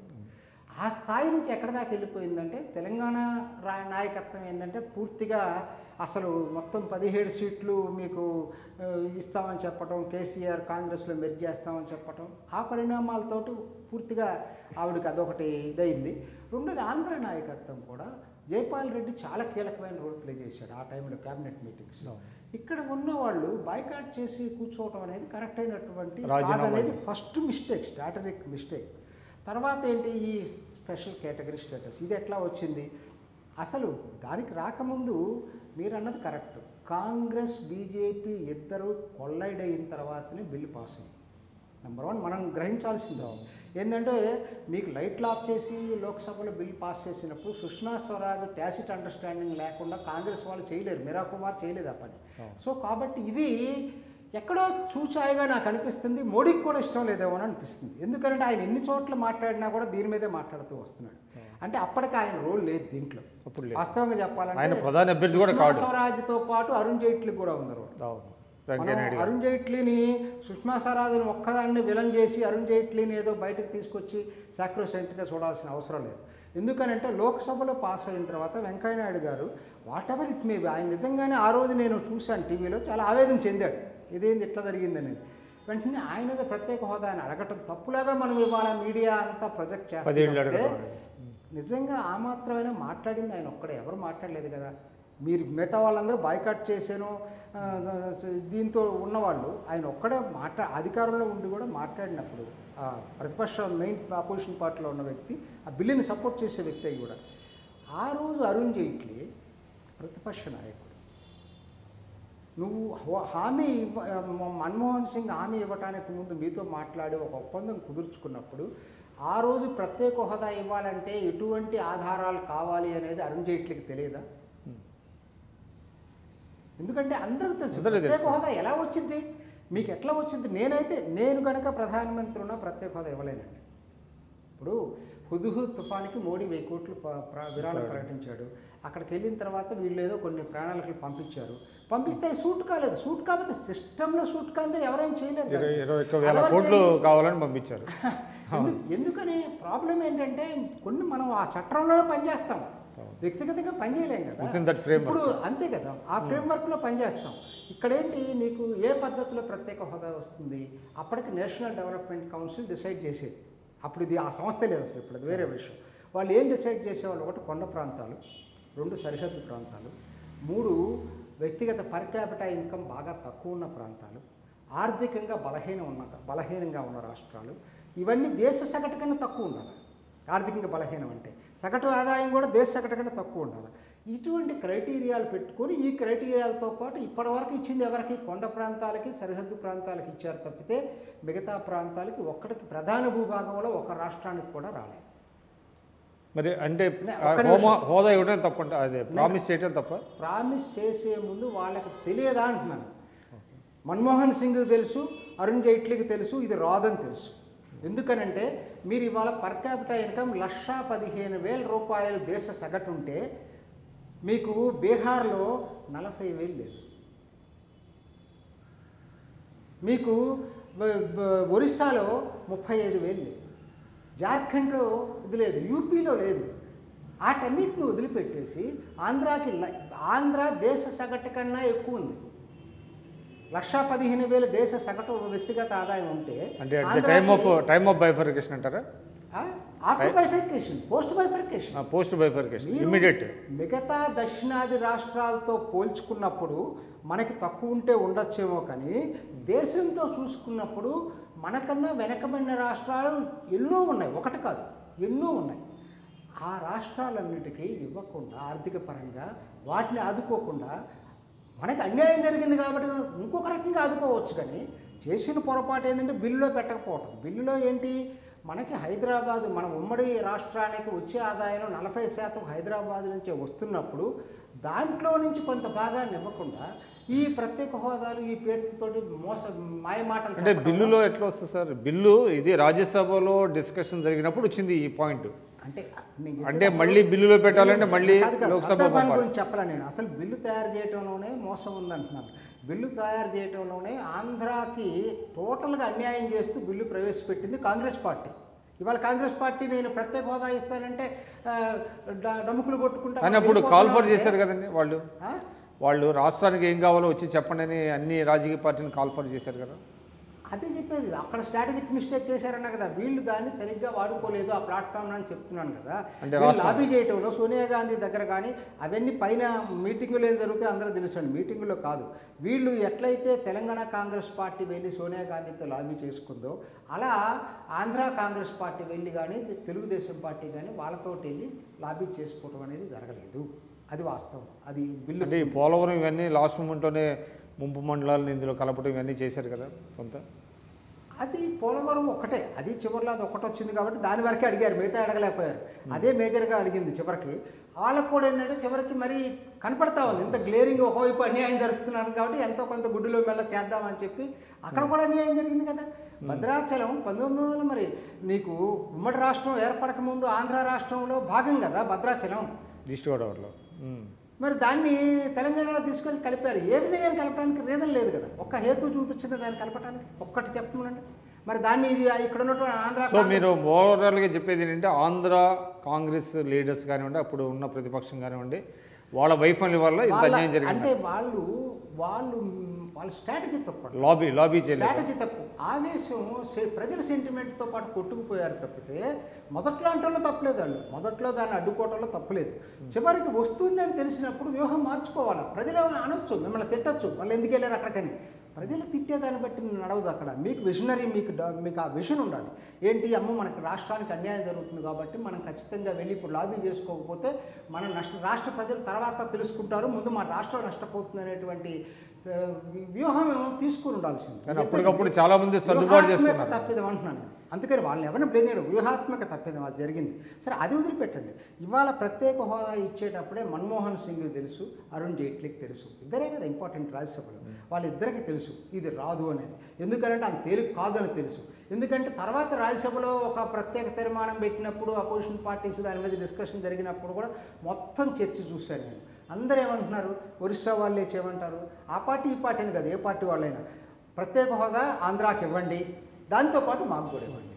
ఆ స్థాయి నుంచి ఎక్కడ దాకా వెళ్ళిపోయిందంటే తెలంగాణ రా నాయకత్వం ఏంటంటే పూర్తిగా అసలు మొత్తం పదిహేడు సీట్లు మీకు ఆ, ఇస్తామని చెప్పటం కేసీఆర్ కాంగ్రెస్లో మెర్జ్ చేస్తామని చెప్పటం ఆ పరిణామాలతోటి పూర్తిగా ఆవిడకి అదొకటి ఇదైంది రెండోది ఆంధ్ర నాయకత్వం కూడా జైపాల్ రెడ్డి చాలా కీలకమైన రోల్ ప్లే చేశాడు ఆ టైంలో క్యాబినెట్ మీటింగ్స్లో ఇక్కడ ఉన్న వాళ్ళు బాయ్కాట్ చేసి కూర్చోవటం అనేది కరెక్ట్ అయినటువంటి రాజీనామా కాదనేది ఫస్ట్ మిస్టేక్ స్ట్రాటజిక్ మిస్టేక్ తర్వాత ఏంటి ఈ స్పెషల్ కేటగిరీ స్టేటస్ ఇది ఎట్లా వచ్చింది అసలు దానికి రాకముందు మీరు అన్నది కరెక్ట్ కాంగ్రెస్ బీజేపీ ఇద్దరు కొల్లైడ్ అయిన తర్వాతనే బిల్లు పాస్ అయింది నెంబర్ వన్ మనం గ్రహించాల్సిందే ఏంటంటే మీకు లైట్లు ఆఫ్ చేసి లోక్సభలో బిల్ పాస్ చేసినప్పుడు సుష్మా స్వరాజ్ టాసిట్ అండర్స్టాండింగ్ లేకుండా కాంగ్రెస్ వాళ్ళు చేయలేరు మీరా కుమార్ చేయలేదు ఆ పని సో కాబట్టి ఇది ఎక్కడో చూచాయిగా నాకు అనిపిస్తుంది మోడీకి కూడా ఇష్టం లేదేమో అని అనిపిస్తుంది ఎందుకంటే ఆయన ఎన్ని చోట్ల మాట్లాడినా కూడా దీని మీదే మాట్లాడుతూ వస్తున్నాడు అంటే అప్పటికి ఆయన రోల్ లేదు దీంట్లో అప్పుడు లేదు. వాస్తవంగా చెప్పాలంటే ఆయన ప్రధాని అభ్యర్థి కూడా సుష్మా కాడు. స్వరాజ్తో పాటు అరుణ్ జైట్లీ కూడా ఉంది రోల్ అవును మనం వెంకయ్యనాయుడు గారు అరుణ్ జైట్లీని సుష్మా స్వరాజ్ని ఒక్కదాన్ని విలన్ చేసి అరుణ్ జైట్లీని ఏదో బయటకు తీసుకొచ్చి సాక్రోసెంట్గా చూడాల్సిన అవసరం లేదు ఎందుకనంటే లోక్సభలో పాస్ అయిన తర్వాత Venkaiah Naidu garu whatever it may be ఆయన నిజంగానే ఆ రోజు నేను చూశాను టీవీలో చాలా ఆవేదన చెందాడు ఇదేంది ఇట్లా జరిగిందని వెంటనే ఆయన ప్రత్యేక హోదా అని అడగటం తప్పులాగా మనం ఇవాళ మీడియా అంతా ప్రొజెక్ట్ పదేళ్ళు చేస్తే అడగటం. నిజంగా ఆ మాత్రమైనా మాట్లాడింది ఆయన ఒక్కడే ఎవరు మాట్లాడలేదు కదా మీరు మిగతా వాళ్ళందరూ బాయ్కాట్ చేసాను ఆ, దీంతో ఉన్నవాళ్ళు ఆయన ఒక్కడే మాట్లా అధికారంలో ఉండి కూడా మాట్లాడినప్పుడు ఆ ప్రతిపక్ష మెయిన్ అపోజిషన్ పార్టీలో ఉన్న వ్యక్తి ఆ బిల్లుని సపోర్ట్ చేసే వ్యక్తి అయి కూడా ఆ రోజు అరుణ్ జైట్లీ ప్రతిపక్ష నాయకుడు నువ్వు హా- హామీ ఇవ్వ మ- మన్మోహన్ సింగ్ హామీ ఇవ్వటానికి ముందు మీతో మాట్లాడి ఒక ఒప్పందం కుదుర్చుకున్నప్పుడు ఆ రోజు ప్రత్యేక హోదా ఇవ్వాలంటే ఎటువంటి ఆధారాలు కావాలి అనేది అరుణ్ జైట్లీకి తెలియదా ఎందుకంటే అందరికీ తెలుసు అందరికీ ప్రత్యేక తెలుసు. హోదా ఎలా వచ్చింది మీకు ఎట్లా వచ్చింది నేనైతే నేను కనుక ప్రధానమంత్రి ఉన్న ప్రత్యేక హోదా ఇవ్వలేనండి ఇప్పుడు హుదుహు తుఫానికి మోడీ వెయ్యి కోట్లు ప- ప్ర- విరాళం ప్రకటించాడు అక్కడికి వెళ్ళిన తర్వాత వీళ్ళు ఏదో కొన్ని ప్రణాళికలు పంపించారు పంపిస్తే సూట్ కాలేదు సూట్ కాకపోతే సిస్టంలో సూట్ కాదే ఎవరైనా చేయలేరు కదా. ఇరవై ఇరవై ఒక్క వేల అదివరకు కోట్లు ఏంటి? కావాలని పంపించారు ఎందు- ఎందుకని ప్రాబ్లం ఏంటంటే కొన్ని మనం ఆ చట్టంలోనే పనిచేస్తాం అవును. వ్యక్తిగతంగా పనిచేయలేం కదా Within that framework. ఇప్పుడు అంతే కదా ఆ ఫ్రేమ్వర్క్లో పనిచేస్తాం ఇక్కడేంటి నీకు ఏ పద్ధతిలో ప్రత్యేక హోదా వస్తుంది అప్పటికి నేషనల్ డెవలప్మెంట్ కౌన్సిల్ డిసైడ్ చేసేది అప్పుడు ఇది ఆ సంస్థ లేదు అసలు ఇప్పుడు అది వేరే విషయం వాళ్ళు ఏం డిసైడ్ చేసేవాళ్ళు ఒకటి కొండ ప్రాంతాలు రెండు సరిహద్దు ప్రాంతాలు మూడు వ్యక్తిగత పర్ క్యాపిటల్ ఇన్కమ్ బాగా తక్కువ ఉన్న ప్రాంతాలు ఆర్థికంగా బలహీనం ఉన్న బలహీనంగా ఉన్న రాష్ట్రాలు ఇవన్నీ దేశ సగటు కన్నా తక్కువ ఉండాలి ఆర్థికంగా బలహీనం అంటే సగటు ఆదాయం కూడా దేశ సగటు కన్నా తక్కువ ఉండాలి ఇటువంటి క్రైటీరియాలు పెట్టుకొని ఈ క్రైటీరియాలతో పాటు ఇప్పటివరకు ఇచ్చింది ఎవరికి కొండ ప్రాంతాలకి సరిహద్దు ప్రాంతాలకి ఇచ్చారు తప్పితే మిగతా ప్రాంతాలకి ఒక్కడికి ప్రధాన భూభాగంలో ఒక రాష్ట్రానికి కూడా రాలేదు మరి అంటే నే- ఆ ఒక్క హోమా నిమిషం. హోదా ఇవ్వడం తప్ప అదే ప్రామిస్ చేయడం తప్ప ప్రామిస్ చేసే ముందు వాళ్ళకి తెలియదా అంటున్నాను మన్మోహన్ సింగ్ తెలుసు అరుణ్ జైట్లీకి తెలుసు ఇది రాదని తెలుసు ఎందుకనంటే మీరు ఇవాళ పర్ క్యాపిటల్ ఇన్కమ్ లక్ష పదిహేను వేల రూపాయలు దేశ సగటు ఉంటే మీకు బీహార్లో నలభై వేలు లేదు మీకు బ- బ- ఒరిస్సాలో ముప్పై ఐదు వేలు లేదు జార్ఖండ్లో ఇది లేదు యూపీలో లేదు వాటన్నిటిని వదిలిపెట్టేసి ఆంధ్రాకి ల- ఆంధ్ర దేశ సగటు కన్నా ఎక్కువ ఉంది లక్షా పదిహేను వేల దేశ సగటు వ్యక్తిగత ఆదాయం ఉంటే అంటే at the time of time of bifurcation అంటారా after bifurcation post bifurcation post bifurcation మీరు ఇమ్మీడియట్ మిగతా దక్షిణాది రాష్ట్రాలతో పోల్చుకున్నప్పుడు మనకి తక్కువ ఉంటే ఉండొచ్చేమో కానీ దేశంతో చూసుకున్నప్పుడు మనకన్నా వెనకబడిన రాష్ట్రాలు ఎన్నో ఉన్నాయి ఒకటి కాదు ఎన్నో ఉన్నాయి ఆ రాష్ట్రాలన్నిటికీ ఇవ్వకుండా ఆర్థిక పరంగా వాటిని ఆదుకోకుండా మనకి అన్యాయం జరిగింది కాబట్టి ఇంకొక రకంగా ఆదుకోవచ్చు కానీ చేసిన పొరపాటు ఏంటంటే బిల్లులో పెట్టకపోవటం బిల్లులో ఏంటి మనకి హైదరాబాద్ మన ఉమ్మడి రాష్ట్రానికి వచ్చే ఆదాయంలో నలభై శాతం హైదరాబాద్ నుంచే వస్తున్నప్పుడు దాంట్లో నుంచి కొంత భాగాన్ని ఇవ్వకుండా ఈ ప్రత్యేక హోదాలు ఈ పేరుతోటి మోస మాయమాటలు అంటే చెప్పడం బిల్లులో ఎట్లా వస్తుంది సార్ బిల్లు ఇది రాజ్యసభలో డిస్కషన్ జరిగినప్పుడు వచ్చింది ఈ పాయింట్ అంటే నేను చెప్పేది అంటే అసలు మళ్ళీ బిల్లులో పెట్టాలంటే మళ్ళీ కాదు కాదు, లోక్సభ సందర్భాన్ని పంపాలి గురించి చెప్పాలి నేను అసలు బిల్లు తయారు చేయడంలోనే మోసం ఉందంటున్నాను బిల్లు తయారు చేయడంలోనే ఆంధ్రాకి టోటల్గా అన్యాయం చేస్తూ బిల్లు ప్రవేశపెట్టింది కాంగ్రెస్ పార్టీ ఇవాళ కాంగ్రెస్ పార్టీ నేను ప్రత్యేక హోదా ఇస్తానంటే ఆ, డ- డముకులు కొట్టుకుంటా కానీ అప్పుడు కాల్ ఫర్ చేశారు కదండి వాళ్ళు ఆ? వాళ్ళు రాష్ట్రానికి ఏం కావాలో వచ్చి చెప్పండి అని అన్ని రాజకీయ పార్టీని కాల్ ఫర్ చేశారు కదా అదే చెప్పేది అక్కడ స్ట్రాటజిక్ మిస్టేక్ చేశారన్న కదా వీళ్ళు దాన్ని సరిగ్గా వాడుకోలేదు ఆ ప్లాట్ఫామ్ అని చెప్తున్నాను కదా అంటే వీళ్ళు రాష్ట్రం- లాబీ చేయటంలో సోనియా గాంధీ దగ్గర కానీ అవన్నీ పైన మీటింగులు ఏం జరుగుతాయో అందరూ తెలుసండి మీటింగులో కాదు వీళ్ళు ఎట్లయితే తెలంగాణ కాంగ్రెస్ పార్టీ వెళ్ళి సోనియా గాంధీతో లాబీ చేసుకుందో అలా ఆంధ్ర కాంగ్రెస్ పార్టీ వెళ్ళి కానీ తెలుగుదేశం పార్టీ కానీ వాళ్ళతోటి వెళ్ళి లాబీ చేసుకోవడం అనేది జరగలేదు అది వాస్తవం అది బిల్లు అంటే ఈ పోలవరం ఇవన్నీ లాస్ట్ మూమెంట్లోనే ముంపు మండలాలను ఇందులో కలపడం ఇవన్నీ చేశారు కదా కొంత అది పోలవరం ఒకటే అది చివరిలో అది ఒకటి వచ్చింది కాబట్టి దాని వరకే అడిగారు మిగతా అడగలేకపోయారు అదే మేజర్గా అడిగింది చివరికి వాళ్ళకు కూడా ఏంటంటే చివరికి మరి కనపడతా ఉంది ఇంత గ్లేరింగ్ ఒకవైపు అన్యాయం జరుగుతున్నాడు కాబట్టి ఎంతో కొంత గుడ్డులో మెల్ల చేద్దామని చెప్పి అక్కడ కూడా అన్యాయం జరిగింది కదా భద్రాచలం పంతొమ్మిది వందలు మరి నీకు ఉమ్మడి రాష్ట్రం ఏర్పడక ముందు ఆంధ్ర రాష్ట్రంలో భాగం కదా భద్రాచలం ఈస్ట్ గోదావరిలో ఉమ్. మరి దాన్ని తెలంగాణలో తీసుకొని కలిపారు ఏ విధంగా కలపడానికి రీజన్ లేదు కదా ఒక్క హేతు చూపించింది దాన్ని కలపడానికి ఒక్కటి చెప్పమనండి మరి దాన్ని ఇది ఇక్కడ ఉన్నటువంటి ఆంధ్ర సో మీరు ఓవరాల్గా చెప్పేది ఏంటంటే ఆంధ్ర కాంగ్రెస్ లీడర్స్ కానివ్వండి అప్పుడు ఉన్న ప్రతిపక్షం కానివ్వండి వాళ్ళ వైఫల్యం వల్ల ఇంత వాళ్ళ- అన్యాయం జరిగింది అంటే వాళ్ళు వాళ్ళు వాళ్ళ స్ట్రాటజీ తప్పదు లాబీ లాబీ చేయలేదు స్ట్రాటజీ తప్పు ఆవేశం సె- ప్రజల సెంటిమెంట్తో పాటు కొట్టుకుపోయారు తప్పితే మొదట్లో అంటలో తప్పలేదు వాళ్ళు మొదట్లో దాన్ని అడ్డుకోవటంలో తప్పలేదు చివరికి వస్తుంది అని తెలిసినప్పుడు వ్యూహం మార్చుకోవాలి ప్రజలు ఏమైనా అనొచ్చు మిమ్మల్ని తిట్టచ్చు వాళ్ళు ఎందుకు వెళ్ళారు అక్కడికని ప్రజలు తిట్టేదాన్ని బట్టి నడవదు అక్కడ మీకు విజనరీ మీకు డ- మీకు ఆ విజన్ ఉండాలి ఏంటి అమ్మ మనకి రాష్ట్రానికి అన్యాయం జరుగుతుంది కాబట్టి మనం ఖచ్చితంగా వెళ్ళి ఇప్పుడు లాబీ చేసుకోకపోతే మన నష్ట రాష్ట్ర ప్రజలు తర్వాత తెలుసుకుంటారు ముందు మా రాష్ట్రం నష్టపోతుంది అనేటువంటి ఆ, వ్యూహం ఏమో తీసుకుని ఉండాల్సింది కానీ అప్పటికప్పుడు చాలా మంది సర్దుబాటు వ్యూహాత్మక చేసుకున్నారు తప్పిదం అంటున్నాను నేను అందుకని వాళ్ళని ఎవరిని బ్లేమ్ చేయడం వ్యూహాత్మక తప్పిదం అది జరిగింది సరే అది వదిలిపెట్టండి ఇవాళ ప్రత్యేక హోదా ఇచ్చేటప్పుడే మన్మోహన్ సింగ్ తెలుసు అరుణ్ జైట్లీకి తెలుసు ఇద్దరే కదా ఇంపార్టెంట్ రాజ్యసభలో వాళ్ళిద్దరికీ తెలుసు ఇది రాదు అనేది ఎందుకంటే అది తేలిక కాదు అని తెలుసు ఎందుకంటే తర్వాత రాజ్యసభలో ఒక ప్రత్యేక తీర్మానం పెట్టినప్పుడు అపోజిషన్ పార్టీస్ దాని మీద డిస్కషన్ జరిగినప్పుడు కూడా మొత్తం చర్చ చూశాను నేను అందరూ ఏమంటున్నారు ఒరిస్సా వాళ్ళే చేయమంటారు ఆ పార్టీ ఈ పార్టీని కాదు ఏ పార్టీ వాళ్ళైనా ప్రత్యేక హోదా ఆంధ్రాకి ఇవ్వండి దాంతోపాటు మాకు కూడా ఇవ్వండి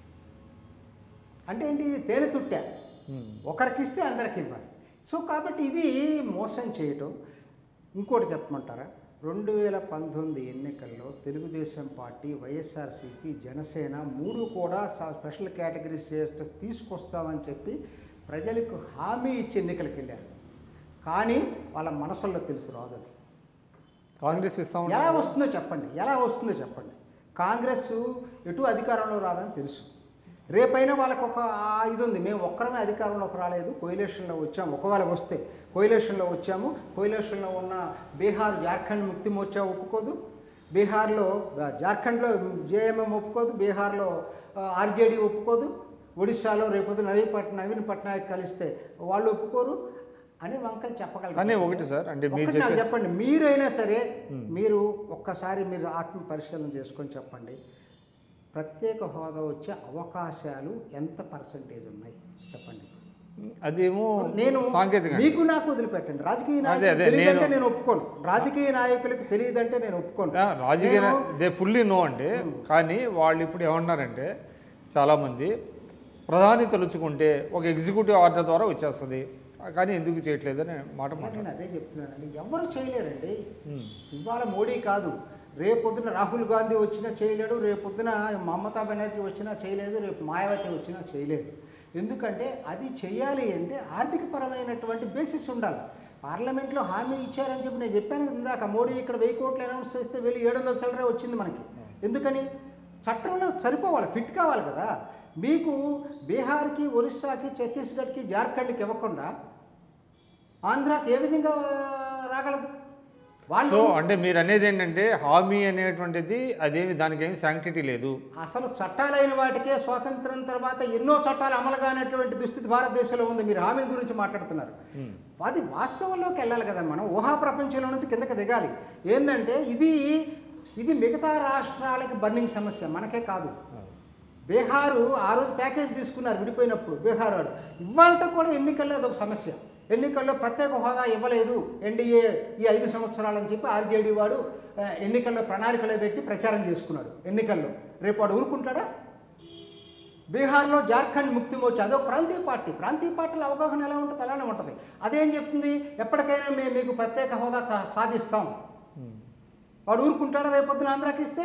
అంటే ఏంటి ఇది తేనె తుట్టా ఒకరికి ఇస్తే అందరికి ఇవ్వాలి సో కాబట్టి ఇది మోసం చేయటం ఇంకోటి చెప్పమంటారా రెండు వేల పంతొమ్మిది ఎన్నికల్లో తెలుగుదేశం పార్టీ వైఎస్ఆర్సీపీ జనసేన మూడు కూడా స- స్పెషల్ కేటగిరీ స్టేటస్ తీసుకొస్తామని చెప్పి ప్రజలకు హామీ ఇచ్చి ఎన్నికలకు వెళ్ళారు కానీ వాళ్ళ మనసుల్లో తెలుసు రాదని కాంగ్రెస్ ఇస్తా ఎలా ఉంటారు వస్తుందో చెప్పండి ఎలా వస్తుందో చెప్పండి కాంగ్రెస్ ఎటు అధికారంలో రాదని తెలుసు రేపైనా వాళ్ళకి ఒక ఆ ఇది ఉంది మేము ఒక్కరమే అధికారంలోకి రాలేదు కోయిలేషన్లో వచ్చాము ఒకవేళ వస్తే కోయిలేషన్లో వచ్చాము కోయిలేషన్లో ఉన్న బీహార్ జార్ఖండ్ ముక్తి మోర్చా ఒప్పుకోదు బీహార్లో జార్ఖండ్లో జేఎంఎం ఒప్పుకోదు బీహార్లో ఆర్జేడీ ఒప్పుకోదు ఒడిశాలో రేపొద్దు నవీన్ పట్ నవీన్ పట్నాయక్ కలిస్తే వాళ్ళు ఒప్పుకోరు అని వంకలు చెప్పగలరు కానీ ఒకటి సార్, అంటే మీరు ఒకటి నాకు చెప్పే- చెప్పండి మీరైనా సరే మీరు ఒక్కసారి మీరు ఆత్మ పరిశీలన చేసుకొని చెప్పండి ప్రత్యేక హోదా వచ్చే అవకాశాలు ఎంత పర్సంటేజ్ ఉన్నాయి చెప్పండి అదేమో నేను సాంకేతిక మీకు నాకు వదిలిపెట్టండి రాజకీయ అదే, నాయకులకు అదే, తెలియదంటే నేను- నేను ఒప్పుకోను రాజకీయ నాయకులకు తెలియదంటే నేను ఒప్పుకోను ఆ, రాజకీయ నేను- దే ఫుల్లీ నో అండి కానీ వాళ్ళు ఇప్పుడు ఏమన్నారంటే చాలామంది ప్రధాని తలుచుకుంటే ఒక ఎగ్జిక్యూటివ్ ఆర్డర్ ద్వారా వచ్చేస్తుంది కానీ ఎందుకు చేయట్లేదు అనే మాట మాట నేను అదే చెప్తున్నానండి ఎవరు చేయలేరండి ఇవాళ మోడీ కాదు రేపొద్దున రాహుల్ గాంధీ వచ్చినా చేయలేడు రేపొద్దున మమతా బెనర్జీ వచ్చినా చేయలేదు రేపు మాయావతి వచ్చినా చేయలేదు ఎందుకంటే అది చేయాలి అంటే ఆర్థికపరమైనటువంటి బేసిస్ ఉండాలి పార్లమెంట్లో హామీ ఇచ్చారని చెప్పి నేను చెప్పాను కదా ఇందాక మోడీ ఇక్కడ వెయ్యి కోట్లు అనౌన్స్ చేస్తే వెళ్ళి ఏడు వందల చిల్లరే వచ్చింది మనకి ఎందుకని చట్టంలో సరిపోవాలి ఫిట్ కావాలి కదా మీకు బీహార్కి ఒరిస్సాకి ఛత్తీస్గఢ్కి జార్ఖండ్కి ఇవ్వకుండా ఆంధ్రాకి ఏ విధంగా రాగలదు వాళ్ళు సో అంటే మీరు అనేది ఏంటంటే హామీ అనేటువంటిది అదేమి దానికి ఏమి శాంక్టిటీ లేదు అసలు చట్టాలైన వాటికే స్వాతంత్రం తర్వాత ఎన్నో చట్టాలు అమలు కానటువంటి దుస్థితి భారతదేశంలో ఉంది మీరు హామీ గురించి మాట్లాడుతున్నారు అది వాస్తవంలోకి వెళ్ళాలి కదా మనం ఊహా ప్రపంచంలో నుంచి కిందకి దిగాలి ఏంటంటే ఇది ఇది మిగతా రాష్ట్రాలకి బర్నింగ్ సమస్య మనకే కాదు బీహారు ఆ రోజు ప్యాకేజ్ తీసుకున్నారు విడిపోయినప్పుడు బీహార్ వాడు ఇవాళ కూడా ఎన్నికల్లో అదొక సమస్య ఎన్నికల్లో ప్రత్యేక హోదా ఇవ్వలేదు ఎన్డీఏ ఈ ఐదు సంవత్సరాలని చెప్పి ఆర్జేడీ వాడు ఆ, ఎన్నికల్లో ప్రణాళికలో పెట్టి ప్రచారం చేసుకున్నాడు ఎన్నికల్లో రేపు వాడు ఊరుకుంటాడా బీహార్లో జార్ఖండ్ ముక్తి మోర్చా అదొక ప్రాంతీయ పార్టీ ప్రాంతీయ పార్టీల అవగాహన ఎలా ఉంటుంది అలానే ఉంటుంది అదేం చెప్తుంది ఎప్పటికైనా మేము మీకు ప్రత్యేక హోదా సా- సాధిస్తాం వాడు ఊరుకుంటాడా రేపొద్దున ఆంధ్రాకి ఇస్తే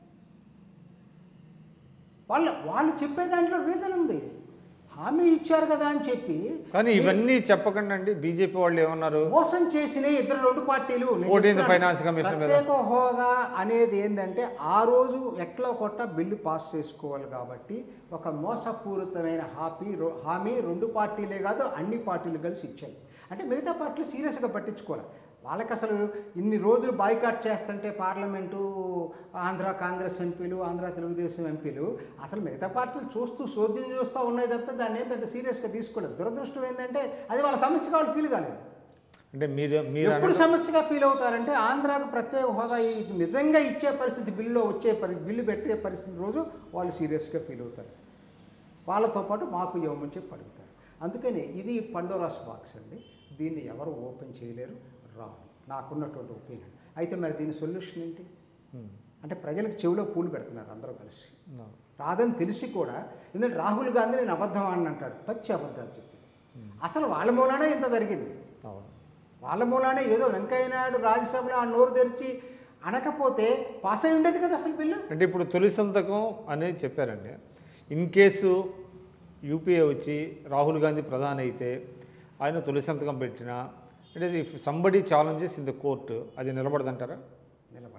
వాళ్ళు వాళ్ళు చెప్పే దాంట్లో రీజన్ ఉంది హామీ ఇచ్చారు కదా అని చెప్పి కానీ ఇవన్నీ చెప్పకుండా అండి బీజేపీ వాళ్ళు ఏమన్నారు మోసం చేసిన ఇద్దరు రెండు పార్టీలు నేను 14th చెప్తున్నాను. ఫైనాన్స్ కమిషన్ మీద. ప్రత్యేక హోదా అనేది ఏంటంటే ఆ రోజు ఎట్లా కొట్ట బిల్లు పాస్ చేసుకోవాలి కాబట్టి ఒక మోసపూరితమైన హామీ రో- హామీ రెండు పార్టీలే కాదు అన్ని పార్టీలు కలిసి ఇచ్చాయి అంటే మిగతా పార్టీలు సీరియస్గా పట్టించుకోవాలి వాళ్ళకి అసలు ఇన్ని రోజులు బాయ్కాట్ చేస్తుంటే పార్లమెంటు ఆంధ్ర కాంగ్రెస్ ఎంపీలు ఆంధ్ర తెలుగుదేశం ఎంపీలు అసలు మిగతా పార్టీలు చూస్తూ చోద్యం చూస్తూ ఉన్నాయి తప్పితే దాన్ని ఏం పెద్ద సీరియస్గా తీసుకోలేదు దురదృష్టం ఏంటంటే అది వాళ్ళ సమస్యగా వాళ్ళు ఫీల్ కాలేదు అంటే మీరు మీరు ఎప్పుడు సమస్యగా ఫీల్ అవుతారంటే ఆంధ్రాకు ప్రత్యేక హోదా ఈ నిజంగా ఇచ్చే పరిస్థితి బిల్లులో వచ్చే పరి బిల్లు పెట్టే పరిస్థితి రోజు వాళ్ళు సీరియస్గా ఫీల్ అవుతారు వాళ్ళతో పాటు మాకు ఇవ్వమని చెప్పి అడుగుతారు అందుకని ఇది పండోరాస్ బాక్స్ అండి దీన్ని ఎవరు ఓపెన్ చేయలేరు రాదు నాకున్నటువంటి ఒపీనియన్ అయితే మరి దీని సొల్యూషన్ ఏంటి అంటే ప్రజలకు చెవిలో పూలు పెడుతున్నారు అందరూ కలిసి రాదని తెలిసి కూడా ఎందుకంటే రాహుల్ గాంధీ నేను అబద్ధం అని అంటాడు పచ్చి అబద్ధాలు చెప్పి అసలు వాళ్ళ మూలానే ఇంత జరిగింది అవును వాళ్ళ మూలానే ఏదో వెంకయ్య నాయుడు రాజ్యసభలో ఆ నోరు తెరిచి అనకపోతే పాస్ అయి ఉండేది కదా అసలు బిల్లు అంటే ఇప్పుడు తొలి సంతకం అనేది చెప్పారండి ఇన్ కేసు యూపీఏ వచ్చి రాహుల్ గాంధీ ప్రధాని అయితే ఆయన తొలి సంతకం పెట్టిన అంటే if somebody challenges in the court అది నిలబడదంటారా నిలబడదండి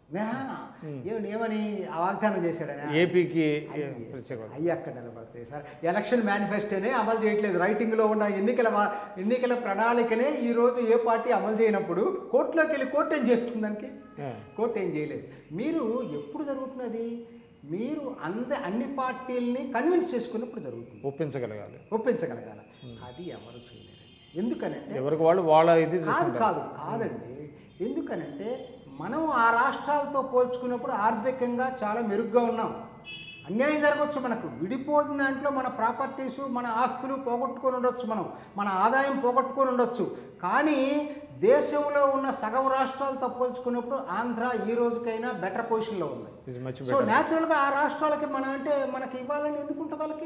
నా, ఏమని ఏమని ఆ వాగ్దానం చేశాడని ఏపీకి ప్రత్యేక అయ్యి అక్కడ నిలబడతాయి సార్ ఎలక్షన్ మేనిఫెస్టోనే అమలు చేయట్లేదు రైటింగ్లో ఉన్న ఎన్నికల వా- ఎన్నికల ప్రణాళికనే ఈ రోజు ఏ పార్టీ అమలు చేయనప్పుడు కోర్టులోకి వెళ్ళి కోర్టు ఏం చేస్తుంది దానికి ఆ. కోర్టు ఏం చేయలేదు మీరు ఎప్పుడు జరుగుతున్నది మీరు అంద అన్ని పార్టీల్ని కన్విన్స్ చేసుకున్నప్పుడు జరుగుతుంది ఒప్పించగలగాలి ఒప్పించగలగాల అది ఎవరు చేయలేరు ఎందుకనంటే ఎవరికి వాళ్ళు వాళ్ళ ఇది కాదు చూసుకుంటారు కాదు కాదండి ఎందుకనంటే మనం ఆ రాష్ట్రాలతో పోల్చుకున్నప్పుడు ఆర్థికంగా చాలా మెరుగ్గా ఉన్నాం అన్యాయం జరగవచ్చు మనకు విడిపోయిన దాంట్లో మన ప్రాపర్టీస్ మన ఆస్తులు పోగొట్టుకొని ఉండొచ్చు మనం మన ఆదాయం పోగొట్టుకొని ఉండొచ్చు కానీ దేశంలో ఉన్న సగం రాష్ట్రాలతో పోల్చుకున్నప్పుడు ఆంధ్ర ఈ రోజుకైనా బెటర్ పొజిషన్లో ఉంది Is much సో న్యాచురల్గా ఆ రాష్ట్రాలకి మనం అంటే మనకి ఇవ్వాలని ఎందుకు ఉంటుంది వాళ్ళకి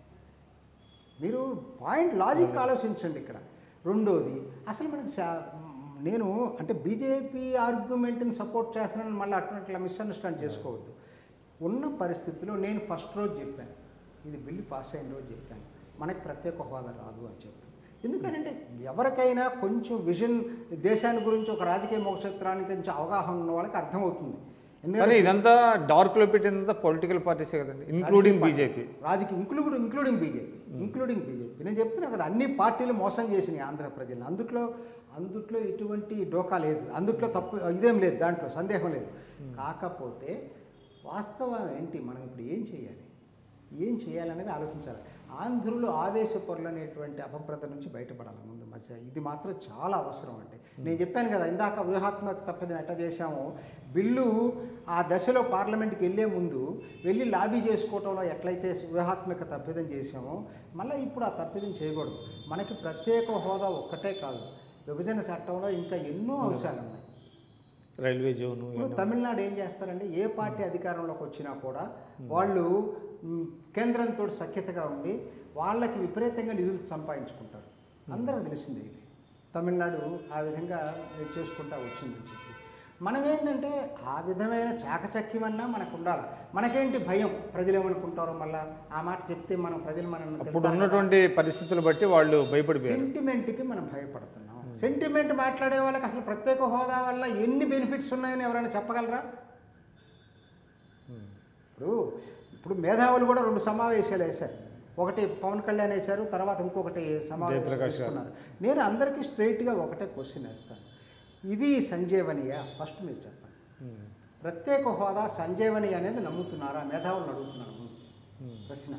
మీరు పాయింట్ లాజిక్ ఆలోచించండి ఇక్కడ రెండోది అసలు మనకి సా- నేను అంటే బీజేపీ ఆర్గ్యుమెంట్ని సపోర్ట్ చేస్తున్నానని మళ్ళీ అట్లా మిస్అండర్స్టాండ్ చేసుకోవద్దు ఉన్న పరిస్థితిలో నేను ఫస్ట్ రోజు చెప్పాను ఇది బిల్లు పాస్ అయిన రోజు చెప్పాను మనకి ప్రత్యేక హోదా రాదు అని చెప్పి ఎందుకంటే ఎవరికైనా కొంచెం విజన్ దేశాన్ని గురించి ఒక రాజకీయ మోక్షత్రానికి కొంచెం అవగాహన ఉన్న వాళ్ళకి అర్థమవుతుంది ఎందుకంటే కానీ ఇదంతా డార్క్లో పెట్టినంత పొలిటికల్ పార్టీసే కదండి ఇంక్లూడింగ్ బీజేపీ రాజకీయ include including BJP including BJP నేను చెప్తున్నా కదా అన్ని పార్టీలు మోసం చేసినాయి ఆంధ్ర ప్రజలు అందుట్లో అందుట్లో ఎటువంటి డోకా లేదు అందుట్లో తప్పు ఇదేం లేదు దాంట్లో సందేహం లేదు కాకపోతే వాస్తవం ఏంటి మనం ఇప్పుడు ఏం చేయాలి ఏం చేయాలనేది ఆలోచించాలి ఆంధ్రులు ఆవేశపరులు అనేటువంటి అపప్రద నుంచి బయటపడాలి ముందు మధ్య ఇది మాత్రం చాలా అవసరం అండి నేను చెప్పాను కదా ఇందాక వ్యూహాత్మక తప్పిదం ఎట్లా చేశామో బిల్లు ఆ దశలో పార్లమెంట్కి వెళ్ళే ముందు వెళ్ళి లాబీ చేసుకోవటంలో ఎట్లయితే వ్యూహాత్మక తప్పిదం చేశామో మళ్ళీ ఇప్పుడు ఆ తప్పిదం చేయకూడదు మనకి ప్రత్యేక హోదా ఒక్కటే కాదు విభజన చట్టంలో ఇంకా ఎన్నో అంశాలు ఉన్నాయి రైల్వే జోను ఇప్పుడు తమిళనాడు ఏం చేస్తారంటే ఏ పార్టీ అధికారంలోకి వచ్చినా కూడా వాళ్ళు మ్, కేంద్రంతో సఖ్యతగా ఉండి వాళ్ళకి విపరీతంగా నిధులు సంపాదించుకుంటారు అందరూ తెలిసిందే ఇది తమిళనాడు ఆ విధంగా చేసుకుంటా వచ్చిందని చెప్పి మనం ఏంటంటే ఆ విధమైన చాకచక్యమన్నా మనకు ఉండాలి మనకేంటి భయం ప్రజలు ఏమనుకుంటారో మళ్ళా ఆ మాట చెప్తే మనం ప్రజలు మనం అప్పుడు ఉన్నటువంటి పరిస్థితులు బట్టి వాళ్ళు భయపడిపోయారు సెంటిమెంట్కి మనం భయపడుతున్నాం సెంటిమెంట్ మాట్లాడే వాళ్ళకి అసలు ప్రత్యేక హోదా వల్ల ఎన్ని బెనిఫిట్స్ ఉన్నాయని ఎవరైనా చెప్పగలరా ఇప్పుడు ఇప్పుడు మేధావులు కూడా రెండు సమావేశాలు వేశారు ఒకటి పవన్ కళ్యాణ్ వేశారు తర్వాత ఇంకొకటి సమావేశం జయప్రకాష్ గారు. తీసుకున్నారు నేను అందరికీ స్ట్రైట్గా ఒకటే క్వశ్చన్ వేస్తాను ఇది సంజీవనియా ఫస్ట్ మీరు చెప్పండి ఉమ్. ప్రత్యేక హోదా సంజీవని అనేది నమ్ముతున్నారా మేధావులను అడుగుతున్నాను ముందు ప్రశ్న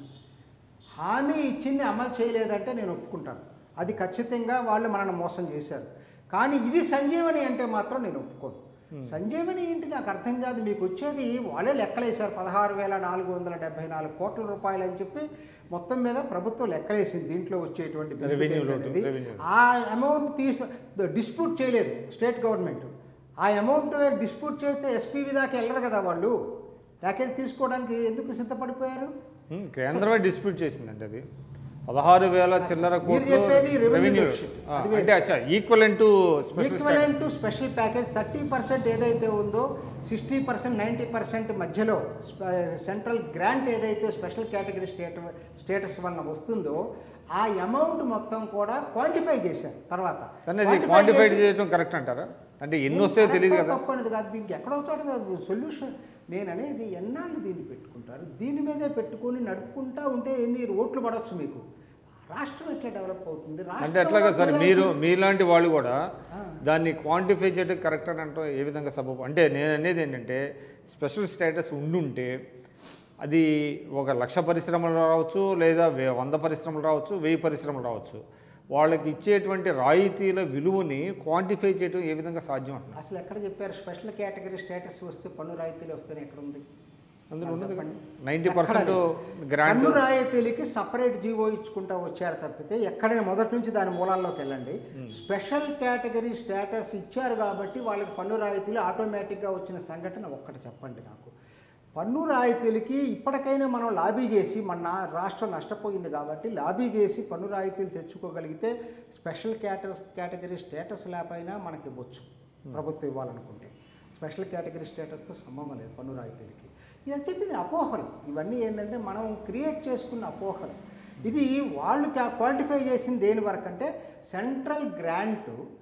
హామీ ఇచ్చింది అమలు చేయలేదంటే నేను ఒప్పుకుంటాను అది ఖచ్చితంగా వాళ్ళు మనల్ని మోసం చేశారు కానీ ఇది సంజీవని అంటే మాత్రం నేను ఒప్పుకోను సంజీవని ఏంటి నాకు అర్థం కాదు మీకు వచ్చేది వాళ్ళే లెక్కలేశారు పదహారు వేల నాలుగు వందల డెబ్బై నాలుగు కోట్ల రూపాయలు అని చెప్పి మొత్తం మీద ప్రభుత్వం లెక్కలేసింది దీంట్లో వచ్చేటువంటి benefit Revenue లోటు, ఏంటనేది. revenue. ఆ అమౌంట్ తీసు డిస్ప్యూట్ చేయలేదు స్టేట్ గవర్నమెంట్ ఆ అమౌంట్ డిస్ప్యూట్ చేస్తే ఎస్పీవి దాకా వెళ్ళరు కదా వాళ్ళు ప్యాకేజ్ తీసుకోవడానికి ఎందుకు సిద్ధపడిపోయారు ఉమ్, కేంద్రమే డిస్ప్యూట్ చేసిందండి అది పదహారు వేల చిల్లర మీరు కోట్లు చెప్పేది revenue రెవెన్యూ deficit. అది వేరు. అంటే అచ్చా equal to special equivalent to special package thirty percent ఏదైతే ఉందో సిక్స్టీ పర్సెంట్ నైంటీ పర్సెంట్ మధ్యలో సెంట్రల్ గ్రాంట్ ఏదైతే స్పెషల్ కేటగిరీ స్టేట స్టేటస్ వలన వస్తుందో ఆ అమౌంట్ మొత్తం కూడా క్వాంటిఫై చేశారు తర్వాత కానీ అది Quantify క్వాంటిఫైడ్ చేసి- చేయడం కరెక్ట్ అంటారా అంటే ఎన్ని వస్తాయో తెలియదు కరెక్టా కదా తప్పు అనేది కాదు దీనికి ఎక్కడో చోట సొల్యూషన్ నేను అనేది ఎన్నాళ్ళు దీన్ని పెట్టుకుంటారు దీని మీదే పెట్టుకొని నడుపుకుంటా ఉంటే ఏంది ఓట్లు పడవచ్చు మీకు రాష్ట్రం ఎట్లా డెవలప్ అవుతుంది అంటే రాష్ట్రంలో ఎట్లాగా సార్ చేయాల్సిన- మీరు మీలాంటి వాళ్ళు కూడా ఆ. దాన్ని క్వాంటిఫై చేయడం కరెక్ట్ అని అంటే ఏ విధంగా సబబు అంటే నేను అనేది ఏంటంటే స్పెషల్ స్టేటస్ ఉండుంటే అది ఒక లక్ష పరిశ్రమలు రావచ్చు లేదా వే- వంద పరిశ్రమలు రావచ్చు వెయ్యి పరిశ్రమలు రావచ్చు వాళ్ళకి ఇచ్చేటువంటి రాయితీల విలువని క్వాంటిఫై చేయడం ఏ విధంగా సాధ్యం అంటున్నారు అసలు ఎక్కడ చెప్పారు స్పెషల్ కేటగిరీ స్టేటస్ వస్తే పన్ను రాయితీలు వస్తాయని ఎక్కడ ఉంది అందులో ఉన్నది చెప్పండి. నైంటీ పర్సెంట్ గ్రాంట్ పన్ను రాయితీలకి సపరేట్ జీవో ఇచ్చుకుంటా వచ్చారు తప్పితే ఎక్కడైనా మొదటి నుంచి దాని మూలాల్లోకి వెళ్ళండి స్పెషల్ కేటగిరీ స్టేటస్ ఇచ్చారు కాబట్టి వాళ్ళకి పన్ను రాయితీలు ఆటోమేటిక్గా వచ్చిన సంఘటన ఒక్కటి చెప్పండి నాకు పన్ను రాయితీలకి ఇప్పటికైనా మనం లాబీ చేసి మన నా- రాష్ట్రం నష్టపోయింది కాబట్టి లాబీ చేసి పన్ను రాయితీలు తెచ్చుకోగలిగితే స్పెషల్ కేట కేటగిరీ స్టేటస్ లేకపోయినా మనకి ఇవ్వచ్చు ప్రభుత్వం ఇవ్వాలనుకుంటే స్పెషల్ కేటగిరీ స్టేటస్తో సంబంధం లేదు పన్ను రాయితీలకి ఇది చెప్పింది అపోహలు ఇవన్నీ ఏంటంటే మనం క్రియేట్ చేసుకున్న అపోహలు ఇది వాళ్ళు క్వాంటిఫై చేసింది దేని వరకు అంటే central grant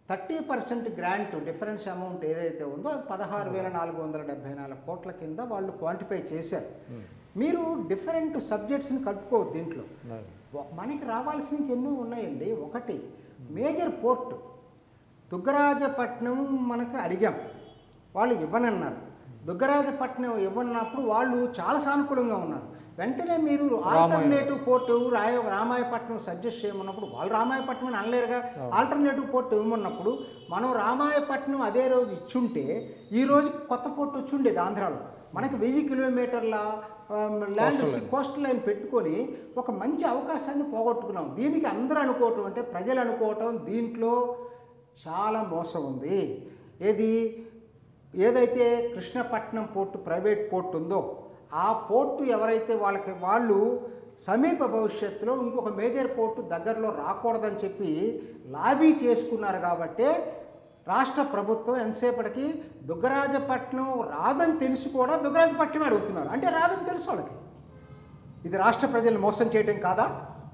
thirty percent grant difference amount ఏదైతే ఉందో అది పదహారు వేల నాలుగు వందల డెబ్బై నాలుగు కోట్ల కింద వాళ్ళు క్వాంటిఫై చేశారు మీరు డిఫరెంట్ సబ్జెక్ట్స్ని కలుపుకోవద్దు దీంట్లో ఒ- మనకి రావాల్సినవి ఎన్నో ఉన్నాయండి ఒకటి మేజర్ పోర్ట్ దుగ్గరాజపట్నం మనకు అడిగాం వాళ్ళు ఇవ్వనన్నారు దుగ్గరాజపట్నం ఇవ్వనప్పుడు వాళ్ళు చాలా సానుకూలంగా ఉన్నారు వెంటనే మీరు ఆల్టర్నేటివ్ పోర్టు రాయ రామాయపట్నం సజెస్ట్ చేయమన్నప్పుడు వాళ్ళు రామాయపట్నం అని అనలేరుగా ఆల్టర్నేటివ్ పోర్ట్ ఇవ్వమన్నప్పుడు మనం రామాయపట్నం అదే రోజు ఇచ్చుంటే ఈ రోజు కొత్త పోర్ట్ వచ్చి ఉండేది ఆంధ్రాలో మనకి వెయ్యి కిలోమీటర్ల ల్యాండ్ కోస్ట్ లైన్ పెట్టుకొని ఒక మంచి అవకాశాన్ని పోగొట్టుకున్నాం దీనికి అందరూ అనుకోవటం అంటే ప్రజలు అనుకోవటం దీంట్లో చాలా మోసం ఉంది ఏది ఏదైతే కృష్ణపట్నం పోర్టు ప్రైవేట్ పోర్ట్ ఉందో ఆ పోర్టు ఎవరైతే వాళ్ళకి వాళ్ళు సమీప భవిష్యత్తులో ఇంకొక మేజర్ పోర్టు దగ్గరలో రాకూడదని చెప్పి లాబీ చేసుకున్నారు కాబట్టే రాష్ట్ర ప్రభుత్వం ఎంతసేపటికి దుగ్గరాజపట్నం రాదని తెలిసి కూడా దుగ్గరాజపట్నం అడుగుతున్నారు అంటే రాదని తెలుసు వాళ్ళకి ఇది రాష్ట్ర ప్రజలను మోసం చేయడం కాదా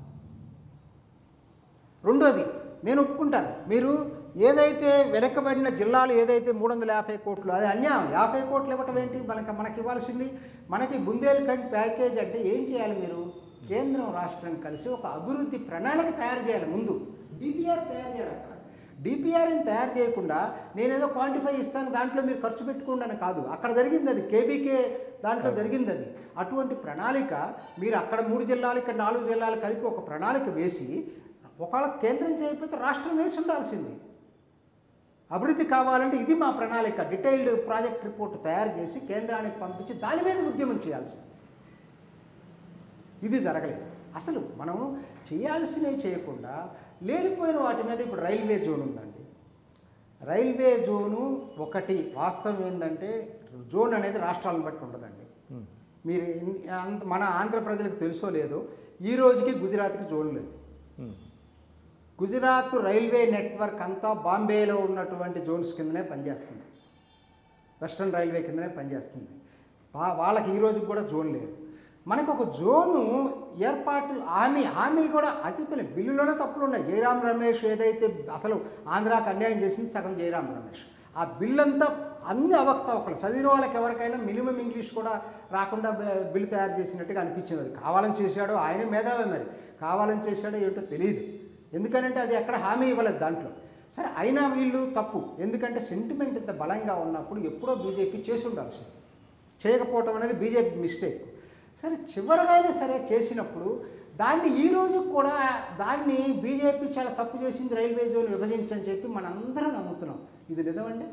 రెండోది నేను ఒప్పుకుంటాను మీరు ఏదైతే వెనకబడిన జిల్లాలు ఏదైతే మూడు వందల యాభై కోట్లు అది అన్యాయం యాభై కోట్లు ఇవ్వటం ఏంటి మనకి మనకి ఇవ్వాల్సింది మనకి బుందేల్ఖండ్ ప్యాకేజ్ అంటే ఏం చేయాలి మీరు కేంద్రం రాష్ట్రం కలిసి ఒక అభివృద్ధి ప్రణాళిక తయారు చేయాలి ముందు డిపిఆర్ తయారు చేయాలి అక్కడ డిపిఆర్ని తయారు చేయకుండా నేనేదో క్వాంటిఫై ఇస్తాను దాంట్లో మీరు ఖర్చు పెట్టుకోండి అని కాదు అక్కడ జరిగింది అది కేబీకే దాంట్లో జరిగింది అది అటువంటి ప్రణాళిక మీరు అక్కడ మూడు జిల్లాలు ఇక్కడ నాలుగు జిల్లాలు కలిపి ఒక ప్రణాళిక వేసి ఒకవేళ కేంద్రం చేయకపోతే రాష్ట్రం వేసి ఉండాల్సింది అభివృద్ధి కావాలంటే ఇది మా ప్రణాళిక డీటెయిల్డ్ ప్రాజెక్ట్ రిపోర్ట్ తయారు చేసి కేంద్రానికి పంపించి దాని మీద ఉద్యమం చేయాల్సింది ఇది జరగలేదు అసలు మనం చేయాల్సినవి చేయకుండా లేనిపోయిన వాటి మీద ఇప్పుడు రైల్వే జోన్ ఉందండి రైల్వే జోను ఒకటి వాస్తవం ఏంటంటే జోన్ అనేది రాష్ట్రాలను బట్టి ఉండదండి మీరు ఇన్- అంత- మన ఆంధ్ర ప్రజలకు తెలుసో లేదో ఈ రోజుకి గుజరాత్కి జోన్ లేదు గుజరాత్ రైల్వే నెట్వర్క్ అంతా బాంబేలో ఉన్నటువంటి జోన్స్ కిందనే పనిచేస్తుంది వెస్ట్రన్ రైల్వే కిందనే పనిచేస్తుంది వా- వాళ్ళకి ఈ రోజుకి కూడా జోన్ లేదు మనకు ఒక జోను ఏర్పాటు హామీ హామీ కూడా అది పిల్ల బిల్లులోనే తప్పులు ఉన్నాయి జయరాం రమేష్ ఏదైతే అసలు ఆంధ్రాకి అన్యాయం చేసింది సగం జయరాం రమేష్ ఆ బిల్లు అంతా అన్ని అవకతవకలు చదివిన వాళ్ళకి ఎవరికైనా మినిమం ఇంగ్లీష్ కూడా రాకుండా బ- బిల్లు తయారు చేసినట్టుగా అనిపించింది అది కావాలని చేశాడో ఆయన మేధావే మరి కావాలని చేశాడో ఏంటో తెలియదు ఎందుకనంటే అది ఎక్కడ హామీ ఇవ్వలేదు దాంట్లో సరే అయినా వీళ్ళు తప్పు ఎందుకంటే సెంటిమెంట్ ఇంత బలంగా ఉన్నప్పుడు ఎప్పుడో బీజేపీ చేసి ఉండాల్సింది చేయకపోవటం అనేది బీజేపీ మిస్టేక్ సరే చివరిగానే సరే చేసినప్పుడు దాన్ని ఈ రోజు కూడా దాన్ని బీజేపీ చాలా తప్పు చేసింది రైల్వే జోన్ విభజించని చెప్పి మనందరం నమ్ముతున్నాం ఇది నిజమండి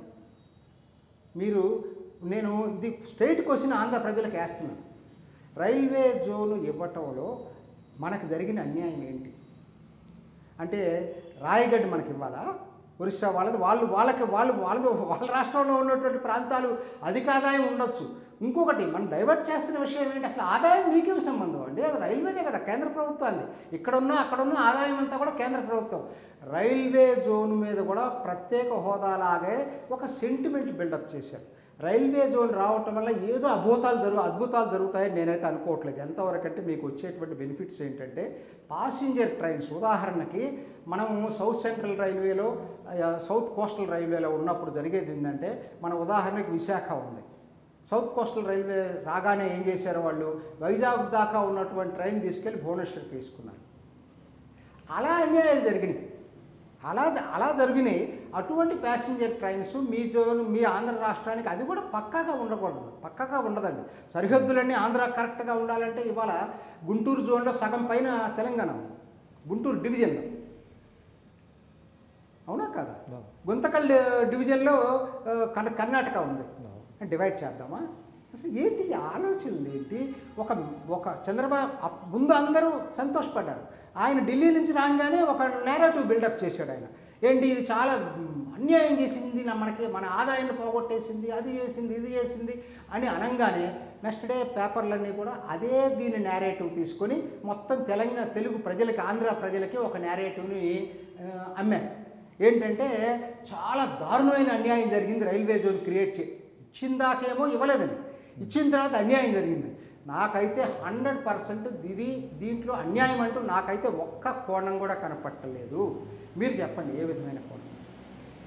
మీరు నేను ఇది స్ట్రైట్ క్వశ్చన్ ఆంధ్ర ప్రజలకు వేస్తున్నాను రైల్వే జోను ఇవ్వటంలో మనకు జరిగిన అన్యాయం ఏంటి అంటే రాయగఢ్ మనకి ఇవ్వాలా ఒరిస్సా వాళ్ళది వాళ్ళు వాళ్ళకి వాళ్ళు వాళ్ళది వాళ్ళ రాష్ట్రంలో ఉన్నటువంటి ప్రాంతాలు అధిక ఆదాయం ఉండొచ్చు ఇంకొకటి మనం డైవర్ట్ చేస్తున్న విషయం ఏంటి అసలు ఆదాయం మీకేం సంబంధం అండి అది రైల్వేదే కదా కేంద్ర ప్రభుత్వాన్ని ఇక్కడున్న అక్కడున్న ఆదాయం అంతా కూడా కేంద్ర ప్రభుత్వం రైల్వే జోన్ మీద కూడా ప్రత్యేక హోదాలాగే ఒక సెంటిమెంట్ బిల్డప్ చేశారు రైల్వే జోన్ రావటం వల్ల ఏదో అద్భుతాలు జరుగు అద్భుతాలు జరుగుతాయని నేనైతే అనుకోవట్లేదు ఎంతవరకు అంటే మీకు వచ్చేటువంటి బెనిఫిట్స్ ఏంటంటే పాసింజర్ ట్రైన్స్ ఉదాహరణకి మనం సౌత్ సెంట్రల్ రైల్వేలో ఆ, సౌత్ కోస్టల్ రైల్వేలో ఉన్నప్పుడు జరిగేది ఏంటంటే మన ఉదాహరణకి విశాఖ ఉంది సౌత్ కోస్టల్ రైల్వే రాగానే ఏం చేశారు వాళ్ళు వైజాగ్ దాకా ఉన్నటువంటి ట్రైన్ తీసుకెళ్ళి భువనేశ్వర్కి తీసుకున్నారు అలా అన్యాయాలు జరిగినాయి అలా అలా జరిగినాయి అటువంటి ప్యాసింజర్ ట్రైన్స్ మీ జోన్ మీ ఆంధ్ర రాష్ట్రానికి అది కూడా పక్కాగా ఉండకూడదు పక్కాగా ఉండదండి సరిహద్దులన్నీ ఆంధ్ర కరెక్ట్గా ఉండాలంటే ఇవాళ గుంటూరు జోన్లో సగం పైన తెలంగాణ ఉంది. గుంటూరు డివిజన్లో అవునా కాదా అవును. గుంతకల్ డివిజన్లో ఆ, కర్- కర్ణాటక ఉంది డివైడ్ చేద్దామా అసలు ఏంటి ఈ ఆలోచనలు ఏంటి ఒక ఒక చంద్రబాబు అప్- ముందు అందరూ సంతోషపడ్డారు ఆయన ఢిల్లీ నుంచి రాగానే ఒక నేరేటివ్ బిల్డప్ చేశాడు ఆయన ఏంటి ఇది చాలా మ్, అన్యాయం చేసింది నా మనకి మన ఆదాయాన్ని పోగొట్టేసింది అది చేసింది ఇది చేసింది అని అనగానే నెక్స్ట్ డే పేపర్లన్నీ కూడా అదే దీని నేరేటివ్ తీసుకొని మొత్తం తెలంగాణ తెలుగు ప్రజలకి ఆంధ్ర ప్రజలకి ఒక నేరేటివ్ని అమ్మారు ఏంటంటే చాలా దారుణమైన అన్యాయం జరిగింది రైల్వే జోన్ క్రియేట్ చే ఇచ్చిన దాకేమో ఇవ్వలేదని ఇచ్చిన తర్వాత అన్యాయం జరిగింది నాకైతే హండ్రెడ్ పర్సెంట్ ఇది దీంట్లో అన్యాయం అంటూ నాకైతే ఒక్క కోణం కూడా కనపట్టలేదు మీరు చెప్పండి ఏ విధమైన కోణం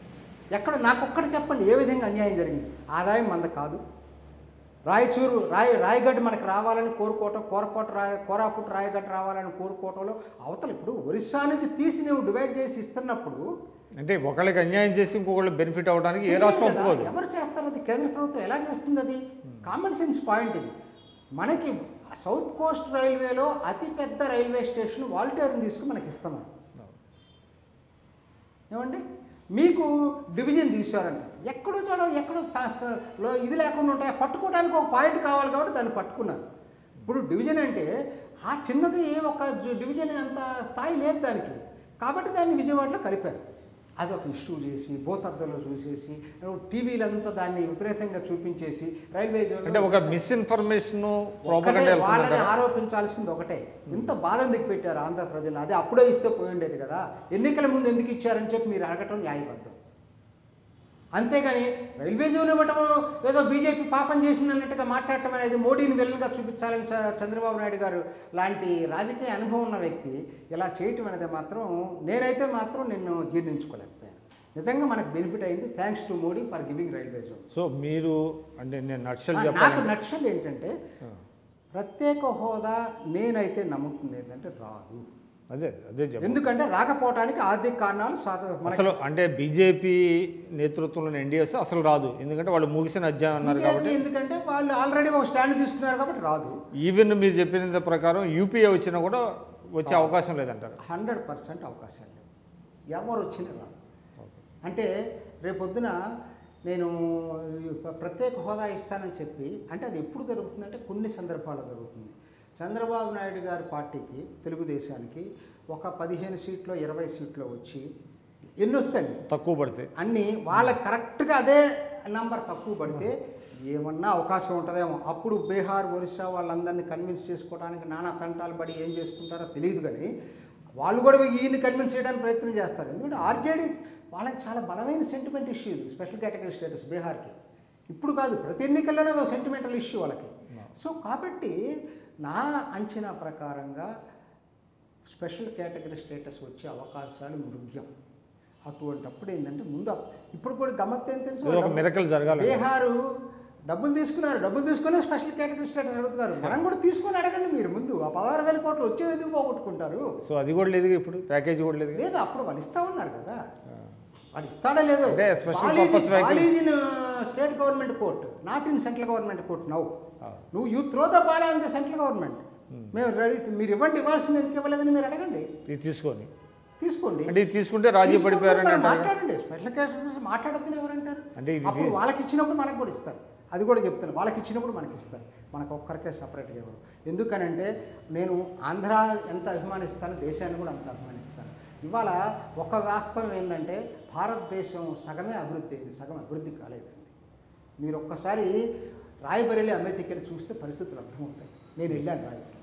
ఎక్కడ నాకు ఒక్కటి చెప్పండి ఏ విధంగా అన్యాయం జరిగింది ఆదాయం మంద కాదు రాయచూరు రాయ రాయగడ్డ మనకు రావాలని కోరుకోవటం కోరపాటు రాయ కోరాపుట్ రాయగడ్డ రావాలని కోరుకోవటంలో అవతల ఇప్పుడు ఒరిస్సా నుంచి తీసి నువ్వు డివైడ్ చేసి ఇస్తున్నప్పుడు అంటే ఒకళ్ళకి అన్యాయం చేసి ఇంకొకళ్ళు బెనిఫిట్ అవ్వడానికి ఏ చేయలేదు రాష్ట్రం కదా. ఒప్పుకోదు ఎవరు చేస్తారు అది కేంద్ర ప్రభుత్వం ఎలా చేస్తుంది అది కామన్ సెన్స్ పాయింట్ ఇది మనకి సౌత్ కోస్ట్ రైల్వేలో అతిపెద్ద రైల్వే స్టేషన్ వాల్టేర్ని తీసుకుని మనకి ఇస్తున్నారు ఏమండి మీకు డివిజన్ తీశారంట ఎక్కడో చూడ ఎక్కడో తా- లో ఇది లేకుండా ఉంటాయి పట్టుకోవడానికి ఒక పాయింట్ కావాలి కాబట్టి దాన్ని పట్టుకున్నారు ఇప్పుడు డివిజన్ అంటే ఆ చిన్నది ఒక జు- డివిజన్ అంత స్థాయి లేదు దానికి కాబట్టి దాన్ని విజయవాడలో కలిపారు అది ఒక ఇష్యూ చేసి భూతద్దంలో చూసేసి టీవీలంతా దాన్ని విపరీతంగా చూపించేసి రైల్వే జోన్లో- అంటే ఒక మిస్ఇన్ఫర్మేషన్ ఒకటే ప్రాపగండా వాళ్ళని వెళ్తుందంటారా ఆరోపించాల్సింది ఒకటే ఇంత బాధ ఎందుకు పెట్టారు ఆంధ్ర ప్రజలు అదే అప్పుడే ఇస్తే పోయి ఉండేది కదా ఎన్నికల ముందు ఎందుకు ఇచ్చారని చెప్పి మీరు అడగటం న్యాయబద్ధం అంతేగాని రైల్వే జోన్ ఇవ్వటం ఏదో బీజేపీ పాపం చేసింది అన్నట్టుగా మాట్లాడటం అనేది మోడీని విలన్గా చూపించాలని చ- చంద్రబాబు నాయుడు గారు లాంటి రాజకీయ అనుభవం ఉన్న వ్యక్తి ఇలా చేయటం అనేది మాత్రం నేనైతే మాత్రం నిన్ను జీర్ణించుకోలేకపోయాను నిజంగా మనకు బెనిఫిట్ అయింది thanks to Modi for giving railway zone so మీరు అంటే నేను నక్షలు నాకు చెప్పాలి నక్షలు ఏంటంటే ప్రత్యేక హోదా నేనైతే నమ్ముతుంది ఏంటంటే రాదు అదే అదే చెప్పాలి ఎందుకంటే రాకపోవడానికి ఆర్థిక కారణాలు సాధ మనకి అసలు అంటే బీజేపీ నేతృత్వంలోని ఎన్డీఎస్ అసలు రాదు ఎందుకంటే వాళ్ళు ముగిసిన అధ్యాయం అన్నారు బీజేపీ కాబట్టి ఎందుకంటే వాళ్ళు ఆల్రెడీ ఒక స్టాండ్ తీసుకున్నారు కాబట్టి రాదు ఈవెన్ మీరు చెప్పిన ప్రకారం యూపీఏ వచ్చినా కూడా వచ్చే అవకాశం లేదంటారు హండ్రెడ్ పర్సెంట్ అవకాశం లేదు ఎవరు వచ్చినా రాదు అంటే రేపొద్దున నేను ఈ ప్ర- ప్రత్యేక హోదా ఇస్తానని చెప్పి అంటే అది ఎప్పుడు జరుగుతుందంటే కొన్ని సందర్భాల్లో జరుగుతుంది చంద్రబాబు నాయుడు గారి పార్టీకి తెలుగుదేశానికి ఒక పదిహేను సీట్లో ఇరవై సీట్లో వచ్చి ఎన్ని వస్తాయి తక్కువ పడితే అన్నీ వాళ్ళకి కరెక్ట్గా అదే నంబర్ తక్కువ పడితే ఏమన్నా అవకాశం ఉంటుందేమో అప్పుడు బీహార్ ఒరిస్సా వాళ్ళందరినీ కన్విన్స్ చేసుకోవడానికి నానా తంటాలు పడి ఏం చేసుకుంటారో తెలియదు కానీ వాళ్ళు కూడా ఈయన్ని కన్విన్స్ చేయడానికి ప్రయత్నం చేస్తారు ఎందుకంటే ఆర్జేడీ వాళ్ళకి చాలా బలమైన సెంటిమెంట్ ఇష్యూ ఇది స్పెషల్ కేటగిరీ స్టేటస్ బీహార్కి ఇప్పుడు కాదు ప్రతి ఎన్నికల్లోనే ఒక సెంటిమెంటల్ ఇష్యూ వాళ్ళకి సో కాబట్టి నా అంచనా ప్రకారంగా స్పెషల్ కేటగిరీ స్టేటస్ వచ్చే అవకాశాలు మృగ్యం అటువంటప్పుడు ఏంటంటే ముందు అప్- ఇప్పుడు కూడా గమ్మత్ ఏం తెలుసు ఏదో ఒక మిరకల్ జరగాలి బీహారు డబ్బులు తీసుకున్నారు డబ్బులు తీసుకుని స్పెషల్ కేటగిరీ స్టేటస్ అడుగుతున్నారు మనం కూడా తీసుకొని అడగండి మీరు ముందు ఆ పదహారు వేల కోట్లు వచ్చే ఎందుకు పోగొట్టుకుంటారు సో అది కూడా లేదు ఇప్పుడు ప్యాకేజీ కూడా లేదు లేదు అప్పుడు వాళ్ళు ఇస్తా ఉన్నారు కదా వాడు ఇస్తాడో లేదో అంటే special purpose vehicle- in state government court not in central government court now ఆ. నువ్వు you throw the ball on the central government మేము రెడీ మీరు ఇవ్వండి ఇవ్వాల్సింది ఎందుకు ఇవ్వలేదని మీరు అడగండి ఇది తీసుకొని తీసుకోండి అంటే ఇది తీసుకుంటే రాజీ తీసుకోండి, పడిపోయారని మరి అంటారు మాట్లాడండి స్పెషల్ కేసు గురించి మాట్లాడొద్దని ఎవరంటారు అంటే ఇది అప్పుడు వాళ్ళకి ఇచ్చినప్పుడు మనకు కూడా ఇస్తారు అది కూడా చెప్తాను వాళ్ళకి ఇచ్చినప్పుడు మనకి ఇస్తారు మనకు ఒక్కరికే సపరేట్గా ఎవరు ఎందుకనంటే నేను ఆంధ్ర ఎంత అభిమానిస్తానో దేశాన్ని కూడా అంత అభిమానిస్తాను ఇవాళ ఒక వాస్తవం ఏంటంటే భారతదేశం సగమే అభివృద్ధి అయింది సగం అభివృద్ధి కాలేదండి మీరు ఒక్కసారి రాయబరేలి అమేథీకి వెళ్ళి చూస్తే పరిస్థితులు అర్థమవుతాయి నేను వెళ్ళాను రాయబరేలి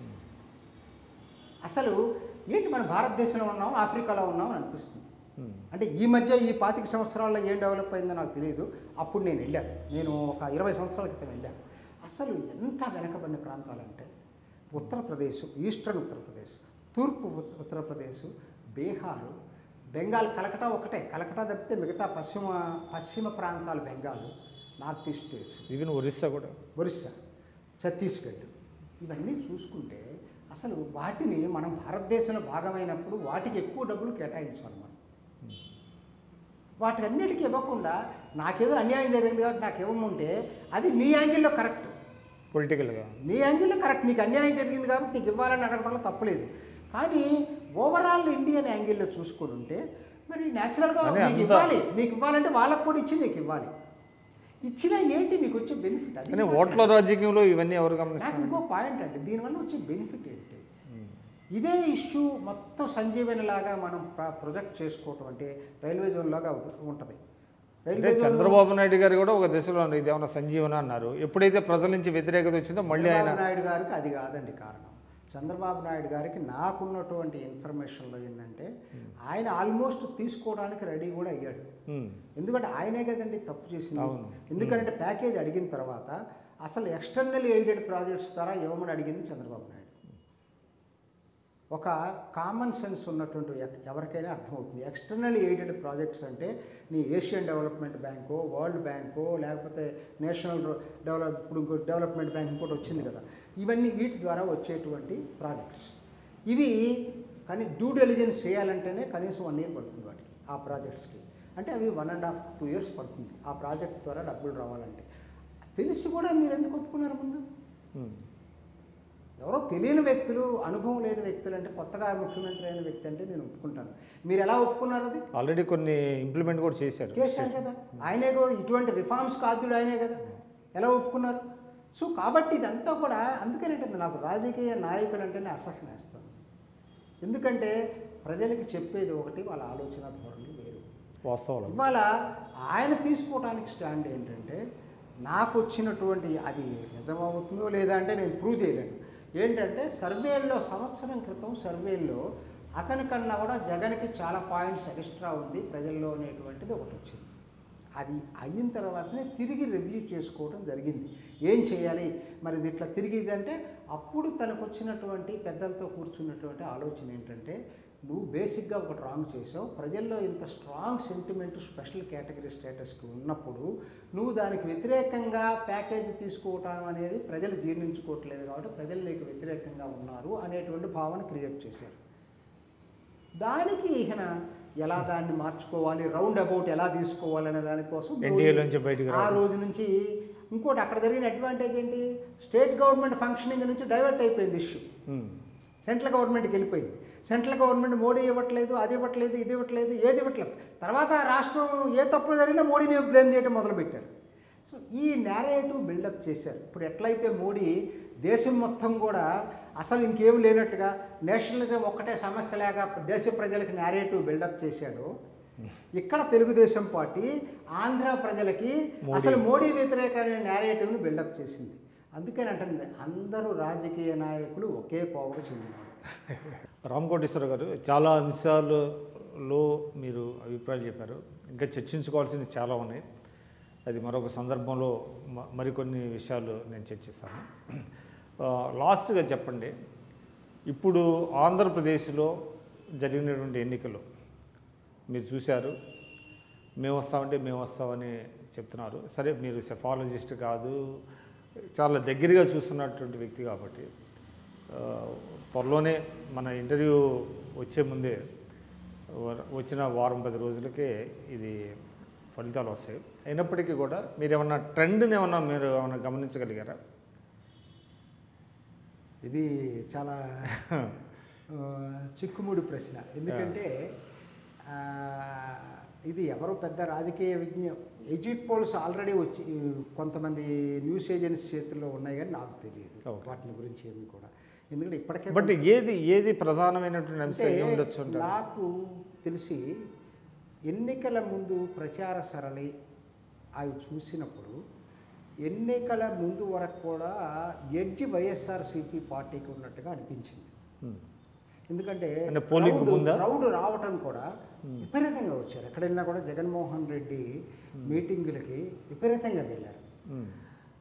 అసలు ఏంటి మన భారతదేశంలో ఉన్నాం ఆఫ్రికాలో ఉన్నాం అని అనిపిస్తుంది ఉమ్. అంటే ఈ మధ్య ఈ పాతిక సంవత్సరాల్లో ఏం డెవలప్ అయిందో నాకు తెలియదు అప్పుడు నేను వెళ్ళాను నేను ఒక ఇరవై సంవత్సరాల క్రితం వెళ్ళాను అసలు ఎంత వెనకబడిన ప్రాంతాలంటే ఉత్తరప్రదేశ్ ఈస్టర్న్ ఉత్తరప్రదేశ్ తూర్పు ఉత్- ఉత్తరప్రదేశ్ బీహారు బెంగాల్ కలకటా ఒకటే కలకటా తప్పితే మిగతా పశ్చిమ పశ్చిమ ప్రాంతాలు Bengal north east states even Orissa కూడా ఒరిస్సా ఛత్తీస్గఢ్ ఇవన్నీ చూసుకుంటే అసలు వాటిని మనం భారతదేశంలో భాగమైనప్పుడు వాటికి ఎక్కువ డబ్బులు కేటాయించాలి మనం వాటికన్నిటికీ ఇవ్వకుండా నాకేదో అన్యాయం జరిగింది కాబట్టి నాకు ఇవ్వమంటే అది నీ యాంగిల్లో కరెక్ట్ పొలిటికల్గా నీ యాంగిల్లో కరెక్ట్ నీకు అన్యాయం జరిగింది కాబట్టి నీకు ఇవ్వాలని అడగడంలో తప్పలేదు కానీ ఓవరాల్ ఇండియన్ యాంగిల్లో చూసుకొని ఉంటే మరి న్యాచురల్గా కానీ నీకు అంత- ఇవ్వాలి నీకు ఇవ్వాలంటే వాళ్ళకు కూడా ఇచ్చి నీకు ఇవ్వాలి ఇచ్చినా ఏంటి మీకు వచ్చే బెనిఫిట్ అది కానీ ఓట్ల రాజకీయంలో ఇవన్నీ ఎవరు నాకు గమనిస్తారు ఇంకో పాయింట్ అంటే దీనివల్ల వచ్చే బెనిఫిట్ ఏంటి ఇదే ఇష్యూ మొత్తం సంజీవని లాగా మనం ప్ర- ప్రొజెక్ట్ చేసుకోవటం అంటే రైల్వే జోన్ లాగా ఉంటుంది అంటే రైల్వే జోన్ చంద్రబాబు నాయుడు గారు కూడా ఒక దశలో అన్నారు, ఇది ఏమన్నా సంజీవన అన్నారు ఎప్పుడైతే ప్రజల నుంచి వ్యతిరేకత వచ్చిందో మళ్ళీ ఆయన చంద్రబాబు నాయుడు గారికి అది కాదండి కారణం చంద్రబాబు నాయుడు గారికి నాకున్నటువంటి ఇన్ఫర్మేషన్లో ఏంటంటే ఆయన ఆల్మోస్ట్ తీసుకోవడానికి రెడీ కూడా అయ్యాడు ఉమ్, ఎందుకంటే ఆయనే కదండి తప్పు చేసింది అవును. ఎందుకంటే ప్యాకేజ్ అడిగిన తర్వాత అసలు ఎక్స్టర్నల్ ఎయిడెడ్ ప్రాజెక్ట్స్ ద్వారా ఇవ్వమని అడిగింది చంద్రబాబు నాయుడు ఒక కామన్ సెన్స్ ఉన్నటువంటి ఎక్- ఎవరికైనా అర్థమవుతుంది ఎక్స్టర్నల్ ఎయిడెడ్ ప్రాజెక్ట్స్ అంటే నీ ఏషియన్ డెవలప్మెంట్ బ్యాంకో వరల్డ్ బ్యాంకో లేకపోతే నేషనల్ డెవలప్ ఇప్పుడు ఇంకో డెవలప్మెంట్ బ్యాంక్ ఇంకోటి వచ్చింది కదా ఇవన్నీ వీటి ద్వారా వచ్చేటువంటి ప్రాజెక్ట్స్ ఇవి కానీ డ్యూ డెలిజెన్స్ చేయాలంటేనే కనీసం వన్ ఇయర్ పడుతుంది వాటికి ఆ ప్రాజెక్ట్స్కి అంటే అవి one and half two years పడుతుంది ఆ ప్రాజెక్ట్ ద్వారా డబ్బులు రావాలంటే తెలిసి కూడా మీరు ఎందుకు ఒప్పుకున్నారు ముందు ఉమ్. ఎవరో తెలియని వ్యక్తులు అనుభవం లేని వ్యక్తులు అంటే కొత్తగా ముఖ్యమంత్రి అయిన వ్యక్తి అంటే నేను ఒప్పుకుంటాను మీరు ఎలా ఒప్పుకున్నారు అది ఆల్రెడీ కొన్ని ఇంప్లిమెంట్ కూడా చేశారు చేశారు కదా ఆయనే కదా ఇటువంటి రిఫార్మ్స్ కాదుడు ఆయనే కదా ఎలా ఒప్పుకున్నారు సో కాబట్టి ఇదంతా కూడా అందుకనేంటే నాకు రాజకీయ నాయకులు అంటేనే అసహ్యం వేస్తాను ఎందుకంటే ప్రజలకి చెప్పేది ఒకటి వాళ్ళ ఆలోచన ధోరణి వేరు వాస్తవాలు ఇవాళ ఆయన తీసుకోవడానికి స్టాండ్ ఏంటంటే నాకు వచ్చినటువంటి అది నిజమవుతుందో లేదా అంటే నేను ప్రూవ్ చేయలేను ఏంటంటే సర్వేల్లో సంవత్సరం క్రితం సర్వేల్లో అతని కన్నా కూడా జగన్కి చాలా పాయింట్స్ ఎక్స్ట్రా ఉంది ప్రజల్లో అనేటువంటిది ఒకటి వచ్చింది అది అయిన తర్వాతనే తిరిగి రివ్యూ చేసుకోవడం జరిగింది ఏం చేయాలి మరి ఇది ఇట్లా తిరిగి అంటే అప్పుడు తనకు వచ్చినటువంటి పెద్దలతో కూర్చున్నటువంటి ఆలోచన ఏంటంటే నువ్వు బేసిక్గా ఒకటి రాంగ్ చేసావు ప్రజల్లో ఇంత స్ట్రాంగ్ సెంటిమెంట్ స్పెషల్ కేటగిరీ స్టేటస్కి ఉన్నప్పుడు నువ్వు దానికి వ్యతిరేకంగా ప్యాకేజీ తీసుకోవటం అనేది ప్రజలు జీర్ణించుకోవట్లేదు కాబట్టి ప్రజలు నీకు వ్యతిరేకంగా ఉన్నారు అనేటువంటి భావన క్రియేట్ చేశారు దానికి ఈయన ఎలా దాన్ని మార్చుకోవాలి రౌండ్ అబౌట్ ఎలా తీసుకోవాలి అనే దానికోసం NDA లోంచి బయటికి ఆ రావడం. రోజు నుంచి ఇంకోటి అక్కడ జరిగిన అడ్వాంటేజ్ ఏంటి స్టేట్ గవర్నమెంట్ ఫంక్షనింగ్ నుంచి డైవర్ట్ అయిపోయింది ఇష్యూ ఉమ్. సెంట్రల్ గవర్నమెంట్కి వెళ్ళిపోయింది సెంట్రల్ గవర్నమెంట్ మోడీ ఇవ్వట్లేదు అది ఇవ్వట్లేదు ఇది ఇవ్వట్లేదు ఏది ఇవ్వట్లేదు తర్వాత రాష్ట్రం ఏ తప్పు జరిగినా మోడీని బ్లేమ్ చేయడం మొదలుపెట్టారు సో ఈ నేరేటివ్ బిల్డప్ చేశారు ఇప్పుడు ఎట్లయితే మోడీ దేశం మొత్తం కూడా అసలు ఇంకేం లేనట్టుగా నేషనలిజం ఒక్కటే సమస్య లేక దేశ ప్రజలకు నేరేటివ్ బిల్డప్ చేశాడు ఇక్కడ తెలుగుదేశం పార్టీ ఆంధ్ర ప్రజలకి అసలు మోడీ వ్యతిరేకమైన నేరేటివ్ని బిల్డప్ చేసింది అందుకని అంటుంది అందరూ రాజకీయ నాయకులు ఒకే కోవకు చెందినవారు రామకోటేశ్వర గారు చాలా అంశాలలో మీరు అభిప్రాయాలు చెప్పారు ఇంకా చర్చించుకోవాల్సింది చాలా ఉన్నాయి అది మరొక సందర్భంలో మ- మరికొన్ని విషయాలు నేను చర్చిస్తాను ఆ, లాస్ట్గా చెప్పండి ఇప్పుడు ఆంధ్రప్రదేశ్లో జరిగినటువంటి ఎన్నికలు మీరు చూశారు మేము వస్తామంటే మేము వస్తామని చెప్తున్నారు సరే మీరు సెఫాలజిస్ట్ కాదు చాలా దగ్గరగా చూస్తున్నటువంటి వ్యక్తి కాబట్టి ఆ, త్వరలోనే మన ఇంటర్వ్యూ వచ్చే ముందే వ- వచ్చిన వారం పది రోజులకే ఇది ఫలితాలు వస్తాయి అయినప్పటికీ కూడా మీరు ఏమన్నా ట్రెండ్ని ఏమన్నా మీరు ఏమన్నా గమనించగలిగారా ఇది చాలా ఆ, చిక్కుముడి ప్రశ్న ఎందుకంటే ఆ, ఇది ఎవరో పెద్ద రాజకీయ విజ్ఞ ఎజిట్ పోల్స్ ఆల్రెడీ వచ్చి కొంతమంది న్యూస్ ఏజెన్సీ చేతుల్లో ఉన్నాయి కానీ నాకు తెలియదు Okay. వాటిని గురించి ఏమి కూడా ఎందుకంటే ఇప్పటికే బట్ ఏది ఏది ప్రధానమైనటువంటి అంశం అంటే ఏమి ఉండొచ్చు అంటారు నాకు తెలిసి ఎన్నికల ముందు ప్రచార సరళి అవి చూసినప్పుడు ఎన్నికల ముందు వరకు కూడా ఎడ్జి వైఎస్ఆర్సీపీ పార్టీకి ఉన్నట్టుగా అనిపించింది ఉమ్. ఎందుకంటే అంటే polling crowd- ముందా? crowd రావటం కూడా విపరీతంగా వచ్చారు ఎక్కడైనా కూడా జగన్మోహన్ రెడ్డి మీటింగులకి విపరీతంగా వెళ్ళారు ఉమ్.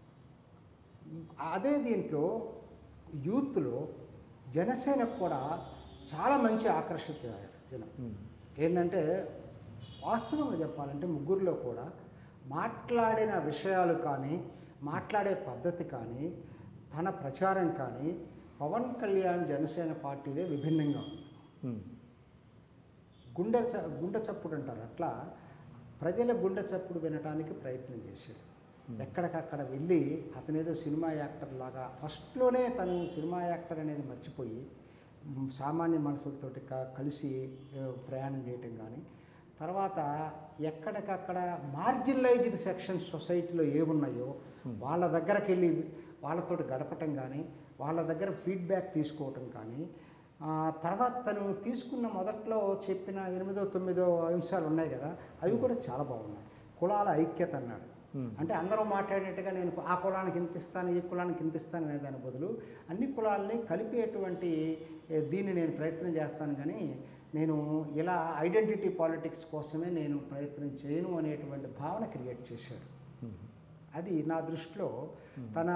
అదే దీంట్లో యూత్లో జనసేనకు కూడా చాలా మంచి ఆకర్షితులయ్యారు జనం ఉమ్. ఏంటంటే వాస్తవంగా చెప్పాలంటే ముగ్గురులో కూడా మాట్లాడిన విషయాలు కానీ మాట్లాడే పద్ధతి కానీ తన ప్రచారం కానీ పవన్ కళ్యాణ్ జనసేన పార్టీదే విభిన్నంగా ఉంది ఉమ్. గుండె చ గుండె చప్పుడు అంటారు అట్లా ప్రజల గుండె చప్పుడు వినడానికి ప్రయత్నం చేశాడు ఎక్కడికక్కడ వెళ్ళి అతనేదో సినిమా యాక్టర్ లాగా ఫస్ట్లోనే తను సినిమా యాక్టర్ అనేది మర్చిపోయి మ్, సామాన్య మనుషులతోటి క- కలిసి ఆ, ప్రయాణం చేయటం కానీ తర్వాత ఎక్కడికక్కడ మార్జినలైజ్డ్ సెక్షన్స్ సొసైటీలో ఏమున్నాయో వాళ్ళ దగ్గరికి వెళ్ళి వాళ్ళతోటి గడపటం కానీ వాళ్ళ దగ్గర ఫీడ్బ్యాక్ తీసుకోవటం కానీ ఆ, తర్వాత తను తీసుకున్న మొదట్లో చెప్పిన ఎనిమిదో తొమ్మిదో అంశాలు ఉన్నాయి కదా అవి కూడా చాలా బాగున్నాయి కులాల ఐక్యత అన్నాడు Hmm. అంటే అందరూ మాట్లాడేట్టుగా నేను ఆ కులానికి ఇంత ఇస్తాను ఈ కులానికి ఇంత ఇస్తాను అనే దాని బదులు అన్ని కులాలని కలిపేటువంటి ఏ, దీన్ని నేను ప్రయత్నం చేస్తాను కానీ నేను ఇలా ఐడెంటిటీ పాలిటిక్స్ కోసమే నేను ప్రయత్నం చేయను అనేటువంటి భావన క్రియేట్ చేశాడు ఉమ్. అది నా దృష్టిలో తన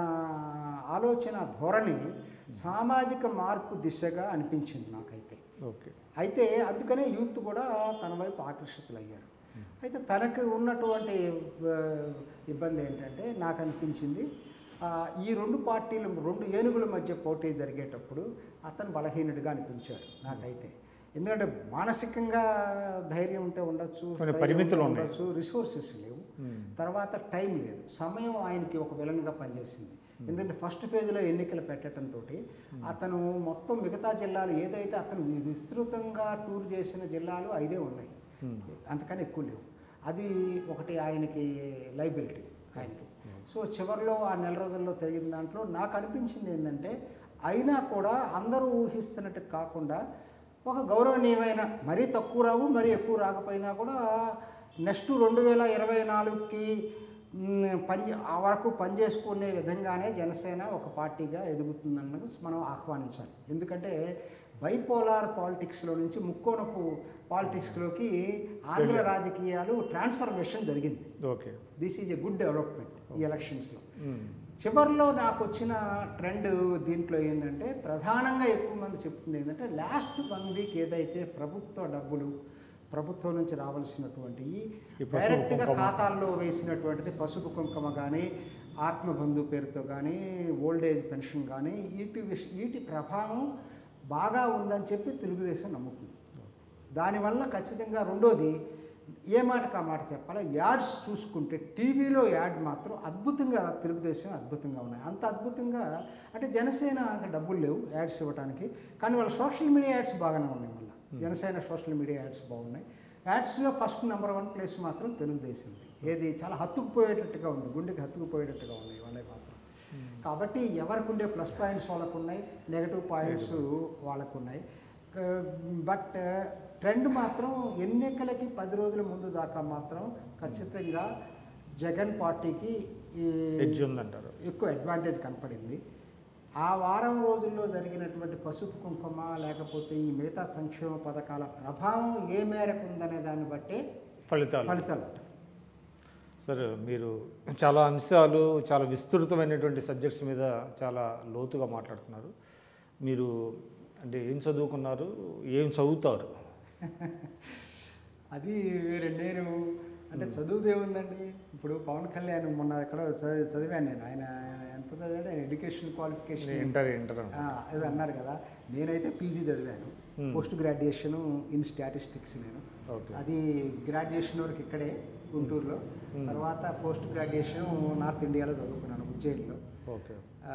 ఆలోచన ధోరణి సామాజిక మార్పు దిశగా అనిపించింది నాకైతే ఓకే అయితే అందుకనే యూత్ కూడా తన వైపు ఆకర్షితులయ్యారు అయితే తనకు ఉన్నటువంటి ఆ, ఇబ్బంది ఏంటంటే నాకు అనిపించింది ఆ, ఈ రెండు పార్టీలు రెండు ఏనుగుల మధ్య పోటీ జరిగేటప్పుడు అతను బలహీనుడిగా అనిపించాడు నాకైతే ఎందుకంటే మానసికంగా ధైర్యం ఉంటే ఉండొచ్చు కొన్ని స్థైర్యం పరిమితులు ఉంటే ఉన్నాయి. ఉండొచ్చు రిసోర్సెస్ లేవు తర్వాత టైం లేదు సమయం ఆయనకి ఒక విలన్గా పనిచేసింది ఎందుకంటే ఫస్ట్ ఫేజ్లో ఎన్నికలు పెట్టడంతో అతను మొత్తం మిగతా జిల్లాలు ఏదైతే అతను విస్తృతంగా టూర్ చేసిన జిల్లాలు ఐదే ఉన్నాయి అంతకని ఎక్కువ లేవు అది ఒకటి ఆయనకి లైబిలిటీ ఆయనకి సో చివరిలో ఆ నెల రోజుల్లో తిరిగిన దాంట్లో నాకు అనిపించింది ఏంటంటే అయినా కూడా అందరూ ఊహిస్తున్నట్టు కాకుండా ఒక గౌరవనీయమైన మరీ తక్కువ రావు మరీ ఎక్కువ రాకపోయినా కూడా నెక్స్ట్ రెండు వేల ఇరవై నాలుగుకి మ్, పని ఆ వరకు పనిచేసుకునే విధంగానే జనసేన ఒక పార్టీగా ఎదుగుతుందన్నది మనం ఆహ్వానించాలి ఎందుకంటే బైపోలార్ పాలిటిక్స్లో నుంచి ముక్కోనపు పాలిటిక్స్లోకి ఆంధ్ర రాజకీయాలు ట్రాన్స్ఫర్మేషన్ జరిగింది okay this is a good development ఈ ఎలక్షన్స్లో చివరిలో నాకు వచ్చిన ట్రెండ్ దీంట్లో ఏంటంటే ప్రధానంగా ఎక్కువ మంది చెప్తుంది ఏంటంటే లాస్ట్ వన్ వీక్ ఏదైతే ప్రభుత్వ డబ్బులు ప్రభుత్వం నుంచి రావాల్సినటువంటి ఈ పసుపు డైరెక్ట్గా కుంకుమ. ఖాతాల్లో వేసినటువంటిది పసుపు కుంకుమ కానీ ఆత్మబంధు పేరుతో కానీ ఓల్డ్ ఏజ్ పెన్షన్ కానీ వీటి విష వీటి ప్రభావం బాగా ఉందని చెప్పి తెలుగుదేశం నమ్ముతుంది దానివల్ల ఖచ్చితంగా రెండోది ఏ మాటకు ఆ మాట చెప్పాలి యాడ్స్ చూసుకుంటే టీవీలో యాడ్ మాత్రం అద్భుతంగా తెలుగుదేశం అద్భుతంగా ఉన్నాయి అంత అద్భుతంగా అంటే జనసేన డబ్బులు లేవు యాడ్స్ ఇవ్వడానికి కానీ వాళ్ళ సోషల్ మీడియా యాడ్స్ బాగానే ఉన్నాయి మళ్ళీ జనసేన సోషల్ మీడియా యాడ్స్ బాగున్నాయి యాడ్స్లో ఫస్ట్ నెంబర్ వన్ ప్లేస్ మాత్రం తెలుగుదేశంది ఏది చాలా హత్తుకుపోయేటట్టుగా ఉంది గుండెకి హత్తుకుపోయేటట్టుగా ఉన్నాయి వాళ్ళే మాత్రం కాబట్టి ఎవరికి ఉండే ప్లస్ పాయింట్స్ వాళ్ళకు ఉన్నాయి నెగటివ్ పాయింట్స్ వాళ్ళకు ఉన్నాయి బట్ ట్రెండ్ మాత్రం ఎన్నికలకి పది రోజుల ముందు దాకా మాత్రం ఖచ్చితంగా జగన్ పార్టీకి ఈ ఎడ్జ్ ఉందంటారు ఎక్కువ అడ్వాంటేజ్ కనపడింది ఆ వారం రోజుల్లో జరిగినటువంటి పసుపు కుంకుమ లేకపోతే ఈ మిగతా సంక్షేమ పథకాల ప్రభావం ఏ మేరకు ఉందనే దాన్ని బట్టే ఫలితాలు ఫలితాలు ఉంటాయి సార్ మీరు చాలా అంశాలు చాలా విస్తృతమైనటువంటి సబ్జెక్ట్స్ మీద చాలా లోతుగా మాట్లాడుతున్నారు మీరు అంటే ఏం చదువుకున్నారు ఏం చదువుతారు అది వేరే నేను అంటే చదువుది ఏముందండి ఇప్పుడు పవన్ కళ్యాణ్ మొన్న ఎక్కడ చదివి- చదివాను నేను ఆయన ఎంత చదివాడు ఆయన ఎడ్యుకేషన్ క్వాలిఫికేషన్ ఇంటర్ ఇంటర్ అది అన్నారు కదా నేనైతే పీజీ చదివాను Hmm. Post graduation in statistics నేను ఓకే అది గ్రాడ్యుయేషన్ వరకు ఇక్కడే గుంటూరులో తర్వాత పోస్ట్ గ్రాడ్యుయేషన్ నార్త్ ఇండియాలో చదువుకున్నాను ఉజ్జయిన్లో ఓకే ఆ,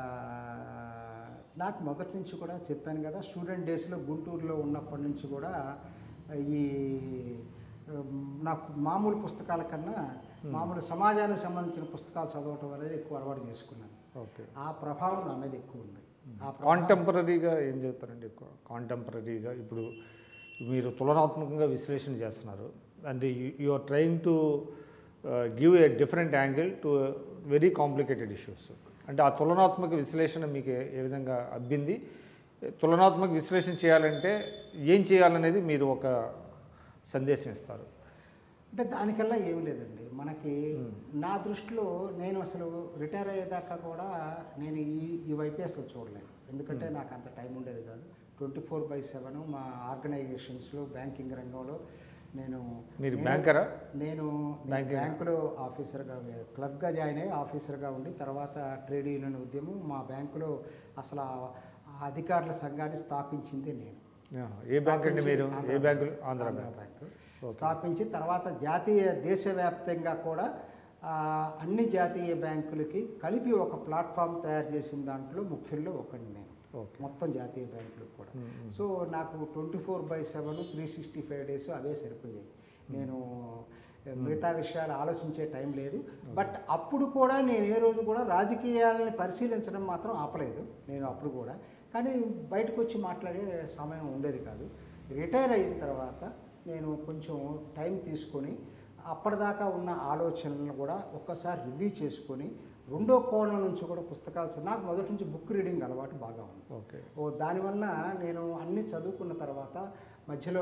నాకు మొదటి నుంచి కూడా చెప్పాను కదా స్టూడెంట్ డేస్లో గుంటూరులో ఉన్నప్పటి నుంచి కూడా ఈ ఉమ్, నాకు మామూలు పుస్తకాల కన్నా మామూలు సమాజానికి సంబంధించిన పుస్తకాలు చదవటం అనేది ఎక్కువ అలవాటు చేసుకున్నాను ఓకే ఆ ప్రభావం నా మీద ఎక్కువ ఉంది ఆ ప్రభావం- కాంటెంపరీగా ఏం చెప్తారండి ఎక్కువ కాంటెంపరీగా ఇప్పుడు మీరు తులనాత్మకంగా విశ్లేషణ చేస్తున్నారు అంటే you are trying to give a different angle to very complicated issues అంటే ఆ తులనాత్మక విశ్లేషణ మీకు ఏ- ఏ విధంగా అబ్బింది తులనాత్మక విశ్లేషణ చేయాలంటే ఏం చేయాలనేది మీరు ఒక సందేశం ఇస్తారు అంటే దానికల్లా ఏమి లేదండి మనకి నా దృష్టిలో నేను అసలు రిటైర్ అయ్యేదాకా కూడా నేను ఈ ఈ వైపే అసలు చూడలేదు ఎందుకంటే నాకు అంత టైం ఉండేది కాదు ట్వంటీ ఫోర్ బై సెవెన్ మా ఆర్గనైజేషన్స్లో బ్యాంకింగ్ రంగంలో నేను మీరు నేను- బ్యాంకరా? నేను నేను బ్యాంకింగ్ బ్యాంకులో ఆఫీసర్గా క్లబ్గా జాయిన్ అయ్యి ఆఫీసర్గా ఉండి తర్వాత ట్రేడ్ యూనియన్ ఉద్యమం మా బ్యాంకులో అసలు ఆ- ఆ అధికారుల సంఘాన్ని స్థాపించింది నేను ఏ బ్యాంక్ అండి మీరు స్థాపించి ఏ బ్యాంకులు Andhra Andhra bank bank okay. స్థాపించి తర్వాత జాతీయ దేశవ్యాప్తంగా కూడా ఆ, అన్ని జాతీయ బ్యాంకులకి కలిపి ఒక ప్లాట్ఫామ్ తయారు చేసిన దాంట్లో ముఖ్యుల్లో ఒకటి నేను ఓకే మొత్తం జాతీయ బ్యాంకులకు కూడా సో నాకు twenty four by seven three sixty five days అవే సరిపోయాయి నేను మిగతా విషయాలు ఆలోచించే టైం లేదు బట్ అప్పుడు కూడా నేను ఏ రోజు కూడా రాజకీయాలని పరిశీలించడం మాత్రం ఆపలేదు నేను అప్పుడు కూడా కానీ బయటకు వచ్చి మాట్లాడే సమయం ఉండేది కాదు రిటైర్ అయిన తర్వాత నేను కొంచెం టైం తీసుకొని అప్పటిదాకా ఉన్న ఆలోచనలను కూడా ఒక్కసారి రివ్యూ చేసుకొని రెండో కోణం నుంచి కూడా పుస్తకాలు చదివి- నాకు మొదటి నుంచి బుక్ రీడింగ్ అలవాటు బాగా ఉంది ఓకే ఓ దానివల్ల నేను అన్ని చదువుకున్న తర్వాత మధ్యలో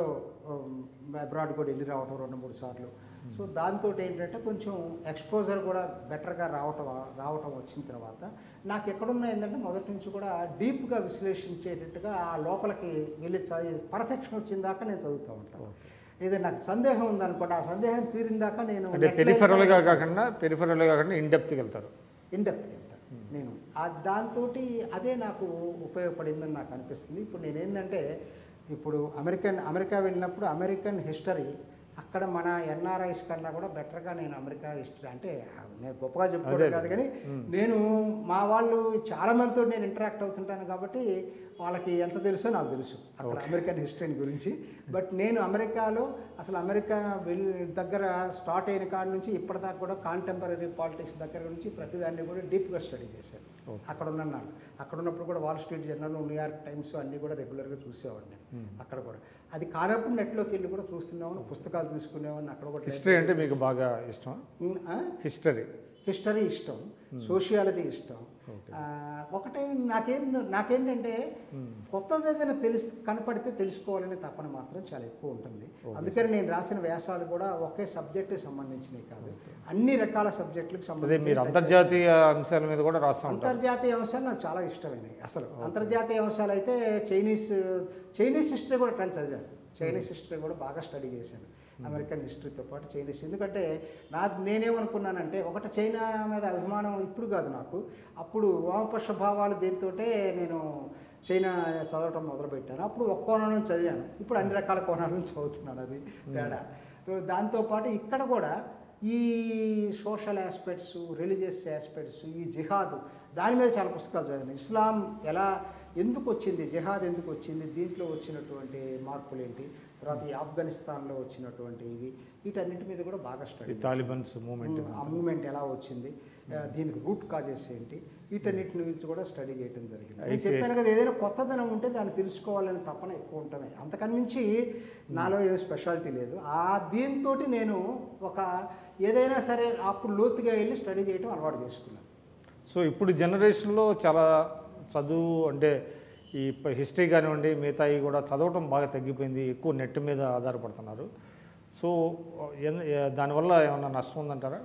అబ్రాడ్ కూడా వెళ్ళి రావటం రెండు మూడు సార్లు సో దాంతో ఏంటంటే కొంచెం ఎక్స్పోజర్ కూడా బెటర్గా రావటం రావటం వచ్చిన తర్వాత నాకు ఎక్కడున్నా ఏంటంటే మొదటి నుంచి కూడా డీప్గా విశ్లేషించేటట్టుగా ఆ లోపలికి వెళ్ళి పర్ఫెక్షన్ వచ్చిన దాకా నేను చదువుతూ ఉంటాను ఇది నాకు సందేహం ఉందనుకోండి ఆ సందేహం తీరిన దాకా నేను అంటే పెరిఫెరల్గా కాకుండా పెరిఫెరల్గా కాకుండా ఇన్డెప్త్కి వెళ్తారు ఇండెప్త్కి వెళ్తాను నేను ఆ దాంతో అదే నాకు ఉపయోగపడిందని నాకు అనిపిస్తుంది ఇప్పుడు నేనేంటంటే ఇప్పుడు అమెరికన్ అమెరికా వెళ్ళినప్పుడు అమెరికన్ హిస్టరీ అక్కడ మన ఎన్ఆర్ఐస్ కన్నా కూడా బెటర్గా నేను అమెరికా హిస్టరీ అంటే నేను గొప్పగా చెప్పుకోవడం కాదు కానీ నేను మా వాళ్ళు చాలా మందితో నేను ఇంటరాక్ట్ అవుతుంటాను కాబట్టి వాళ్ళకి ఎంత తెలుసో నాకు తెలుసు అక్కడ అమెరికన్ హిస్టరీ గురించి బట్ నేను అమెరికాలో అసలు అమెరికా వెళ్ళి దగ్గర స్టార్ట్ అయిన కాడ నుంచి ఇప్పటిదాకా కూడా కాంటెంపరీ పాలిటిక్స్ దగ్గర నుంచి ప్రతిదాన్ని కూడా డీప్గా స్టడీ చేశాను అక్కడ ఉన్నాను అక్కడ ఉన్నప్పుడు కూడా Wall Street Journal New York Times అన్నీ కూడా రెగ్యులర్గా చూసేవాడిని అక్కడ కూడా అది కానప్పుడు నెట్లోకి వెళ్ళి కూడా చూస్తున్నామని పుస్తకాలు తీసుకునేవాడిని అక్కడ కూడా హిస్టరీ అంటే మీకు బాగా ఇష్టం హిస్టరీ హిస్టరీ ఇష్టం సోషియాలజీ ఇష్టం ఆ, ఒకటే నాకేం నాకేంటంటే కొత్తది ఏదైనా తెలుసు కనపడితే తెలుసుకోవాలనే తపన మాత్రం చాలా ఎక్కువ ఉంటుంది అందుకని నేను రాసిన వ్యాసాలు కూడా ఒకే సబ్జెక్టుకి సంబంధించినవి కాదు అన్ని రకాల సబ్జెక్టులకు అదే సంబంధించి మీరు అంతర్జాతీయ అంశాల మీద కూడా రాస్తూ ఉంటారు అంతర్జాతీయ అంశాలు నాకు చాలా ఇష్టమైనవి అసలు అంతర్జాతీయ అంశాలు అయితే చైనీస్ చైనీస్ హిస్టరీ కూడా ఎట్లా చదివాను చైనీస్ హిస్టరీ కూడా బాగా స్టడీ చేశాను అమెరికన్ హిస్టరీతో పాటు చైనీస్ ఎందుకంటే నా నేనేమనుకున్నానంటే ఒకటి చైనా మీద అభిమానం ఇప్పుడు కాదు నాకు అప్పుడు వామపక్ష భావాలు దీంతోటే నేను చైనా చదవటం మొదలుపెట్టాను అప్పుడు ఒక కోణం నుంచి చదివాను ఇప్పుడు అన్ని రకాల కోణాల నుంచి చదువుతున్నాను అది తేడా దాంతోపాటు ఇక్కడ కూడా ఈ సోషల్ ఆస్పెక్ట్స్ రిలీజియస్ ఆస్పెక్ట్స్ ఈ జిహాద్ దాని మీద చాలా పుస్తకాలు చదివాను ఇస్లాం ఎలా ఎందుకు వచ్చింది జిహాద్ ఎందుకు వచ్చింది దీంట్లో వచ్చినటువంటి మార్పులు ఏంటి తర్వాత ఈ ఆఫ్ఘనిస్తాన్లో వచ్చినటువంటి ఇవి వీటన్నిటి మీద కూడా బాగా ఈ స్టడీ తాలిబన్స్ మూమెంట్ ఆ మూమెంట్ ఎలా వచ్చింది ఆ, దీనికి రూట్ కాజెస్ ఏంటి వీటన్నిటి గురించి కూడా స్టడీ చేయడం జరిగింది నేను ICS. చెప్పాను కదా ఏదైనా కొత్తదనం ఉంటే దాన్ని తెలుసుకోవాలని తపన ఎక్కువ ఉంటుంది అంతకని మించి నాలో ఏ స్పెషాలిటీ లేదు ఆ దీంతో నేను ఒక ఏదైనా సరే అప్పుడు లోతుగా వెళ్ళి స్టడీ చేయడం అలవాటు చేసుకున్నాను సో ఇప్పుడు జనరేషన్లో చాలా చదువు అంటే ఈ హిస్టరీ కానివ్వండి మిగతాయి కూడా చదవటం బాగా తగ్గిపోయింది ఎక్కువ నెట్ మీద ఆధారపడుతున్నారు సో ఎన్- ఏ- దానివల్ల ఏమైనా నష్టం ఉందంటారా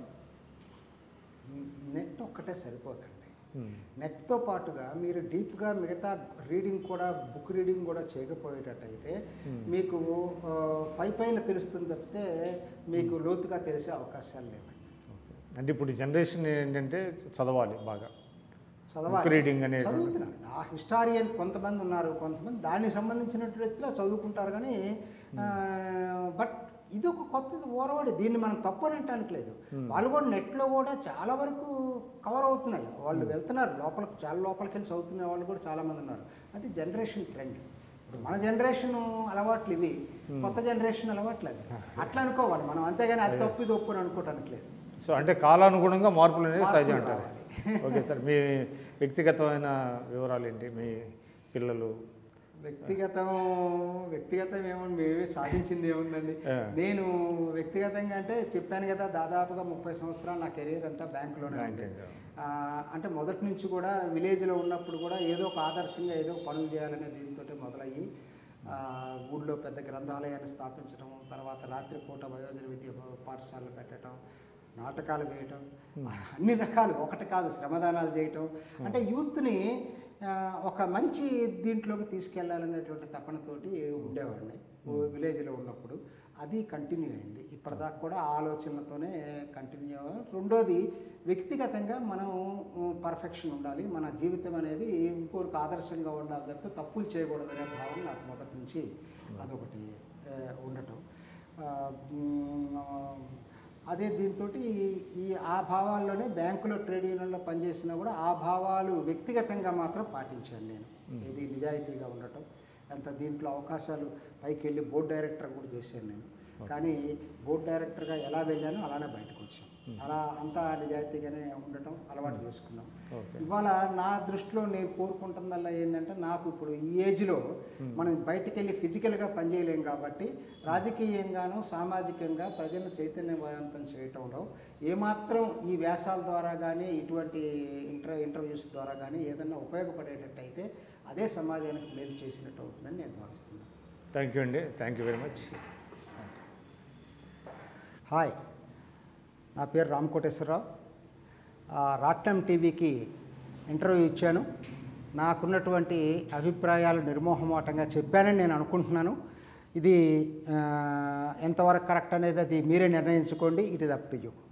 నెట్ ఒక్కటే సరిపోదండి Hmm. నెట్తో పాటుగా మీరు డీప్గా మిగతా రీడింగ్ కూడా బుక్ రీడింగ్ కూడా చేయకపోయేటట్టయితే మీకు ఆ, పై పైన తెలుస్తుంది తప్పితే మీకు లోతుగా తెలిసే అవకాశాలు లేవండి అంటే ఇప్పుడు జనరేషన్ ఏంటంటే చదవాలి బాగా చదవాలి బుక్ రీడింగ్ అనేది చదువుతున్నారు ఆ హిస్టారియన్ కొంతమంది ఉన్నారు కొంతమంది దానికి సంబంధించిన వ్యక్తిలో చదువుకుంటారు కానీ బట్ ఇది ఒక కొత్తది ఓరవాడి దీన్ని మనం తప్పు అని అనటానికి లేదు వాళ్ళు కూడా నెట్లో కూడా చాలా వరకు కవర్ అవుతున్నాయి వాళ్ళు వెళ్తున్నారు లోపలికి చాలా లోపలికి వెళ్ళి చదువుతున్న వాళ్ళు కూడా చాలా మంది ఉన్నారు అది జనరేషన్ ట్రెండ్ ఇప్పుడు మన జనరేషన్ అలవాట్లు ఇవి కొత్త జనరేషన్ అలవాట్లు అవి అట్లా అనుకోవాలి మనం అంతేగాని అది తప్పు ఇది ఒప్పు అని అనుకోవటానికి లేదు సో అంటే కాలానుగుణంగా మార్పులు అనేది మార్పులు సహజం అంటారు ఓకే సార్ మీ వ్యక్తిగతమైన వివరాలు ఏంటి మీ పిల్లలు వ్యక్తిగతం వ్యక్తిగతం ఏముంది మేమే సాధించింది ఏముందండి ఆ. నేను వ్యక్తిగతంగా అంటే చెప్పాను కదా దాదాపుగా ముప్పై సంవత్సరాలు నా కెరీర్ అంతా బ్యాంకులోనే ఉంది Banking. ఆ, అంటే మొదటి నుంచి కూడా విలేజ్లో ఉన్నప్పుడు కూడా ఏదో ఒక ఆదర్శంగా ఏదో ఒక పనులు చేయాలనే దీంతో మొదలయ్యి ఆ, ఊళ్ళో పెద్ద గ్రంథాలయాన్ని స్థాపించడం తర్వాత రాత్రిపూట వయోజన విద్య పాఠశాలలు పెట్టడం నాటకాలు వేయటం అన్ని రకాలు ఒకటి కాదు శ్రమదానాలు చేయటం అంటే యూత్ని ఆ, ఒక మంచి దీంట్లోకి తీసుకెళ్లాలనేటువంటి తపనతోటి ఉండేవాడిని ఓ విలేజ్లో ఉన్నప్పుడు అది కంటిన్యూ అయింది ఇప్పటిదాకా కూడా ఆ ఆలోచనలతోనే కంటిన్యూ రెండోది వ్యక్తిగతంగా మనం పర్ఫెక్షన్ ఉండాలి మన జీవితం అనేది ఇంకోరికి ఆదర్శంగా ఉండాలి తప్పితే తప్పులు చేయకూడదనే భావన నాకు మొదటి నుంచి అదొకటి ఆ, ఉండటం ఆ, మ్, అదే దీంతో ఈ ఆ భావాల్లోనే బ్యాంకులో ట్రేడ్ యూనియన్లో పనిచేసినా కూడా ఆ భావాలు వ్యక్తిగతంగా మాత్రం పాటించాను నేను ఇది నిజాయితీగా ఉండటం అంత దీంట్లో అవకాశాలు పైకి వెళ్ళి బోర్డు డైరెక్టర్ కూడా చేశాను నేను కానీ బోర్డు డైరెక్టర్గా ఎలా వెళ్ళానో అలానే బయటకు వచ్చాం అలా అంతా నిజాయితీగానే ఉండటం అలవాటు చేసుకున్నాం ఓకే ఇవాళ నా దృష్టిలో నేను కోరుకుంటుందల్లా ఏంటంటే నాకు ఇప్పుడు ఈ ఏజ్లో మనం బయటికి వెళ్ళి ఫిజికల్గా పనిచేయలేం కాబట్టి రాజకీయంగాను సామాజికంగా ప్రజలను చైతన్యవంతం చేయటంలో ఏమాత్రం ఈ వ్యాసాల ద్వారా కానీ ఇటువంటి ఇంటర్ ఇంటర్వ్యూస్ ద్వారా కానీ ఏదన్నా ఉపయోగపడేటట్టు అయితే అదే సమాజానికి మేలు చేసినట్టు అవుతుందని నేను భావిస్తున్నాను థ్యాంక్ యూ అండి thank you very much hi నా పేరు రామకోటేశ్వరరావు ఆ, రాట్నం టీవీకి ఇంటర్వ్యూ ఇచ్చాను నాకున్నటువంటి అభిప్రాయాలు నిర్మోహమాటంగా చెప్పానని నేను అనుకుంటున్నాను ఇది ఆ, ఎంతవరకు కరెక్ట్ అనేది అది మీరే నిర్ణయించుకోండి it is up to you